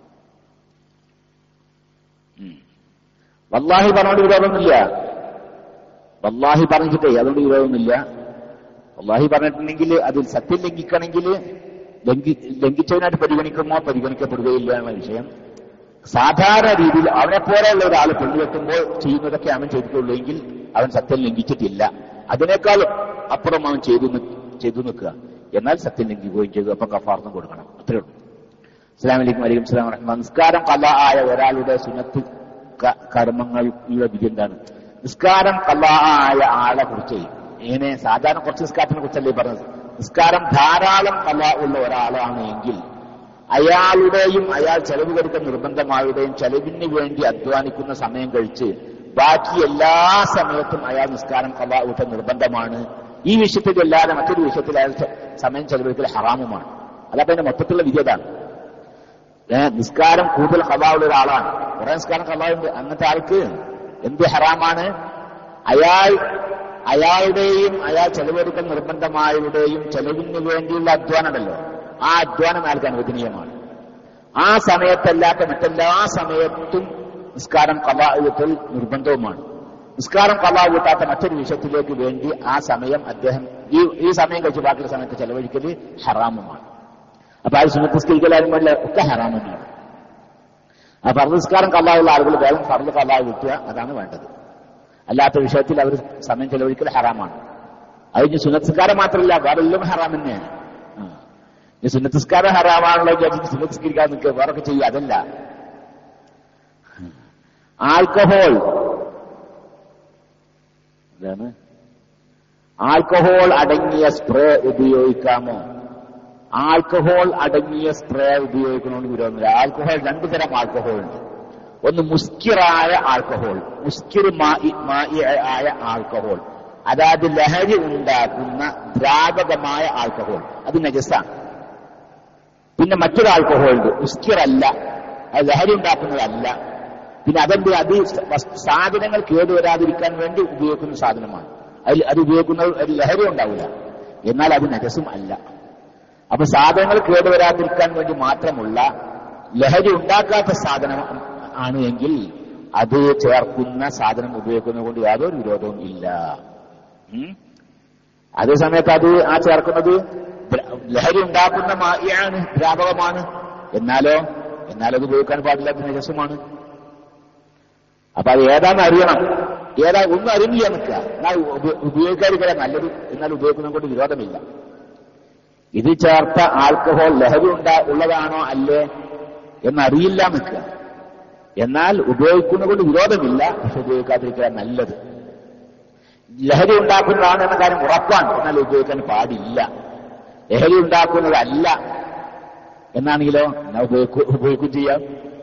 ഉം. വല്ലാഹി പറഞ്ഞോണ്ട് വിരോധമൊന്നുമില്ല വല്ലാഹി പറഞ്ഞിട്ടേ അതുകൊണ്ട് വിരോധമൊന്നുമില്ല വല്ലാഹി പറഞ്ഞിട്ടുണ്ടെങ്കിൽ അതിൽ സത്യം ലംഘിക്കണമെങ്കിൽ ലംഘി ലംഘിച്ചതിനായിട്ട് പരിഗണിക്കുമോ പരിഗണിക്കപ്പെടുകയില്ല എന്ന വിഷയം സാധാരണ രീതിയിൽ അവനെ പോലെയുള്ള ഒരാൾ പെണ്ണുവെക്കുമ്പോൾ ചെയ്യുന്നതൊക്കെ അവൻ ചെയ്തിട്ടുള്ളൂ എങ്കിൽ അവൻ സത്യം ലംഘിച്ചിട്ടില്ല അതിനേക്കാളും അപ്പുറം അവൻ ചെയ്തു നി- ചെയ്തു നിൽക്കുക എന്നാൽ സത്യം ലംഘിക്കുകയും ചെയ്തു അപ്പൊ കഫാർത്തും കൊടുക്കണം അത്രേ ഉള്ളൂ അസ്സാം വലൈക്കും വലൈക്കും സ്ലാം വറഹ്മത്തുള്ളാഹി. നിസ്കാരം കല ആയ ഒരാളുടെ സുന്നത്ത് ക- കർമ്മങ്ങളുടെ വിധി എന്താണ് നിസ്കാരം കല ആയ ആളെ കുറിച്ച് ഇങ്ങനെ സാധാരണ കുറച്ച് നിസ്കാരത്തിനെ കുറിച്ചല്ലേ പറഞ്ഞത് നിസ്കാരം ധാരാളം കല ഉള്ള ഒരാളാണ് എങ്കിൽ അയാളുടെയും അയാൾ ചെലവ് കൊടുക്കുന്ന നിർബന്ധമായുടെയും ചെലവിന് വേണ്ടി അധ്വാനിക്കുന്ന സമയം കഴിച്ച് ബാക്കി എല്ലാ സമയത്തും അയാൾ നിസ്കാരം കല വിട്ട നിർബന്ധമാണ് ഈ വിഷയത്തിൽ അല്ലാതെ മറ്റൊരു വിഷയത്തിൽ അയാൾ ചെ- സമയം ചെലവഴിക്കൽ ഹറാമുമാണ് അതപ്പോ അതിന്റെ മൊത്തത്തിലുള്ള വിധി അതാണ് ഏ, നിസ്കാരം കൂടുതൽ കഥാവുള്ള ഒരാളാണ് കുറെ നിസ്കാരം കഥാവുണ്ട് അങ്ങനത്തെ ആൾക്ക് എന്ത് ഹറാമാണ് അയാൾ അയാളുടെയും അയാൾ ചെലവെടുക്കുന്ന നിർബന്ധമായവരുടെയും ചെലവിന് വേണ്ടിയുള്ള അധ്വാനം ഉണ്ടല്ലോ ആ അധ്വാനം അയാൾക്ക് അനുവദനീയമാണ് ആ സമയത്തല്ലാത്ത മറ്റെല്ലാ സമയത്തും നിസ്കാരം കഥാവിധത്തിൽ നിർബന്ധവുമാണ് നിസ്കാരം കഥാ കൂട്ടാത്ത മറ്റൊരു വിഷയത്തിലേക്ക് വേണ്ടി ആ സമയം അദ്ദേഹം ഈ ഈ സമയം കഴിച്ച് ബാക്കിയുള്ള സമയത്ത് ചെലവഴിക്കൽ ഹറാമുമാണ് അപ്പൊ അത് സുന്നത്തിസ്കരിക്കലാരും വേണ്ട ഒക്കെ ഹറാമെന്നാണ് ആ ഫർദസ്കാരം കള്ളാവുള്ള ആളുകൾ വേഗം ഫർദ് കള്ളാവ് കിട്ടുക അതാണ് വേണ്ടത് അല്ലാത്ത വിഷയത്തിൽ അവർ സമയം ചെലവഴിക്കൽ ഹറാമാണ് അത് ഇനി സുന്നത്തിസ്കാരം മാത്രമല്ല വേറെ എല്ലാം ഹറാം തന്നെയാണ് ആ. ഈ സുന്നത്തിസ്കാരം ഹറാമാണല്ലോ വിചാരിച്ചിട്ട് സുന്നത്തിസ്കരിക്കാൻ നിൽക്കുക വേറൊക്കെ ചെയ്യുക അതല്ല ആൽക്കഹോൾ എന്താണ് ആൽക്കഹോൾ അടങ്ങിയ സ്പ്രേ ഉപയോഗിക്കാമോ ആൽക്കഹോൾ അടങ്ങിയ സ്പ്രേ ഉപയോഗിക്കണമെന്ന് വിരോധമില്ല ആൽക്കഹോൾ രണ്ടു തരം ആൽക്കഹോൾ ഉണ്ട് ഒന്ന് മുസ്കിറായ ആൽക്കഹോൾ മുസ്കിർ മായി- മായി ആയ ആൽക്കഹോൾ അതായത് ലഹരി ഉണ്ടാക്കുന്ന ദ്രാവകമായ ആൽക്കഹോൾ അത് നജസാണ് പിന്നെ മറ്റൊരു ആൽക്കഹോൾ ഉണ്ട് മുസ്കിറല്ല അത് ലഹരി ഉണ്ടാക്കുന്നതല്ല പിന്നെ അതെന്ത് അത് വസ്- സാധനങ്ങൾ കേടുവരാതിരിക്കാൻ വേണ്ടി ഉപയോഗിക്കുന്ന സാധനമാണ് അതിൽ അത് ഉപയോഗിക്കുന്നത് ഒരു ലഹരി ഉണ്ടാവില്ല എന്നാൽ അത് നജസും അല്ല അപ്പൊ സാധനങ്ങൾ കേടുവരാതിരിക്കാൻ വേണ്ടി മാത്രമുള്ള ലഹരി ഉണ്ടാക്കാത്ത സാധനം ആണ് എങ്കിൽ അത് ചേർക്കുന്ന സാധനം ഉപയോഗിക്കുന്നത് കൊണ്ട് യാതൊരു വിരോധവും ഇല്ല ഉം? അതേ സമയത്ത് അത് ആ ചേർക്കുന്നത് ദ്ര- ലഹരി ഉണ്ടാക്കുന്ന മായാണ് ദ്രാവകമാണ് എന്നാലോ എന്നാലത് ഉപയോഗിക്കാൻ പാടില്ലാത്ത നിരസമാണ് അപ്പൊ അത് ഏതാന്ന് അറിയണം ഏതാ ഒന്നും അറിയില്ല നിൽക്കുക എന്നാൽ ഉപ- ഉപയോഗിക്കാതിരിക്കുക നല്ലത് എന്നാൽ ഉപയോഗിക്കുന്നത് കൊണ്ട് വിരോധമില്ല ഇത് ചേർത്ത ആൽക്കഹോൾ ലഹരി ഉണ്ടാ ഉള്ളതാണോ അല്ലേ എന്നറിയില്ല നിൽക്കുക എന്നാൽ ഉപയോഗിക്കുന്നത് കൊണ്ട് വിരോധമില്ല പക്ഷെ ഉപയോഗിക്കാതിരിക്കുക നല്ലത് ലഹരി ഉണ്ടാക്കുന്നതാണ് എന്ന കാര്യം ഉറപ്പാണ് എന്നാൽ ഉപയോഗിക്കാൻ പാടില്ല ലഹരി ഉണ്ടാക്കുന്നതല്ല എന്നാണെങ്കിലോ എന്നാ ഉപയോഗിക്കു- ഉപയോഗിക്കുകയും ചെയ്യാം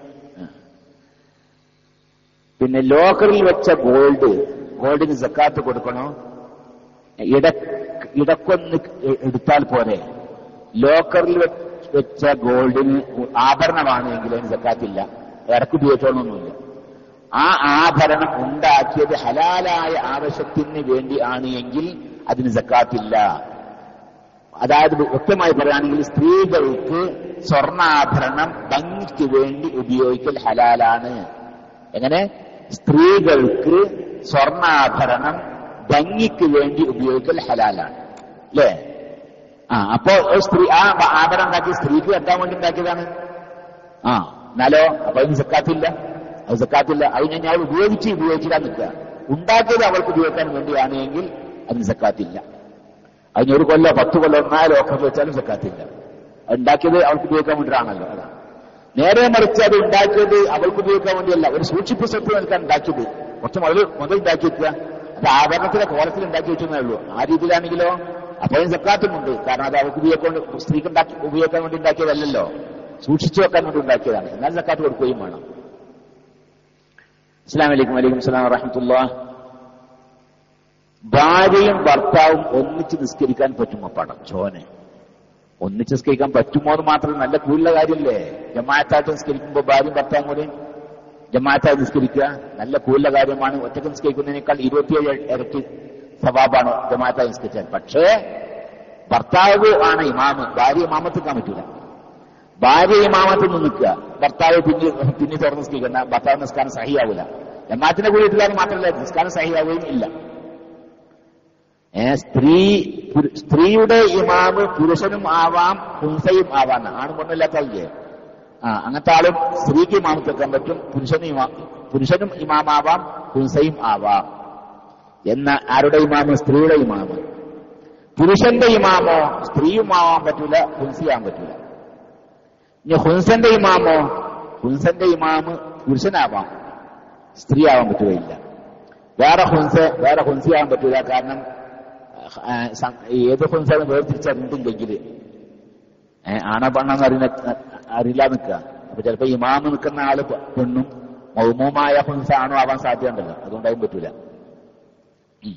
പിന്നെ ലോക്കറിൽ വെച്ച ഗോൾഡ് ഗോൾഡിന് സക്കാത്ത് കൊടുക്കണോ ഇട ഇടക്കൊന്ന് എടുത്താൽ പോരെ ലോക്കറിൽ വെ- വെച്ച ഗോൾഡിന് ആഭരണമാണ് എങ്കിൽ അതിന് സക്കാത്തില്ല ഇടക്ക് ഉപയോഗിച്ചോളൊന്നുമില്ല ആ ആഭരണം ഉണ്ടാക്കിയത് ഹലാലായ ആവശ്യത്തിന് വേണ്ടി ആണ് എങ്കിൽ അതിന് സക്കാത്തില്ല അതായത് വ്യക്തമായി പറയുകയാണെങ്കിൽ സ്ത്രീകൾക്ക് സ്വർണ്ണാഭരണം ഭംഗിക്ക് വേണ്ടി ഉപയോഗിക്കൽ ഹലാലാണ് എങ്ങനെ സ്ത്രീകൾക്ക് സ്വർണ്ണാഭരണം ഭംഗിക്ക് വേണ്ടി ഉപയോഗിക്കൽ ഹലാലാണ് അല്ലേ ആ അപ്പോ ഒരു സ്ത്രീ ആ ആഭരണം ഉണ്ടാക്കി സ്ത്രീക്ക് എത്താൻ വേണ്ടി ഉണ്ടാക്കിയതാണ് ആ എന്നാലോ അപ്പൊ അതിന് സക്കാത്തില്ല അത് സക്കാത്തില്ല അത് ഞാൻ അവൾ ഉപയോഗിച്ച് ഉപയോഗിച്ചില്ല നിൽക്കുക ഉണ്ടാക്കിയത് അവൾക്ക് ഉപയോഗിക്കാൻ വേണ്ടിയാണ് എങ്കിൽ അതിന് സക്കാത്തില്ല അതിന് ഒരു കൊല്ലോ പത്ത് കൊല്ലോ നാല് ലോക്കറിൽ വെച്ചാലും സക്കാത്തില്ല അത് ഉണ്ടാക്കിയത് അവൾക്ക് ഉപയോഗിക്കാൻ വേണ്ടിയിട്ടാണല്ലോ അതാണ് നേരെ മറിച്ച് അത് ഉണ്ടാക്കിയത് അവൾക്ക് ഉപയോഗിക്കാൻ വേണ്ടിയല്ല ഒരു സൂക്ഷിപ്പ് സ്വത്ത് നിൽക്കാൻ ഉണ്ടാക്കിയത് കുറച്ച് മുതൽ മുതൽ ഉണ്ടാക്കി വെക്കുക അത് ആഭരണത്തിന്റെ കോലത്തിൽ ഉണ്ടാക്കി വെച്ചെന്നേ ഉള്ളൂ ആ രീതിയിലാണെങ്കിലോ അപ്പോൾ അതിന് സക്കാത്തുമുണ്ട് കാരണം അത് അവൾക്ക് ഉപയോഗിക്കൊണ്ട് സ്ത്രീക്ക് ഉണ്ടാക്കി ഉപയോഗിക്കാൻ വേണ്ടി ഉണ്ടാക്കിയതല്ലല്ലോ സൂക്ഷിച്ചു വെക്കാൻ വേണ്ടി ഉണ്ടാക്കിയതാണ് എന്നാൽ സക്കാത്ത് കൊടുക്കുകയും വേണം അസ്സാം വലൈക്കും വലൈക്കും സ്ലാം വറഹമത്തുള്ള ഭാര്യയും ഭർത്താവും ഒന്നിച്ച് നിസ്കരിക്കാൻ പറ്റുമോ പടം ചോനെ ഒന്നിച്ച് നിസ്കരിക്കാൻ പറ്റുമോ എന്ന് മാത്രം നല്ല കൂലുള്ള കാര്യമല്ലേ ജമാഅത്തായിട്ട് നിസ്കരിക്കുമ്പോൾ ഭാര്യയും ഭർത്താവും കൂടി ജമാഅത്തായി നിസ്കരിക്കുക നല്ല കൂല കാര്യമാണ് ഒറ്റക്ക് നിസ്കരിക്കുന്നതിനേക്കാൾ ഇരുപത്തിയേഴ് ഇരട്ടി സ്വഭാവമാണ് ജമാഅത്തായി നിസ്കരിച്ചാൽ പക്ഷേ ഭർത്താവ് ആണ് ഇമാമ് ഭാര്യ ഇമാമത്തിക്കാൻ പറ്റൂല ഭാര്യ ഇമാമത്തിൽ നിന്ന് നിൽക്കുക ഭർത്താവ് പിന്നെ പിന്നെ തുറന്ന് നിസ്കരിക്കണ്ട ഭർത്താവ് നിസ്കാരം സഹിയാവൂല ജമാഅത്തിന്റെ കൂടെ ഇട്ടുകാരും മാത്രമല്ല നിസ്കാരം സഹിയാവുകയും ഇല്ല ഏ സ്ത്രീ പുരു- സ്ത്രീയുടെ ഇമാമ് പുരുഷനും ആവാം ഹുംസയും ആവാം ആണും പെണ്ണില്ലാത്ത ആളില്ലേ ആ അങ്ങനത്തെ ആളും സ്ത്രീക്ക് ഇമാമത്ത് വെക്കാൻ പറ്റും പുരുഷനും ഇമാ പുരുഷനും ഇമാമാവാം ഹുംസയും ആവാം എന്ന ആരുടെ ഇമാമ് സ്ത്രീയുടെ ഇമാമ് പുരുഷന്റെ ഇമാമോ സ്ത്രീയും ആവാൻ പറ്റൂല ഹുൻസിയാവാൻ പറ്റൂല ഇനി ഹുൻസന്റെ ഇമാമോ ഹുൻസന്റെ ഇമാമ് പുരുഷനാവാം സ്ത്രീ ആവാൻ പറ്റുകയില്ല വേറെ ഹുൻസ വേറെ ഹുൻസിയാവാൻ പറ്റൂല കാരണം ആ, സം- ഏത് ഹുൻസാണ് വേർതിരിച്ചറിഞ്ഞിട്ടില്ലെങ്കിൽ ആണ പെണ്ണെന്ന് അറിയുന്ന അറിയില്ല നിൽക്കുക അപ്പൊ ചിലപ്പോ ഇമാമ് നിൽക്കുന്ന ആള് പെ- പെണ്ണും മൗമൂമായ ഹുൻസ ആണോ ആവാൻ സാധ്യതയുണ്ടല്ലോ അതുകൊണ്ടാവും പറ്റൂല ഉം.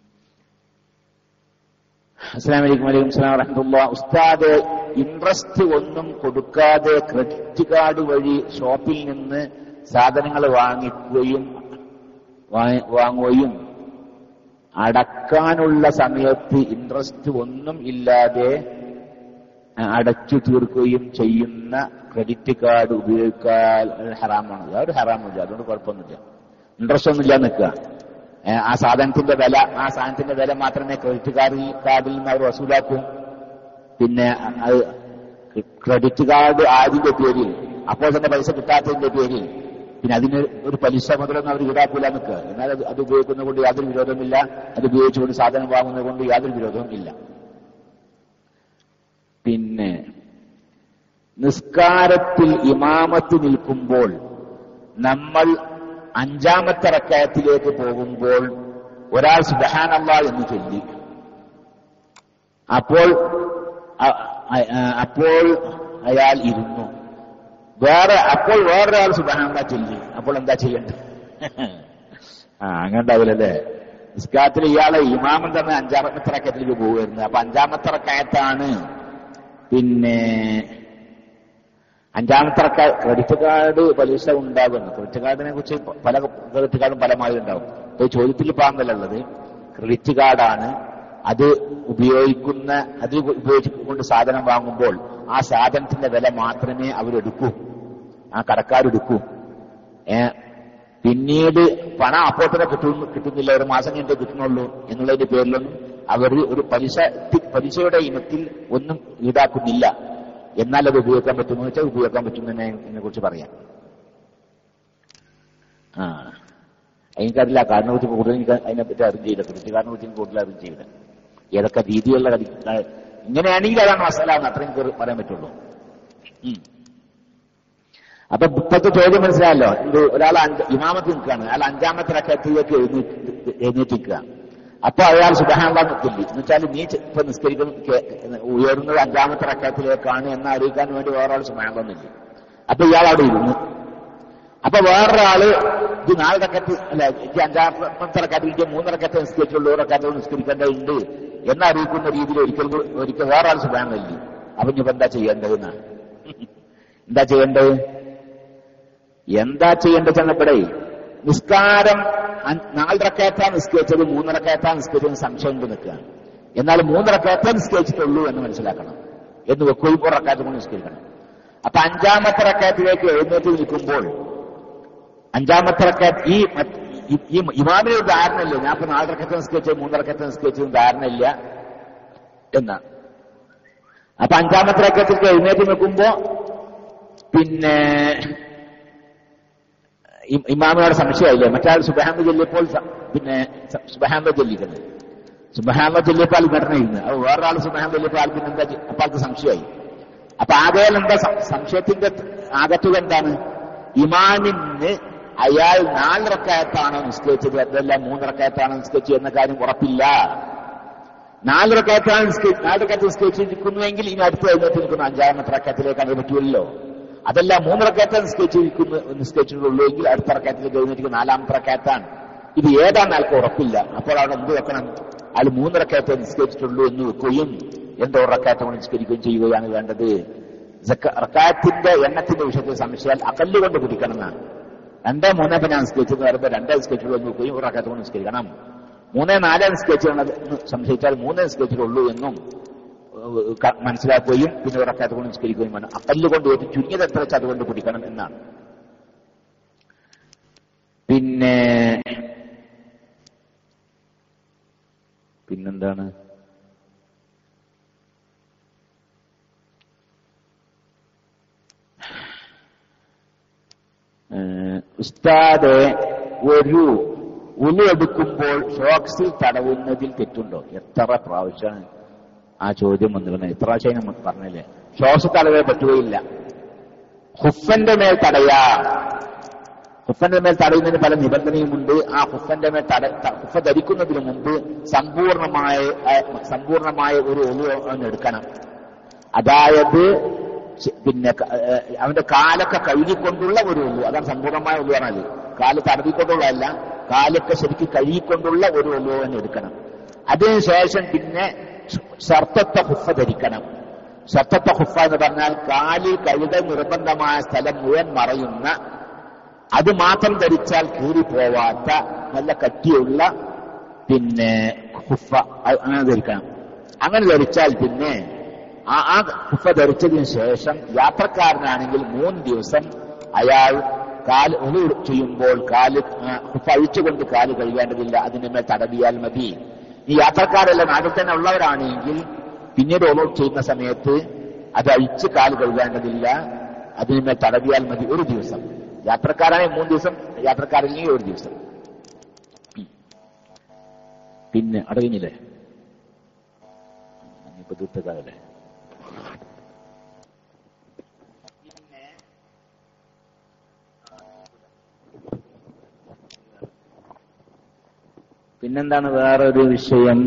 അസ്സാം വലൈക്കും വലൈക്കും സ്ലാം വറഹമുല്ല ഉസ്താദ് ഇൻട്രസ്റ്റ് ഒന്നും കൊടുക്കാതെ ക്രെഡിറ്റ് കാർഡ് വഴി ഷോപ്പിൽ നിന്ന് സാധനങ്ങൾ വാങ്ങിക്കുകയും വാ- വാങ്ങുകയും അടക്കാനുള്ള സമയത്ത് ഇൻട്രസ്റ്റ് ഒന്നും ഇല്ലാതെ അടച്ചു തീർക്കുകയും ചെയ്യുന്ന ക്രെഡിറ്റ് കാർഡ് ഉപയോഗിക്കാൻ ഹറാമാണ് അതൊരു ഹറാമില്ല അതുകൊണ്ട് കുഴപ്പമൊന്നുമില്ല ഇൻട്രസ്റ്റ് ഒന്നുമില്ല നിൽക്കുക ഏ, ആ സാധനത്തിന്റെ വില ആ സാധനത്തിന്റെ വില മാത്രമേ ക്രെഡിറ്റ് കാർഡിൽ കാർഡിൽ നിന്ന് അവർ വസൂലാക്കും പിന്നെ അത് ക്രെഡിറ്റ് കാർഡ് ആദ്യന്റെ പേരിൽ അപ്പോൾ തന്നെ പൈസ കിട്ടാത്തതിന്റെ പേരിൽ പിന്നെ അതിന് ഒരു പലിശ മുതലൊന്നും അവർ ഈടാക്കൂല നിൽക്കുക എന്നാൽ അത് അത് ഉപയോഗിക്കുന്നത് കൊണ്ട് യാതൊരു വിരോധമില്ല അത് ഉപയോഗിച്ചുകൊണ്ട് സാധനം വാങ്ങുന്നത് കൊണ്ട് യാതൊരു വിരോധവും ഇല്ല പിന്നെ നിസ്കാരത്തിൽ ഇമാമത്ത് നിൽക്കുമ്പോൾ നമ്മൾ അഞ്ചാമത്തെ റക്കായത്തിലേക്ക് പോകുമ്പോൾ ഒരാൾ സുബഹാനല്ല എന്ന് ചൊല്ലി അപ്പോൾ അ- അ- ആ, അപ്പോൾ അയാൾ ഇരുന്നു വേറെ അപ്പോൾ വേറൊരാൾ സുബഹാനല്ല ചൊല്ലി അപ്പോൾ എന്താ ചെയ്യേണ്ടത് ആ അങ്ങനെ ഉണ്ടാവില്ലല്ലേ നിസ്കാരത്തിൽ ഇയാളെ ഇമാമൻ തന്നെ അഞ്ചാമത്തെ റക്കത്തിലേക്ക് പോവുമായിരുന്നു അപ്പൊ അഞ്ചാമത്തെ റക്കായത്താണ് പിന്നെ അഞ്ചാമത്തെ റക്ക ക്രെഡിറ്റ് കാർഡ് പലിശ ഉണ്ടാകുന്നു ക്രെഡിറ്റ് കാർഡിനെ കുറിച്ച് പല ക്രെഡിറ്റ് കാർഡും പല മാതിരി ഉണ്ടാവും ഇപ്പൊ ഈ ചോദ്യത്തിൽ പാകുന്നല്ല ഉള്ളത് ക്രെഡിറ്റ് കാർഡാണ് അത് ഉപയോഗിക്കുന്ന അത് ഉപയോഗിച്ചുകൊണ്ട് സാധനം വാങ്ങുമ്പോൾ ആ സാധനത്തിന്റെ വില മാത്രമേ അവരെടുക്കൂ ആ കടക്കാരെടുക്കൂ ഏ പിന്നീട് പണം അപ്പോൾ തന്നെ കിട്ടുന്നു കിട്ടുന്നില്ല ഒരു മാസം കഴിഞ്ഞിട്ട് കിട്ടുന്നുള്ളൂ എന്നുള്ളതിന്റെ പേരിലൊന്നും അവർ ഒരു പലിശ പലിശയുടെ ഇനത്തിൽ ഒന്നും ഈടാക്കുന്നില്ല എന്നാൽ അത് ഉപയോഗിക്കാൻ പറ്റുമെന്ന് വെച്ചാൽ ഉപയോഗിക്കാൻ പറ്റുമെന്ന് ഇതിനെ കുറിച്ച് പറയാം ആ എനിക്കറിയില്ല കാരനെ കുറിച്ച് കൂടുതൽ എനിക്ക് അതിനെപ്പറ്റി അറിഞ്ഞില്ല കൃഷിക്കാരനെ കുറിച്ച് എനിക്ക് കൂടുതൽ അറിഞ്ഞില്ല ഏതൊക്കെ രീതിയുള്ള കടി ഇങ്ങനെയാണെങ്കിൽ അതാണ് മസാല എന്ന് അത്രയും എനിക്ക് പറയാൻ പറ്റുള്ളൂ ഉം. അപ്പൊ ഇപ്പോഴത്തെ ചോദ്യം മനസ്സിലായല്ലോ ഇത് ഒരാൾ അഞ്ച് ഇമാമത്ത് നിൽക്കുകയാണ് അയാൾ അഞ്ചാമത്തെ റക്കത്തിലേക്ക് എഴുന്നേറ്റ് എഴുന്നേറ്റ് നിൽക്കുക അപ്പൊ അയാൾ സുബഹാനുള്ള നിൽക്കില്ല എന്ന് വെച്ചാൽ നീ ചെ- ഇപ്പൊ നിസ്കരിക്കുന്ന കേ- ഉയർന്നത് അഞ്ചാമത്തെ റക്കത്തിലേക്കാണ് എന്ന് അറിയിക്കാൻ വേണ്ടി വേറൊരാൾ സുബഹാനില്ല അപ്പൊ ഇയാൾ അവിടെ ഇരുന്നു അപ്പൊ വേറൊരാള് ഇത് നാല് റക്കത്ത് അല്ല എനിക്ക് അഞ്ചാമത്തെ റക്കത്തിൽ എനിക്ക് മൂന്ന് റക്കത്തെ നിസ്കരിച്ചുള്ളൂ റക്കത്ത് നിസ്കരിക്കേണ്ടതുണ്ട് എന്ന് അറിയിക്കുന്ന രീതിയിൽ ഒരിക്കൽ കൂ- ഒരിക്കൽ വേറൊരാൾ സുബഹാനില്ല അപ്പൊ ഇനിയിപ്പോ എന്താ ചെയ്യേണ്ടതെന്നാ എന്താ ചെയ്യേണ്ടത് എന്താ ചെയ്യേണ്ടത് ചെന്നപ്പോഴേ നിസ്കാരം അഞ്ച്- നാല് റക്കയത്താ നിസ്കരിച്ചത് മൂന്ന് റക്കയത്താ നിസ്കരിച്ചത് സംശയം കൊണ്ട് നിൽക്കുക എന്നാൽ മൂന്ന് റക്കയത്തേ നിസ്കരിച്ചിട്ടുള്ളൂ എന്ന് മനസ്സിലാക്കണം എന്ന് വെക്കുകയും റക്കാത്ത് കൊണ്ട് നിസ്കരിക്കണം അപ്പൊ അഞ്ചാമത്തെ റക്കാത്തിലേക്ക് എഴുന്നേറ്റ് നിൽക്കുമ്പോൾ അഞ്ചാമത്തെ റക്കാത്ത് ഈ മറ്റ്- ഈ- ഈ ഇമാമിന് ഒരു ധാരണയില്ല ഞാൻ ഇപ്പൊ നാല് റക്കത്തെ നിസ്കരിച്ചത് മൂന്ന് റക്കത്തെ നിസ്കരിച്ചതും ധാരണയില്ല എന്നാ അപ്പൊ അഞ്ചാമത്തെ റക്കത്തിലേക്ക് എഴുന്നേറ്റ് നിൽക്കുമ്പോ പിന്നെ ഇ- ഇമാമിനോട് സംശയമായില്ലേ മറ്റാൾ സുബഹാന്ത ചൊല്ലിയപ്പോൾ സ- പിന്നെ സ- സുബഹാന്ത ചൊല്ലിക്കുന്നത് സുബഹാന്ത ചൊല്ലിയപ്പോൾ ആൾ ഘടനയിരുന്നു അപ്പൊ വേറൊരാൾ സുബഹാന്ത ചൊല്ലിയപ്പോൾ ആൾക്ക് എന്താ ചെ- അപ്പൊ ആൾക്ക് സംശയമായി അപ്പൊ ആകെയാൽ എന്താ സം- സംശയത്തിന്റെ ആകത്തുക എന്താണ് ഇമാമിന് അയാൾ നാല് റക്കായത്താണോ നിസ്കരിച്ചത് അതല്ല മൂന്ന് റക്കായത്താണോ നിസ്കരിച്ചത് എന്ന കാര്യം ഉറപ്പില്ല നാല് റക്കായത്താണ് നിസ്കരി- നാല് റക്കായത്ത് നിസ്കരിച്ചിരിക്കുന്നുവെങ്കിൽ ഇനി അടുത്ത് കഴിഞ്ഞിട്ട് നിൽക്കുന്ന അഞ്ചാമത്തെ റക്കായത്തിലേക്ക് അത് പറ്റുമല്ലോ അതല്ല മൂന്ന് റക്കായത്ത് നിസ്കരിച്ചിരിക്കുന്നു നിസ്കരിച്ചിട്ടുള്ളൂ എങ്കിൽ അടുത്ത റക്കായത്തിലേക്ക് എഴുന്നേറ്റിരിക്കുന്ന നാലാമത്തെ റക്കായത്താണ് ഇത് ഏതാണെന്ന് ആൾക്ക് ഉറപ്പില്ല അപ്പോൾ അവിടെ എന്ത് വെക്കണം അയാൾ മൂന്ന് റക്കായത്തെ നിസ്കരിച്ചിട്ടുള്ളൂ എന്ന് വെക്കുകയും എന്തോ റക്കായത്തെ കൊണ്ട് നിസ്കരിക്കുകയും ചെയ്യുകയാണ് വേണ്ടത് സക്ക- റക്കായത്തിന്റെ എണ്ണത്തിന്റെ വിഷയത്തിൽ സംശയാൽ അകല്ല് കൊണ്ട് പിടിക്കണം എന്നാണ് രണ്ടോ മൂന്നോ ഇപ്പൊ ഞാൻ നിസ്കരിച്ചെന്ന് പറയുമ്പോൾ രണ്ടോ നിസ്കരിച്ചുള്ളൂ എന്ന് നോക്കുകയും ഒരു റക്കാത്ത് കൊണ്ട് നിസ്കരിക്കണം മൂന്നേ നാലോ നിസ്കരിച്ചുള്ളത് സംശയിച്ചാൽ മൂന്നേ നിസ്കരിച്ചിട്ടുള്ളൂ എന്നും ഏഹ്, ക- മനസ്സിലാക്കുകയും പിന്നെ ഒരു റക്കാത്ത് കൊണ്ട് നിസ്കരിക്കുകയും വേണം അപ്പല്ല് കൊണ്ട് ഏറ്റവും ചുരുങ്ങിയത് എത്ര വെച്ച് അതുകൊണ്ട് കുടിക്കണം എന്നാണ് പിന്നെ പിന്നെന്താണ് ഏഹ് ഉസ്താദെ ഒരു ഉലു എടുക്കുമ്പോൾ ഷോക്സിൽ തടവുന്നതിൽ തെറ്റുണ്ടോ എത്ര പ്രാവശ്യമാണ് ആ ചോദ്യം വന്നിരുന്നത് എത്ര പ്രാവശ്യം നമ്മൾ പറഞ്ഞില്ലേ ഷോക്സ് തടവേ പറ്റുകയില്ല ഹുഫന്റെ മേൽ തടയാ ഹുഫന്റെ മേൽ തടയുന്നതിന് പല നിബന്ധനയുമുണ്ട് ആ ഹുഫന്റെ മേൽ തട ത- ഹുഫ ധരിക്കുന്നതിന് മുമ്പ് സമ്പൂർണമായ ആ, സമ്പൂർണമായ ഒരു ഒലു അവൻ എടുക്കണം അതായത് ചെ- പിന്നെ ക- ഏഹ് അവന്റെ കാലൊക്കെ കഴുകിക്കൊണ്ടുള്ള ഒരു ഒലു അതാണ് സമ്പൂർണമായ ഒലു പറഞ്ഞാൽ കാല് തടവിക്കൊണ്ടുള്ളതല്ല കാലൊക്കെ ശരിക്കും കഴുകിക്കൊണ്ടുള്ള ഒരു ഒലു അവൻ എടുക്കണം അതിനുശേഷം പിന്നെ ഷർത്തത്തെ ഹുഫ ധരിക്കണം ഷർത്തത്തെ ഹുഫ എന്ന് പറഞ്ഞാൽ കാലിൽ കഴുകൽ നിർബന്ധമായ സ്ഥലം മുഴുവൻ മറയുന്ന അത് മാത്രം ധരിച്ചാൽ കീറിപ്പോവാത്ത നല്ല കട്ടിയുള്ള പിന്നെ ഹുഫ അത് അങ്ങനെ ധരിക്കണം അങ്ങനെ ധരിച്ചാൽ പിന്നെ ആ ആ ഹുഫ ധരിച്ചതിന് ശേഷം യാത്രക്കാരനാണെങ്കിൽ മൂന്ന് ദിവസം അയാൾ കാല് ഒളി ചെയ്യുമ്പോൾ കാല് ആ, ഹുഫ അഴിച്ചുകൊണ്ട് കാല് കഴുകേണ്ടതില്ല അതിന് മേൽ തടവിയാൽ മതി ഈ യാത്രക്കാരല്ല നാട്ടിൽ തന്നെ ഉള്ളവരാണെങ്കിൽ പിന്നീട് ഒളി ചെയ്യുന്ന സമയത്ത് അത് അഴിച്ച് കാല് കഴുകേണ്ടതില്ല അതിന്മേൽ തടവിയാൽ മതി ഒരു ദിവസം യാത്രക്കാരാണെങ്കിൽ മൂന്ന് ദിവസം യാത്രക്കാരില്ലെങ്കിൽ ഒരു ദിവസം പിന്നെ അടങ്ങില്ലേ ഇപ്പൊ തീർത്തക്കാരല്ലേ പിന്നെന്താണ് വേറൊരു വിഷയം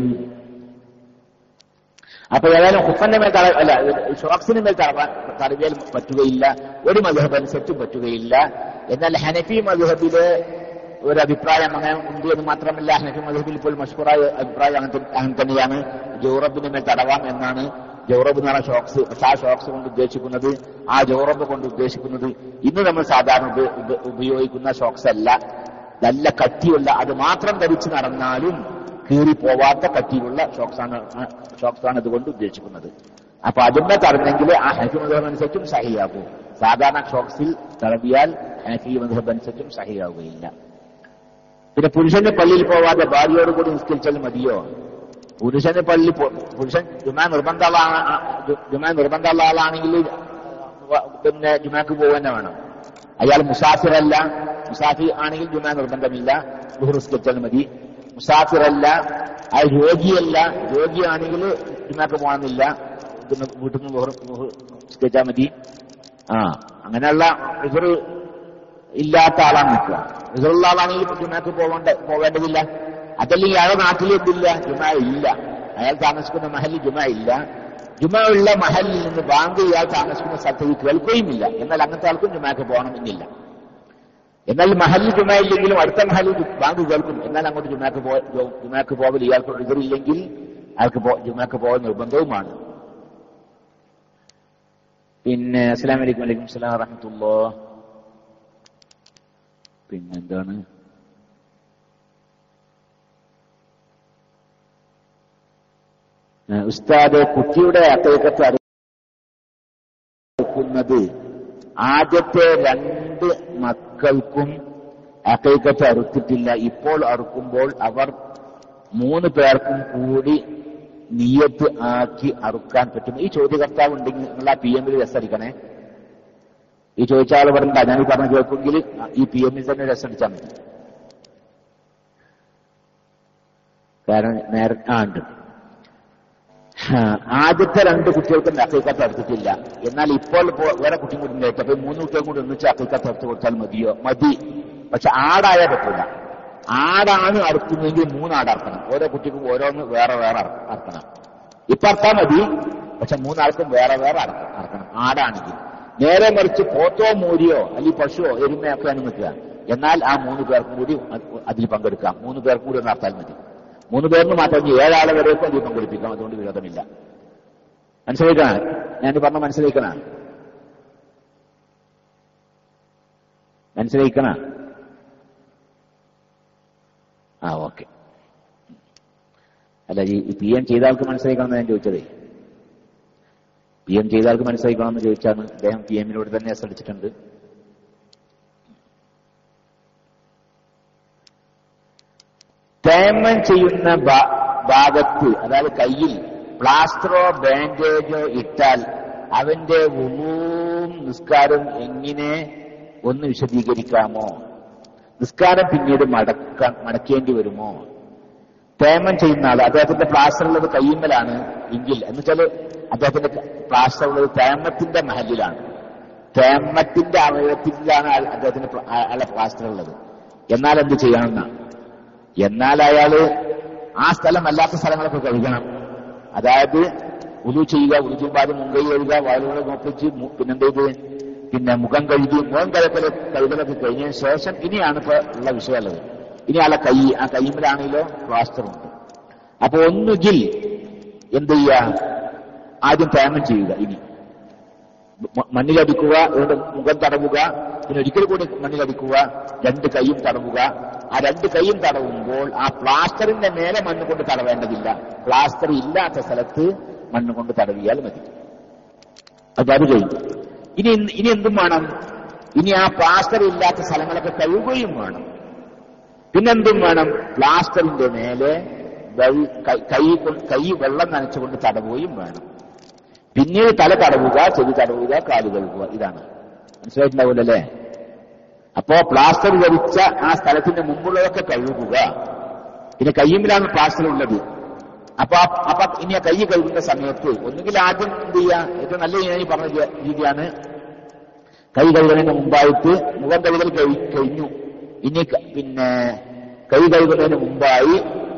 അപ്പൊ ഏതായാലും ഹുഫന്റെ മേൽ തട അല്ല ഷോക്സിന് മേൽ തടവാൻ തടവിയാൽ പറ്റുകയില്ല ഒരു മധുഹബ് അനുസരിച്ചും പറ്റുകയില്ല എന്നാൽ ഹനഫി മധുഹബില് ഒരു അഭിപ്രായം അങ്ങനെ ഉണ്ട് എന്ന് മാത്രമല്ല ഹനഫി മധുഹബിൽ ഇപ്പോൾ മഷ്ഹൂറായ അഭിപ്രായം അങ്ങനെ തന്നെ- അങ്ങനെ തന്നെയാണ് ജൗറബിന് മേൽ തടവാം എന്നാണ് ജൗറബ് എന്ന് പറഞ്ഞ ഷോക്സ് പക്ഷെ ആ ഷോക്സ് കൊണ്ട് ഉദ്ദേശിക്കുന്നത് ആ ജൗറബ് കൊണ്ട് ഉദ്ദേശിക്കുന്നത് ഇന്ന് നമ്മൾ സാധാരണ ഉപ- ഉപ- ഉപയോഗിക്കുന്ന ഷോക്സ് അല്ല നല്ല കട്ടിയുള്ള അത് മാത്രം ധരിച്ച് നടന്നാലും കീറിപ്പോവാത്ത കട്ടിയുള്ള ഷോക്സാണ് ആ ഷോക്സാണ് ഇതുകൊണ്ട് ഉദ്ദേശിക്കുന്നത് അപ്പൊ അതിന്മേൽ തടഞ്ഞെങ്കിൽ ആ ഹനഫി മധുഹബ് അനുസരിച്ചും സഹിയാകും സാധാരണ ഷോക്സിൽ തടവിയാൽ ഹനഫി മധുഹബ് അനുസരിച്ചും സഹിയാവുകയില്ല പിന്നെ പുരുഷന് പള്ളിയിൽ പോവാതെ ഭാര്യയോട് കൂടി നിസ്കരിച്ചാൽ മതിയോ പുരുഷന് പള്ളി പോ- പുരുഷൻ ജുമാ നിർബന്ധമുള്ള ആളാ- ആ, ജു- ജുമാ നിർബന്ധമുള്ള ആളാണെങ്കിൽ വ- പിന്നെ ജുമാക്ക് പോവുക തന്നെ വേണം അയാൾ മുസാഫിറല്ല മുസാഫിർ ആണെങ്കിൽ ജുമാ നിർബന്ധമില്ല ദുഹർ നിസ്കരിച്ചാൽ മതി മുസാഫിറല്ല അയാൾ രോഗിയല്ല രോഗിയാണെങ്കിൽ ജുമാക്ക് പോകണമെന്നില്ല പിന്നെ വീട്ടിൽ നിന്ന് ദുഹർ ദുഹർ നിസ്കരിച്ചാൽ മതി ആ അങ്ങനെയുള്ള ഇവർ ഇല്ലാത്ത ആളാണ് നിൽക്കുക ഇതുള്ള ആളാണെങ്കിൽ ജുമാക്ക് പോവേണ്ട പോവേണ്ടതില്ല അതല്ലെങ്കിൽ അയാളുടെ നാട്ടിൽ എന്തില്ല ജുമ ഇല്ല അയാൾ താമസിക്കുന്ന മഹലിൽ ജുമ ഇല്ല ജുമ ഉള്ള മഹലിൽ നിന്ന് ബാങ്ക് ഇയാൾ താമസിക്കുന്ന സ്ഥലത്തേക്ക് കേൾക്കുകയുമില്ല എന്നാൽ അങ്ങനത്തെ ആൾക്കും ജുമാക്ക് പോകണം എന്നില്ല എന്നാൽ മഹലിൽ ജുമ ഇല്ലെങ്കിലും അടുത്ത മഹലിൽ ബാങ്ക് കേൾക്കും എന്നാൽ അങ്ങോട്ട് ജുമാക്ക് പോ ജുമാക്ക് പോകൽ ഇയാൾക്ക് എതിരില്ലെങ്കിൽ അയാൾക്ക് പോ- ജുമാക്ക് പോകാൻ നിർബന്ധവുമാണ് പിന്നെ അസ്സലാം വലൈക്കും വലൈക്കും സ്ലാം വറഹമത്തുള്ള പിന്നെന്താണ് ഏഹ് ഉസ്താദ് കുട്ടിയുടെ അത്തേക്കത്ത് അറുക്കുന്നത് ആദ്യത്തെ രണ്ട് മക്കൾക്കും അക്കൈക്കത്ത് അറുത്തിട്ടില്ല ഇപ്പോൾ അറുക്കുമ്പോൾ അവർ മൂന്ന് പേർക്കും കൂടി നിയത്ത് ആക്കി അറുക്കാൻ പറ്റും ഈ ചോദ്യകർത്താവ് ഉണ്ടെങ്കിൽ നിങ്ങൾ ആ പി എമ്മിൽ രസടിക്കണേ ഈ ചോദിച്ച ആൾ പറഞ്ഞ ഞാൻ ഈ പറഞ്ഞ കേൾക്കുമെങ്കിൽ ഈ പി എമ്മിൽ തന്നെ രസടിച്ചാൽ മതി കാരണം നേരെ ആ ഉണ്ട് ആ, ആദ്യത്തെ രണ്ട് കുട്ടികൾക്കും അക്കൈക്കത്ത് എടുത്തിട്ടില്ല എന്നാൽ ഇപ്പോൾ പോ- വേറെ കുട്ടിയും കൂടി ഉണ്ടായിട്ട് അപ്പൊ ഈ മൂന്ന് കുട്ടികൾ കൂടി ഒന്നിച്ച് അക്കൈക്കത്ത് എടുത്ത് കൊടുത്താൽ മതിയോ മതി പക്ഷെ ആടായാൽ പറ്റില്ല ആടാണ് അറുക്കുന്നതെങ്കിൽ മൂന്നാട് അറക്കണം ഓരോ കുട്ടിക്കും ഓരോന്ന് വേറെ വേറെ അറ- അറക്കണം ഇപ്പൊ അറക്കാൻ മതി പക്ഷെ മൂന്നാൾക്കും വേറെ വേറെ അറക്ക- അറക്കണം ആടാണെങ്കിൽ നേരെ മറിച്ച് പോത്തോ മൂരിയോ അല്ലെങ്കിൽ പശുവോ എരുമയോ ഒക്കെയാണ് നിൽക്കുക എന്നാൽ ആ മൂന്ന് പേർക്കും കൂടി അത് അതിൽ പങ്കെടുക്കാം മൂന്ന് പേർക്കും കൂടി ഒന്ന് അർത്താൽ മതി മൂന്ന് പേരിന് മാത്രം ഏഴാളെ വരെയൊക്കെ അതിൽ പങ്കെടുപ്പിക്കാം അതുകൊണ്ട് വിരോധമില്ല മനസ്സിലാക്കണ ഞാൻ പറഞ്ഞ മനസ്സിലാക്കണ മനസ്സിലാക്കണ ആ ഓക്കെ അല്ല ഈ പി എം ചെയ്ത ആൾക്ക് മനസ്സിലാക്കണം ഞാൻ ചോദിച്ചതേ പി എം ചെയ്ത ആൾക്ക് മനസ്സിലാക്കണം എന്ന് ചോദിച്ചാണ് അദ്ദേഹം പി എമ്മിനോട് തന്നെ എസ് അടിച്ചിട്ടുണ്ട് തേമം ചെയ്യുന്ന ഭാ- ഭാഗത്ത് അതായത് കയ്യിൽ പ്ലാസ്റ്ററോ ബാൻഡേജോ ഇട്ടാൽ അവന്റെ ഉളുവും നിസ്കാരം എങ്ങനെ ഒന്ന് വിശദീകരിക്കാമോ നിസ്കാരം പിന്നീട് മടക്ക മടക്കേണ്ടി വരുമോ തേമം ചെയ്യുന്ന ആൾ അദ്ദേഹത്തിന്റെ പ്ലാസ്റ്റർ ഉള്ളത് കയ്യുമ്മലാണ് എങ്കിൽ എന്ന് വെച്ചാല് അദ്ദേഹത്തിന്റെ പ്ലാസ്റ്റർ ഉള്ളത് തേമത്തിന്റെ മഹലിലാണ് തേമത്തിന്റെ അവയവത്തിലാണ് അയാൾ- അദ്ദേഹത്തിന്റെ പ്ല- അയാളുടെ പ്ലാസ്റ്റർ ഉള്ളത് എന്നാൽ എന്ത് ചെയ്യണമെന്നാണ് എന്നാൽ അയാള് ആ സ്ഥലം അല്ലാത്ത സ്ഥലങ്ങളൊക്കെ കഴുകണം അതായത് ഉലു ചെയ്യുക ഉലു ചെയ്യുമ്പോൾ അത് മുൻകൈ കഴുകുക വയലുകളെ നോക്കിച്ച് മു- പിന്നെന്ത് ചെയ്ത് പിന്നെ മുഖം കഴുകി മുഖം കഴുകല് കഴുകലൊക്കെ കഴിഞ്ഞതിന് ശേഷം ഇനിയാണ് ഇപ്പൊ ഉള്ള വിഷയമുള്ളത് ഇനി ആളെ കൈ ആ കൈമിലാണെങ്കിലോ പ്ലാസ്റ്റർ ഉണ്ട് അപ്പൊ ഒന്നുകിൽ എന്ത് ചെയ്യുക ആദ്യം പേയ്മെന്റ് ചെയ്യുക ഇനി മ- മണ്ണിലടിക്കുക അതുകൊണ്ട് മുഖം തടവുക പിന്നെ ഒരിക്കൽ കൂടി മണ്ണിലടിക്കുക രണ്ട് കൈയും തടവുക ആ രണ്ട് കൈയും തടവുമ്പോൾ ആ പ്ലാസ്റ്ററിന്റെ മേലെ മണ്ണ് കൊണ്ട് തടവേണ്ടതില്ല പ്ലാസ്റ്റർ ഇല്ലാത്ത സ്ഥലത്ത് മണ്ണ് കൊണ്ട് തടവിയാൽ മതി അപ്പൊ അത് കഴിഞ്ഞു ഇനി എന്ത്- ഇനി എന്തും വേണം ഇനി ആ പ്ലാസ്റ്റർ ഇല്ലാത്ത സ്ഥലങ്ങളൊക്കെ കഴുകുകയും വേണം പിന്നെന്തും വേണം പ്ലാസ്റ്ററിന്റെ മേലെ വെൾ- കൈ- കൈ കൊണ്ട്- കൈ വെള്ളം നനച്ചുകൊണ്ട് തടവുകയും വേണം പിന്നീട് തല തടവുക ചെവി തടവുക കാല് കഴുകുക ഇതാണ് മനസ്സിലായിട്ടുണ്ടാവില്ല അല്ലേ അപ്പോ പ്ലാസ്റ്റർ ധരിച്ച ആ സ്ഥലത്തിന്റെ മുമ്പുള്ളതൊക്കെ കഴുകുക പിന്നെ കയ്യുമ്പിലാണ് പ്ലാസ്റ്റർ ഉള്ളത് അപ്പൊ ആ- അപ്പൊ ഇനി ആ കൈ കഴുകുന്ന സമയത്ത് ഒന്നുകിൽ ആദ്യം എന്ത് ചെയ്യുക ഏറ്റവും നല്ല ഞാൻ ഈ പറഞ്ഞ രീ- രീതിയാണ് കൈ കഴുകുന്നതിന് മുമ്പായിട്ട് മുഖം കഴുകൽ കഴി- കഴിഞ്ഞു ഇനി ക- പിന്നെ കൈ കഴുകുന്നതിന് മുമ്പായി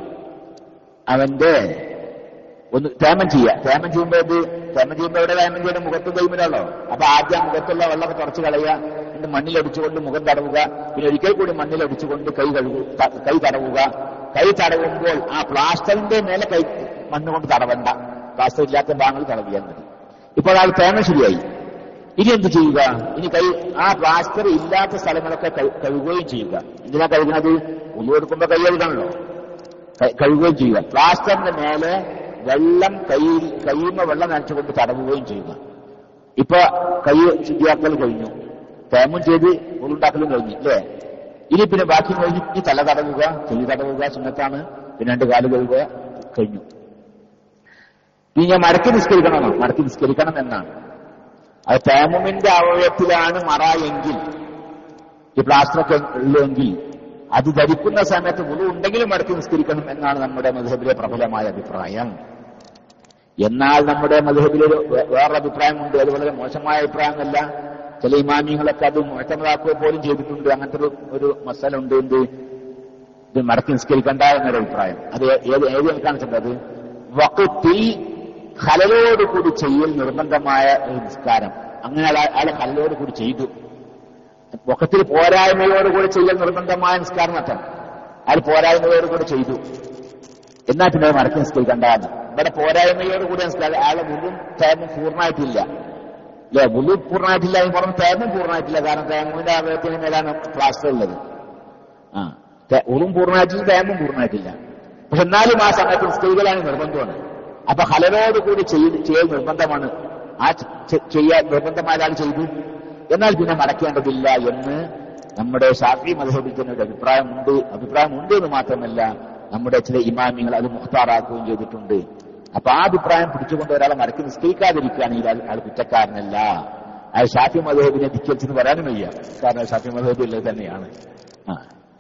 അവന്റെ ഒന്ന് തേമം ചെയ്യുക തേമം ചെയ്യുമ്പോൾ ഇത് തേമം ചെയ്യുമ്പോൾ എവിടെ തേമം ചെയ്യണം മുഖത്ത് കൈമിലാണല്ലോ അപ്പൊ ആദ്യം ആ മുഖത്തുള്ള വെള്ളമൊക്കെ തുടച്ച് കളയുക എന്നിട്ട് മണ്ണിലടിച്ചുകൊണ്ട് മുഖം തടവുക പിന്നെ ഒരിക്കൽ കൂടി മണ്ണിലടിച്ചുകൊണ്ട് കൈ കഴുകു ത- കൈ തടവുക കൈ തടവുമ്പോൾ ആ പ്ലാസ്റ്ററിന്റെ മേലെ കൈ മണ്ണ് കൊണ്ട് തടവണ്ട പ്ലാസ്റ്റർ ഇല്ലാത്ത ഭാഗങ്ങൾ തടവിയാൽ മതി ഇപ്പോൾ ആൾ തേമം ശരിയായി ഇനി എന്ത് ചെയ്യുക ഇനി കൈ ആ പ്ലാസ്റ്റർ ഇല്ലാത്ത സ്ഥലങ്ങളൊക്കെ കഴു- കഴുകുകയും ചെയ്യുക എന്തിനാ കഴുകുന്നത് ഉള്ളുകൊടുക്കുമ്പോ കൈ കഴുകണല്ലോ ക- കഴുകുകയും ചെയ്യുക പ്ലാസ്റ്ററിന്റെ മേലെ വെള്ളം കയ്യിൽ കയ്യുമ്മ വെള്ളം നനച്ചുകൊണ്ട് തടവുകയും ചെയ്യുക ഇപ്പൊ കൈ ശുദ്ധിയാക്കൽ കഴിഞ്ഞു തേമും ചെയ്ത് ഉള്ളുണ്ടാക്കലും കഴിഞ്ഞു അല്ലേ ഇനി പിന്നെ ബാക്കി കഴിഞ്ഞ് ഈ തല തടവുക ചെവി തടവുക സുന്നത്താണ് പിന്നെ രണ്ട് കാല് കഴുകുക കഴിഞ്ഞു ഇനി ഞാൻ മടക്കി നിസ്കരിക്കണമോ മടക്കി നിസ്കരിക്കണം എന്നാണ് അത് തേമുമിന്റെ അവയവത്തിലാണ് മറ എങ്കിൽ ഈ പ്ലാസ്റ്ററൊക്കെ ഉള്ളെങ്കിൽ അത് ധരിക്കുന്ന സമയത്ത് മുഴു ഉണ്ടെങ്കിലും മടക്കി നിസ്കരിക്കണം എന്നാണ് നമ്മുടെ മധുഹബിലെ പ്രബലമായ അഭിപ്രായം എന്നാൽ നമ്മുടെ മധുഹബിലെ വേറൊരു അഭിപ്രായമുണ്ട് അത് വളരെ മോശമായ അഭിപ്രായമല്ല ചില ഇമാമിങ്ങളൊക്കെ അത് മുഴക്കമതാക്കുക പോലും ചെയ്തിട്ടുണ്ട് അങ്ങനത്തെ ഒരു ഒരു മസാല ഉണ്ട് എന്ത് ഇത് മടക്കി നിസ്കരിക്കണ്ട എന്നൊരു അഭിപ്രായം അത് ഏത് ഏത് കണക്കാണ് ചെന്നത് വക്കുത്തിൽ ഹലലോട് കൂടി ചെയ്യൽ നിർബന്ധമായ ഒരു നിസ്കാരം അങ്ങനെ അയാൾ അയാൾ ഹലലോട് കൂടി ചെയ്തു വക്കത്തിൽ പോരായ്മയോടുകൂടി ചെയ്യൽ നിർബന്ധമായ നിസ്കാരം നട്ടം അയാൾ പോരായ്മയോടുകൂടി ചെയ്തു എന്നാൽ പിന്നെ അത് മടക്കി നിസ്കരിക്കണ്ടെന്ന് ഇവിടെ പോരായ്മയോടുകൂടി നിസ്കാരം അയാളെ മുഴുവൻ തേമം പൂർണ്ണമായിട്ടില്ല അല്ലെ മുഴു പൂർണ്ണമായിട്ടില്ല എന്ന് പറഞ്ഞ തേമം പൂർണ്ണമായിട്ടില്ല കാരണം തേമിന്റെ അവയവത്തിന് മേലാണ് പ്ലാസ്റ്റർ ഉള്ളത് ആ തേ- ഉളും പൂർണ്ണമായിട്ടില്ല തേമും പൂർണ്ണമായിട്ടില്ല പക്ഷെ എന്നാലും ആ സമയത്ത് സ്ത്രീകളാണ് നിർബന്ധമാണ് അപ്പൊ ഹലരോട് കൂടി ചെയ്ത് ചെയ്യൽ നിർബന്ധമാണ് ആ ചെ- ചെ- ചെയ്യാൻ നിർബന്ധമായ ആൾ ചെയ്തു എന്നാൽ പിന്നെ മടക്കേണ്ടതില്ല എന്ന് നമ്മുടെ ഷാഫി മധുഹബിൽ തന്നെ ഒരു അഭിപ്രായമുണ്ട് അഭിപ്രായമുണ്ട് എന്ന് മാത്രമല്ല നമ്മുടെ ചില ഇമാമിങ്ങൾ അത് മുഖ്താറാക്കുകയും ചെയ്തിട്ടുണ്ട് അപ്പൊ ആ അഭിപ്രായം പിടിച്ചുകൊണ്ട് ഒരാളെ മടക്കി നിസ്കരിക്കാതിരിക്കുകയാണെങ്കിൽ അയാൾ അയാൾ കുറ്റക്കാരനല്ല അയാൾ ഷാഫി മധുഹബിനെ ധിക്കരിച്ചെന്ന് പറയാനും വയ്യ കാരണം ഷാഫി മധുഹബ് ഉള്ളത് തന്നെയാണ് ആ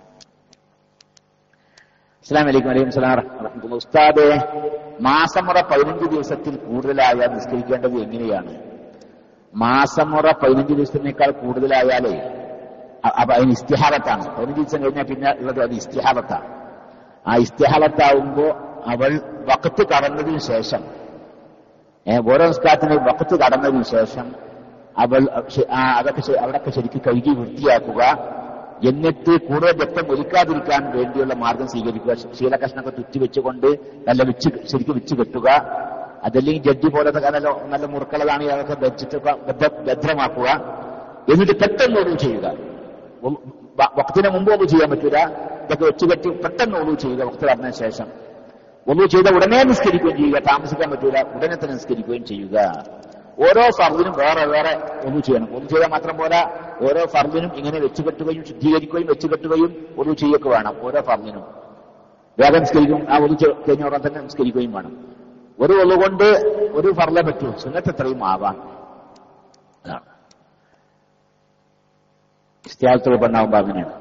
അസ്സാം വലൈക്കും വലൈക്കും സ്ലാം റഹ്മത്തുള്ള ഉസ്താദെ മാസമുറ പതിനഞ്ച് ദിവസത്തിൽ കൂടുതലായാൽ നിസ്കരിക്കേണ്ടത് എങ്ങനെയാണ് മാസമുറ പതിനഞ്ച് ദിവസത്തിനേക്കാൾ കൂടുതലായാലേ അ- അപ്പൊ അതിന് ഇസ്തിഹാലത്താണ് പതിനഞ്ച് ദിവസം കഴിഞ്ഞാൽ പിന്നെ ഉള്ളത് അത് ഇസ്തിഹാലത്താണ് ആ ഇസ്തിഹാലത്താവുമ്പോ അവൾ വക്കത്ത് കടന്നതിന് ശേഷം ഏ, ഓരോ നിസ്കാരത്തിന് വക്കത്ത് കടന്നതിന് ശേഷം അവൾ ശ- ആ, അതൊക്കെ ശ- അവിടൊക്കെ ശരിക്കും കഴുകി വൃത്തിയാക്കുക എന്നിട്ട് കൂടുതൽ രക്തം ഒലിക്കാതിരിക്കാൻ വേണ്ടിയുള്ള മാർഗം സ്വീകരിക്കുക ശീലകഷ്ണൊക്കെ തുറ്റി വെച്ചുകൊണ്ട് നല്ല വെച്ച് ശരിക്കും വെച്ച് കെട്ടുക അതല്ലെങ്കിൽ ജഡ്ജി പോലത്തെ നല്ല നല്ല മുറുക്കളതാണ് അതൊക്കെ വെച്ചിട്ട് ഭദ്ര- ഭദ്രമാക്കുക എന്നിട്ട് പെട്ടെന്ന് ഒന്നും ചെയ്യുക വക്തിന് മുമ്പ് ഒന്നും ചെയ്യാൻ പറ്റൂല ഇതൊക്കെ വെച്ച് കെട്ടി പെട്ടെന്ന് ഒളു ചെയ്യുക വക്ത പറഞ്ഞ ശേഷം ഒളു ചെയ്ത ഉടനെ നിസ്കരിക്കുകയും ചെയ്യുക താമസിക്കാൻ പറ്റൂല ഉടനെ തന്നെ നിസ്കരിക്കുകയും ചെയ്യുക ഓരോ ഫർദിനും വേറെ വേറെ ഒളു ചെയ്യണം ഒളു ചെയ്താൽ മാത്രം പോരാ ഓരോ ഫർദിനും ഇങ്ങനെ വെച്ച് കെട്ടുകയും ശുദ്ധീകരിക്കുകയും വെച്ച് കെട്ടുകയും ഒളു ചെയ്യൊക്കെ വേണം ഓരോ ഫർദിനും വേഗം നിസ്കരിക്കും ആ ഒളു ചെ- കഴിഞ്ഞ ഉടനെ തന്നെ നിസ്കരിക്കുകയും വേണം ഒരു ഒളു കൊണ്ട് ഒരു ഫർല പറ്റൂ സുന്നത്ത് എത്രയും ആവാം അതാണ് ഇസ്തിയാലത്തുള്ള പെണ്ണാവുമ്പോ അങ്ങനെയാണ്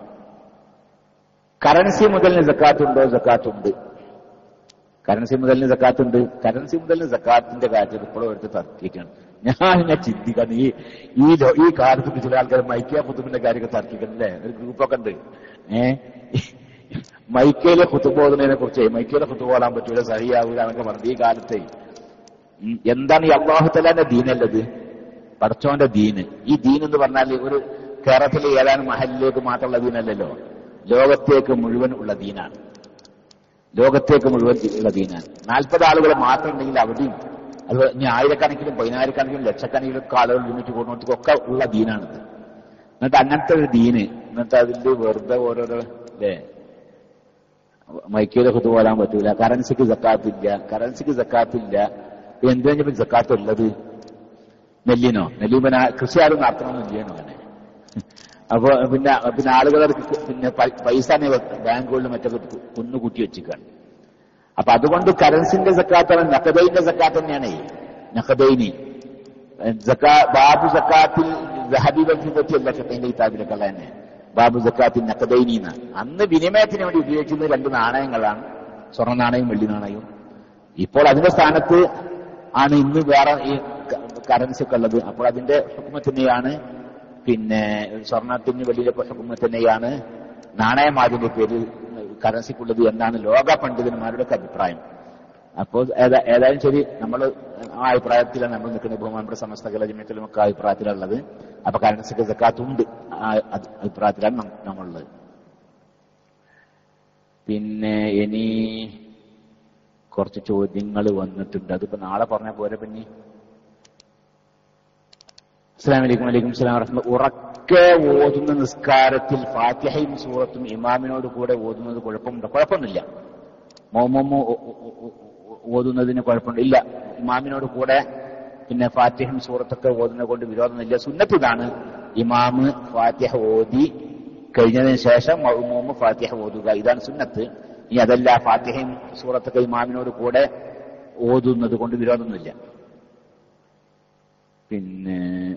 കറൻസി മുതലിന് ജക്കാത്തുണ്ടോ ജക്കാത്തുണ്ട് കറൻസി മുതലിന് ജക്കാത്തുണ്ട് കറൻസി മുതലിന് ജക്കാത്തിന്റെ കാര്യത്തിൽ ഇപ്പോഴും എടുത്ത് തർക്കിക്കാണ് ഞാൻ ഞാൻ ചിന്തിക്കണം ഈ ഈ ലോ- ഈ കാലത്ത് ചില ആൾക്കാർ മൈക്കിയ കുത്തുബിന്റെ കാര്യമൊക്കെ തർക്കിക്കണം അല്ലേ ഒരു ഗ്രൂപ്പൊക്കെ ഉണ്ട് ഏ മൈക്കയിലെ കുത്തുപോകുന്നതിനെ കുറിച്ച് മൈക്കയിലെ കുത്തുപോകാൻ പറ്റൂല സഹിയാവൂല എന്നൊക്കെ പറഞ്ഞു ഈ കാലത്തെ ഉം, എന്താണ് ഈ അള്ളാഹുത്തലാന്റെ ദീനല്ലത് പടച്ചോന്റെ ദീന് ഈ ദീൻ എന്ന് പറഞ്ഞാൽ ഒരു കേരളത്തിലെ ഏതാനും മഹലിലേക്ക് മാത്രമുള്ള ദീനല്ലല്ലോ ലോകത്തേക്ക് മുഴുവൻ ഉള്ള ദീനാണ് ലോകത്തേക്ക് മുഴുവൻ ഉള്ള ദീനാണ് നാൽപ്പത് ആളുകൾ മാത്രം ഉണ്ടെങ്കിൽ അവിടെയും അത് ഇനി ആയിരക്കണക്കിനും പതിനായിരക്കണക്കിനും ലക്ഷക്കണക്കിനും ഒക്കെ ആളുകൾ ഒരുമിച്ച് കൂടുന്നിടത്തൊക്കെ ഉള്ള ദീനാണിത് എന്നിട്ട് അങ്ങനത്തെ ഒരു ദീന് എന്നിട്ട് അതിൽ വെറുതെ ഓരോരോ അല്ലേ മൈക്കയിലെ കുത്തു പോരാൻ പറ്റൂല കറൻസിക്ക് ജക്കാത്തില്ല കറൻസിക്ക് ജക്കാത്തില്ല എന്തിനാ ജക്കാത്ത് ഉള്ളത് നെല്ലിനോ നെല്ലി പിന്നെ കൃഷി ആരും നടത്തണമെന്ന് ചെയ്യണോ അങ്ങനെ അപ്പൊ പിന്നെ പിന്നെ ആളുകളർക്ക് പിന്നെ പൈ- പൈസ ബാങ്കുകളിൽ മറ്റൊക്കെ കുന്നു കൂട്ടി വെച്ചിക്കാണ് അപ്പൊ അതുകൊണ്ട് കറൻസിന്റെ സക്കാത്താണ് നഖദൈന്റെ സക്കാത്ത് തന്നെയാണ് നഖദൈനി സക്കാ ബാബു സക്കാത്തിൽ ജഹബി വഫീദത്തി അല്ല ഫിഖഹിന്റെ കിതാബിലൊക്കെ ഉള്ള തന്നെ ബാബു സക്കാത്തിൽ നഖദൈനി എന്ന് അന്ന് വിനിമയത്തിന് വേണ്ടി ഉപയോഗിക്കുന്ന രണ്ട് നാണയങ്ങളാണ് സ്വർണ്ണ നാണയവും വെള്ളി നാണയവും ഇപ്പോൾ അതിന്റെ സ്ഥാനത്ത് ആണ് ഇന്ന് വേറെ ഈ കറൻസി ഒക്കെ ഉള്ളത് അപ്പോൾ അതിന്റെ ഹുക്കുമത്ത് തന്നെയാണ് പിന്നെ സ്വർണത്തിന് വെള്ളിയിലെ ഹുക്കുമത്ത് തന്നെയാണ് നാണയമാതിന്റെ പേരിൽ കറൻസിക്കുള്ളത് എന്നാണ് ലോക പണ്ഡിതന്മാരുടെ ഒക്കെ അഭിപ്രായം അപ്പോൾ ഏതാ- ഏതായാലും ശരി നമ്മൾ ആ അഭിപ്രായത്തിലാണ് നമ്മൾ നിൽക്കുന്ന ബഹുമാനപ്പെട്ട സമസ്ത കലജമ്യത്തിലും ഒക്കെ അഭിപ്രായത്തിലുള്ളത് അപ്പൊ കറൻസിക്ക് സക്കാത്തുണ്ട് ആ അത് അഭിപ്രായത്തിലാണ് നം- നമ്മളുള്ളത് പിന്നെ ഇനി കുറച്ച് ചോദ്യങ്ങൾ വന്നിട്ടുണ്ട് അതിപ്പോ നാളെ പറഞ്ഞാൽ പോരെ പിന്നെ അസ്സാം വലൈക്കും വലൈക്കും സ്ലാം വറഹ്മ ഉറക്കെ ഓതുന്ന നിസ്കാരത്തിൽ ഫാത്തിഹയും സൂറത്തും ഇമാമിനോട് കൂടെ ഓതുന്നത് കുഴപ്പമുണ്ടോ കുഴപ്പമൊന്നുമില്ല മോമോമോ ഓതുന്നതിന് കുഴപ്പമുണ്ട് ഇല്ല ഇമാമിനോട് കൂടെ പിന്നെ ഫാത്തിഹയും സൂറത്തൊക്കെ ഓതുന്നത് കൊണ്ട് വിരോധമില്ല സുന്നത്ത് ഇതാണ് ഇമാമ് ഫാത്തിഹ ഓതി കഴിഞ്ഞതിന് ശേഷം മൗമൂമ് ഫാത്തിഹ ഓതുക ഇതാണ് സുന്നത്ത് ഇനി അതല്ല ഫാത്തിഹയും സൂറത്തൊക്കെ ഇമാമിനോട് കൂടെ ഓതുന്നത് കൊണ്ട് വിരോധമൊന്നുമില്ല പിന്നെ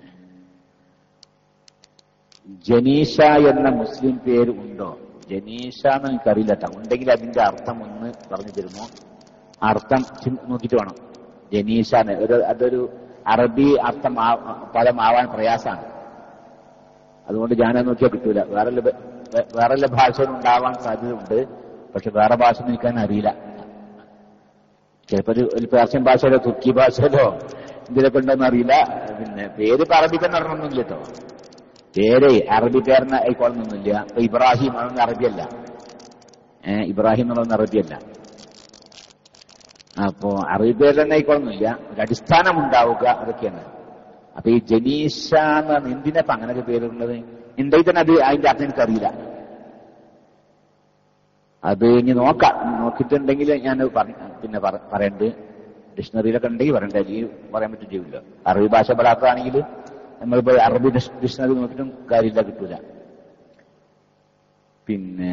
ജനീഷ എന്ന മുസ്ലിം പേര് ഉണ്ടോ ജനീഷ എന്ന് എനിക്കറിയില്ല കേട്ടോ ഉണ്ടെങ്കിൽ അതിന്റെ അർത്ഥം ഒന്ന് പറഞ്ഞു തരുമോ അർത്ഥം ചിൻ- നോക്കിയിട്ട് വേണം ജനീഷ എന്ന് ഒരു അതൊരു അറബി അർത്ഥം ആ- പദമാവാൻ പ്രയാസമാണ് അതുകൊണ്ട് ഞാനത് നോക്കിയാൽ കിട്ടൂല വേറെ വല്ല- വേ- വേറെ വല്ല ഭാഷയിൽ ഉണ്ടാവാൻ സാധ്യതയുണ്ട് പക്ഷെ വേറെ ഭാഷ ഒന്നും എനിക്കാൻ അറിയില്ല ചിലപ്പോ ഒരു ഒരു പേർഷ്യൻ ഭാഷയിലോ തുർക്കി ഭാഷയിലോ ഇതിലൊക്കെ ഉണ്ടോന്ന് അറിയില്ല പിന്നെ പേര് ഇപ്പൊ അറബി തന്നെ ഇറങ്ങണമെന്നില്ല കേട്ടോ പേര് അറബി പേരെന്ന് ആയിക്കോളണമെന്നില്ല ഇപ്പൊ ഇബ്രാഹിം അതൊന്നും അറബിയല്ല ഏഹ് ഇബ്രാഹിം എന്നുള്ളതൊന്നും അറബിയല്ല അപ്പോ അറബി പേര് തന്നെ ആയിക്കോളണമെന്നില്ല ഒരു അടിസ്ഥാനം ഉണ്ടാവുക അതൊക്കെയാണ് അപ്പൊ ഈ ജനീഷ എന്ന് പറഞ്ഞ എന്തിനാ ഇപ്പൊ അങ്ങനെയൊക്കെ പേരുള്ളത് ഉണ്ടെങ്കിൽ തന്നെ അത് അതിന്റെ അർത്ഥം എനിക്കറിയില്ല അത് ഇനി നോക്കാം നോക്കിയിട്ടുണ്ടെങ്കിൽ ഞാൻ പറ- പിന്നെ പറ- പറയണ്ട് ഡിക്ഷണറിയിലൊക്കെ ഉണ്ടെങ്കിൽ പറയണ്ട അല്ലെങ്കിൽ പറയാൻ പറ്റും ചെയ്യില്ല അറബി ഭാഷ പലാക്കുകയാണെങ്കിൽ നമ്മളിപ്പോ അറബി ഡിക്ഷ- ഡിക്ഷണറി നോക്കിയിട്ടും കാര്യമില്ല കിട്ടൂല പിന്നെ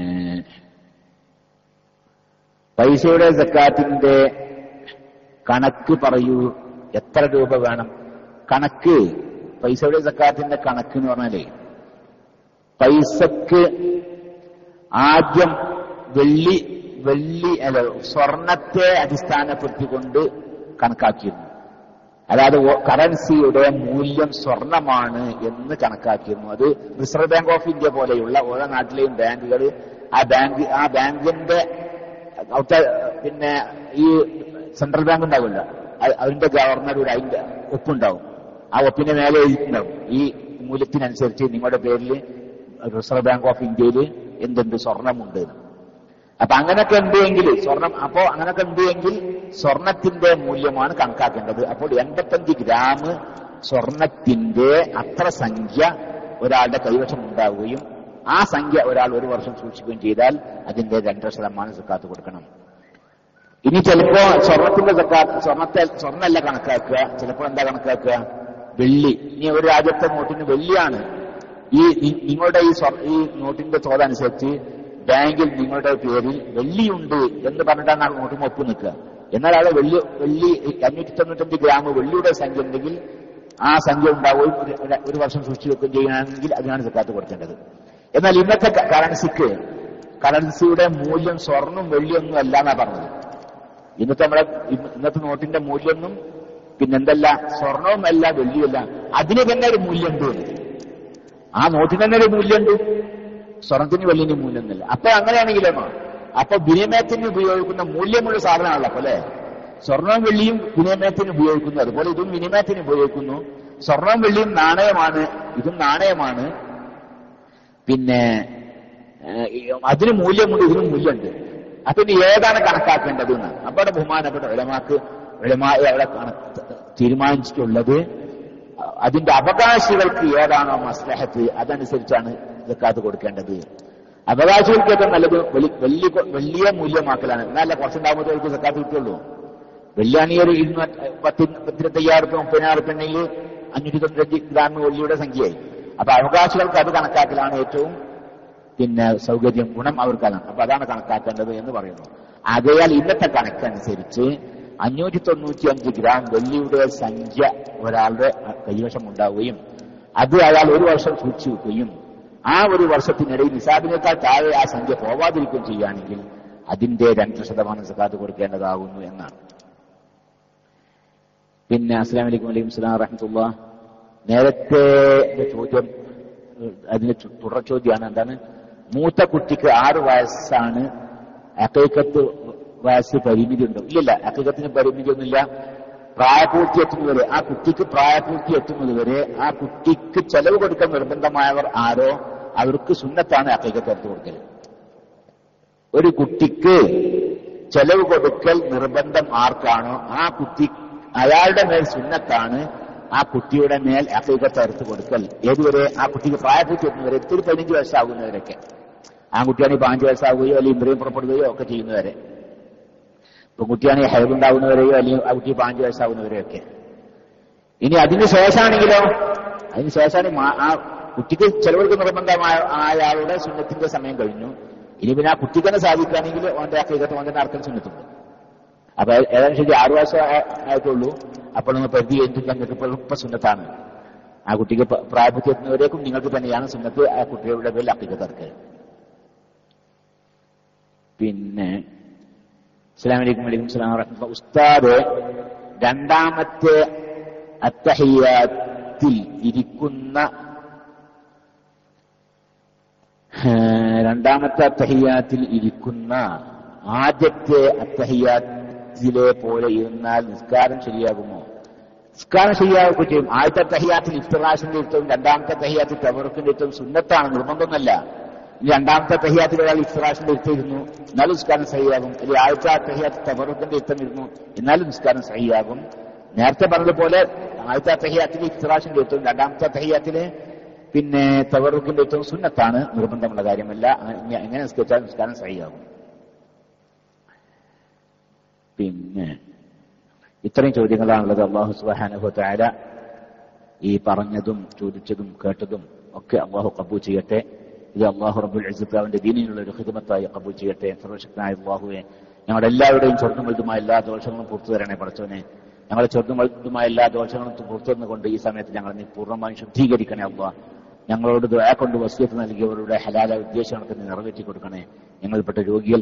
പൈസയുടെ സക്കാത്തിന്റെ കണക്ക് പറയൂ എത്ര രൂപ വേണം കണക്ക് പൈസയുടെ സക്കാത്തിന്റെ കണക്ക് എന്ന് പറഞ്ഞാലേ പൈസക്ക് ആദ്യം വെള്ളി വെള്ളി അല്ല സ്വർണത്തെ അടിസ്ഥാനപ്പെടുത്തിക്കൊണ്ട് കണക്കാക്കിയിരുന്നു അതായത് ഓ- കറൻസിയുടെ മൂല്യം സ്വർണമാണ് എന്ന് കണക്കാക്കിയിരുന്നു അത് റിസർവ് ബാങ്ക് ഓഫ് ഇന്ത്യ പോലെയുള്ള ഓരോ നാട്ടിലെയും ബാങ്കുകൾ ആ ബാങ്ക് ആ ബാങ്കിന്റെ അവിടുത്തെ പിന്നെ ഈ സെൻട്രൽ ബാങ്ക് ഉണ്ടാവില്ല അതിന്റെ ഗവർണറുടെ അതിന്റെ ഒപ്പുണ്ടാവും ആ ഒപ്പിന്റെ മേലെ എഴുതിയിട്ടുണ്ടാവും ഈ മൂല്യത്തിനനുസരിച്ച് നിങ്ങളുടെ പേരിൽ റിസർവ് ബാങ്ക് ഓഫ് ഇന്ത്യയിൽ എന്തുണ്ട് സ്വർണമുണ്ട് എന്ന്. അപ്പൊ അങ്ങനൊക്കെ ഉണ്ട് എങ്കിൽ സ്വർണം അപ്പോ അങ്ങനൊക്കെ ഉണ്ട് എങ്കിൽ സ്വർണത്തിന്റെ മൂല്യമാണ് കണക്കാക്കേണ്ടത് അപ്പോൾ എൺപത്തഞ്ച് ഗ്രാം സ്വർണത്തിന്റെ അത്ര സംഖ്യ ഒരാളുടെ കൈവശം ഉണ്ടാവുകയും ആ സംഖ്യ ഒരാൾ ഒരു വർഷം സൂക്ഷിക്കുകയും ചെയ്താൽ അതിന്റെ രണ്ടര ശതമാനം സക്കാത്ത് കൊടുക്കണം ഇനി ചിലപ്പോ സ്വർണത്തിന്റെ സക്കാത്ത് സ്വർണത്തെ സ്വർണ്ണല്ല കണക്കാക്കുക ചിലപ്പോ എന്താ കണക്കാക്കുക വെള്ളി ഇനി ഒരു രാജ്യത്തെ നോട്ടിന് വെള്ളിയാണ് ഈ നി- നിങ്ങളുടെ ഈ സ്വർ- ഈ നോട്ടിന്റെ തോതനുസരിച്ച് ബാങ്കിൽ നിങ്ങളുടെ പേരിൽ വെള്ളിയുണ്ട് എന്ന് പറഞ്ഞിട്ടാണ് ആ നോട്ടും ഒപ്പ് നിൽക്കുക എന്നാൽ അവിടെ വെള്ളി വെള്ളി അഞ്ഞൂറ്റി തൊണ്ണൂറ്റഞ്ച് ഗ്രാം വെള്ളിയുടെ സംഖ്യ ഉണ്ടെങ്കിൽ ആ സംഖ്യ ഉണ്ടാവുകയും ഒരു- ഒരു- ഒരു വർഷം സൂക്ഷിച്ചു വെക്കുകയും ചെയ്യുകയാണെങ്കിൽ അതിനാണ് സക്കാത്ത് കൊടുക്കേണ്ടത് എന്നാൽ ഇന്നത്തെ ക- കറൻസിക്ക് കറൻസിയുടെ മൂല്യം സ്വർണം വെള്ളിയൊന്നും അല്ല എന്നാ പറഞ്ഞത് ഇന്നത്തെ നമ്മുടെ ഇന്ന് ഇന്നത്തെ നോട്ടിന്റെ മൂല്യമൊന്നും പിന്നെന്തല്ല സ്വർണവുമല്ല വെള്ളിയല്ല അതിന് തന്നെ ഒരു മൂല്യമുണ്ട് ആ നോട്ടിന് തന്നെ ഒരു മൂല്യമുണ്ട് സ്വർണത്തിന് വെള്ളിന് മൂല്യമൊന്നുമില്ല അപ്പൊ അങ്ങനെയാണെങ്കിലേമോ അപ്പൊ വിനിമയത്തിന് ഉപയോഗിക്കുന്ന മൂല്യമുള്ള സാധനമാണല്ലോ അപ്പൊ അല്ലെ സ്വർണവും വെള്ളിയും വിനിമയത്തിന് ഉപയോഗിക്കുന്നു അതുപോലെ ഇതും വിനിമയത്തിന് ഉപയോഗിക്കുന്നു സ്വർണവും വെള്ളിയും നാണയമാണ് ഇതും നാണയമാണ് പിന്നെ ഏഹ്, ഈ അതിന് മൂല്യമുണ്ട് ഇതിനും മൂല്യമുണ്ട് അപ്പൊ ഇനി ഏതാണ് കണക്കാക്കേണ്ടത് എന്ന് അപ്പൊ അവിടെ ബഹുമാനപ്പെട്ട ഉലമാക്ക് ഉലമായ അവിടെ കണക്ക് തീരുമാനിച്ചിട്ടുള്ളത് അതിന്റെ അവകാശികൾക്ക് ഏതാണോ മസ്ലഹത്ത് അതനുസരിച്ചാണ് ജക്കാത്ത് കൊടുക്കേണ്ടത് അവകാശികൾക്ക് ഏറ്റവും നല്ലത് വെളി- വെള്ളി വലിയ മൂല്യമാക്കലാണ് എന്നാലേ കുറച്ചുണ്ടാകുമ്പോൾ അവർക്ക് ജക്കാത്ത് കിട്ടുള്ളൂ വെള്ളിയാണ് ഈ ഒരു ഇരുന്നൂറ്റി പത്തി പത്തിരുപത്തയ്യായിരം റുപ്യ മുപ്പതിനായിരം റുപ്യ ഉണ്ടെങ്കിൽ അഞ്ഞൂറ്റി തൊണ്ണൂറ്റഞ്ച് ഗ്രാം വെള്ളിയുടെ സംഖ്യയായി അപ്പൊ അവകാശികൾക്ക് അത് കണക്കാക്കലാണ് ഏറ്റവും പിന്നെ സൗകര്യം ഗുണം അവർക്കാണ് അപ്പൊ അതാണ് കണക്കാക്കേണ്ടത് എന്ന് പറയുന്നു ആകയാൽ ഇന്നത്തെ കണക്കനുസരിച്ച് അഞ്ഞൂറ്റി തൊണ്ണൂറ്റി അഞ്ച് ഗ്രാം വെള്ളിയുടെ സംഖ്യ ഒരാളുടെ കൈവശം ഉണ്ടാവുകയും അത് അയാൾ ഒരു വർഷം സൂക്ഷിച്ചു വെക്കുകയും ആ ഒരു വർഷത്തിനിടയിൽ നിസാബിനേക്കാൾ താഴെ ആ സംഖ്യ പോവാതിരിക്കുകയും ചെയ്യുകയാണെങ്കിൽ അതിന്റെ രണ്ട് ശതമാനം സക്കാത്ത് കൊടുക്കേണ്ടതാകുന്നു എന്നാണ് പിന്നെ അസ്സാം വലൈക്കും വലൈക്കും സ്ലാം റഹ്മത്തുള്ള നേരത്തെ ചോദ്യം ഏഹ്, അതിന് ചു- തുടർ ചോദ്യമാണ് എന്താണ് മൂത്ത കുട്ടിക്ക് ആറ് വയസ്സാണ് അക്കൈക്കത്ത് വയസ്സ് പരിമിതി ഉണ്ടോ ഇല്ലല്ല അക്കൈക്കത്തിന് പരിമിതി ഒന്നുമില്ല പ്രായപൂർത്തി എത്തുന്നതുവരെ ആ കുട്ടിക്ക് പ്രായപൂർത്തി എത്തുന്നതുവരെ ആ കുട്ടിക്ക് ചെലവ് കൊടുക്കാൻ നിർബന്ധമായവർ ആരോ അവർക്ക് സുന്നത്താണ് അക്കൈക്കത്ത് എടുത്തു കൊടുക്കൽ ഒരു കുട്ടിക്ക് ചെലവ് കൊടുക്കൽ നിർബന്ധം ആർക്കാണോ ആ കുട്ടി അയാളുടെ മേൽ സുന്നത്താണ് ആ കുട്ടിയുടെ മേൽ അക്കൈകത്ത് അറുത്ത് കൊടുക്കൽ ഏതുവരെ ആ കുട്ടിക്ക് പ്രായപൂർത്തി എത്തുന്നവരെ ഒരു പതിനഞ്ച് വയസ്സാകുന്നവരൊക്കെ ആൺകുട്ടിയാണെങ്കിൽ പാഞ്ച് വയസ്സാവുകയോ അല്ലെങ്കിൽ ഇന്ദ്രിയം പുറപ്പെടുകയോ ഒക്കെ ചെയ്യുന്നവരെ പെൺകുട്ടിയാണെങ്കിൽ ഹൈഡ് ഉണ്ടാകുന്നവരെയോ അല്ലെങ്കിൽ ആ കുട്ടി പാഞ്ച് വയസ്സാകുന്നവരെയോ ഒക്കെ ഇനി അതിന് ശേഷമാണെങ്കിലോ അതിന് ശേഷമാണ് മാ- ആ കുട്ടിക്ക് ചെലവർക്ക് നിർബന്ധമായ ആയാളുടെ സുന്നത്തിന്റെ സമയം കഴിഞ്ഞു ഇനി പിന്നെ ആ കുട്ടിക്ക് തന്നെ സാധിക്കുകയാണെങ്കിൽ ഓന്റെ അക്കൈകത്ത് ഓന്റെ അർത്ഥം സുന്നത്തുണ്ട് അപ്പൊ ഏതായാലും ശരി ആറു വയസ്സ് ആ- ആയിട്ടുള്ളൂ അപ്പോൾ നിങ്ങൾ പരിധി കഴിഞ്ഞിട്ട് നിങ്ങൾക്ക് ഇപ്പോൾ ഇപ്പൊ സുന്നത്താണ് ആ കുട്ടിക്ക് പ- പ്രായപൂർത്തി എത്തുന്നവരേക്കും നിങ്ങൾക്ക് തന്നെയാണ് സുന്നത്ത് ആ കുട്ടികളുടെ പേരിൽ അക്കൈകത്ത് ഇറക്കൽ പിന്നെ അസ്സലാമു അലൈക്കും വലൈക്കും സ്ലാം വറഹ്മത്തുള്ളാഹി. ഉസ്താദ് രണ്ടാമത്തെ അത്തഹിയാത്തിൽ ഇരിക്കുന്ന ഏഹ്, രണ്ടാമത്തെ അത്തഹിയാത്തിൽ ഇരിക്കുന്ന ആദ്യത്തെ അത്തഹിയാത്തിലെ പോലെ ഇരുന്നാൽ നിസ്കാരം ശരിയാകുമോ നിസ്കാരം ശരിയാവുകയും ചെയ്യും ആദ്യത്തെ തഹിയാത്തിൽ ഇഫ്തറാഷിന്റെ ഇഷ്ടവും രണ്ടാമത്തെ തഹിയാത്തിൽ തവറുക്കിന്റെ ഇഷ്ടവും സുന്നത്താണ് നിർബന്ധമൊന്നല്ല ഈ രണ്ടാമത്തെ തഹിയാത്തിൽ ഒരാൾ ഇഫ്തറാഷിന്റെ ഇഷ്ടം ഇരുന്നു എന്നാലും നിസ്കാരം സഹിയാകും അല്ലെങ്കിൽ ആദ്യത്തെ തഹിയാത്തിൽ തവറുക്കിന്റെ ഇഷ്ടം ഇരുന്നു എന്നാലും നിസ്കാരം സഹിയാകും നേരത്തെ പറഞ്ഞതുപോലെ ആദ്യത്തെ തഹിയാത്തിൽ ഇഫ്തറാഷിന്റെ ഇഷ്ടവും രണ്ടാമത്തെ തഹിയാത്തില് പിന്നെ തവറുക്കിന്റെ ഇഷ്ടവും സുന്നത്താണ് നിർബന്ധമുള്ള കാര്യമല്ല അങ്ങനെ എങ്ങനെ നിസ്കരിച്ചാൽ നിസ്കാരം സഹിയാകും പിന്നെ ഇത്രയും ചോദ്യങ്ങളാണുള്ളത് അള്ളാഹു സുബാനുഭവ താര ഈ പറഞ്ഞതും ചോദിച്ചതും കേട്ടതും ഒക്കെ അള്ളാഹു കബൂൽ ചെയ്യട്ടെ ഇത് അള്ളാഹു റബുൽ അസിഫ് അവന്റെ ദീനിനുള്ള ഒരു ഹിദമത്തായി കബൂൽ ചെയ്യട്ടെ സർവശക്തനായ അള്ളാഹുവെ ഞങ്ങളുടെ എല്ലാവരുടെയും ചെറുതും വലുതുമായ എല്ലാ ദോഷങ്ങളും പുറത്തു തരണേ പഠിച്ചവനെ ഞങ്ങളുടെ ചെറുതും വലുതുമായ എല്ലാ ദോഷങ്ങളും പുറത്തു തന്നുകൊണ്ട് ഈ സമയത്ത് ഞങ്ങളെ നീ പൂർണ്ണമായും ശുദ്ധീകരിക്കണേ അള്ളാഹ് ഞങ്ങളോട് ദുആ കൊണ്ട് വസ്യത്ത് നൽകിയവരുടെ ഹലാല ഉദ്ദേശങ്ങൾക്ക് നീ നിറവേറ്റി കൊടുക്കണേ ഞങ്ങൾപ്പെട്ട രോഗികൾ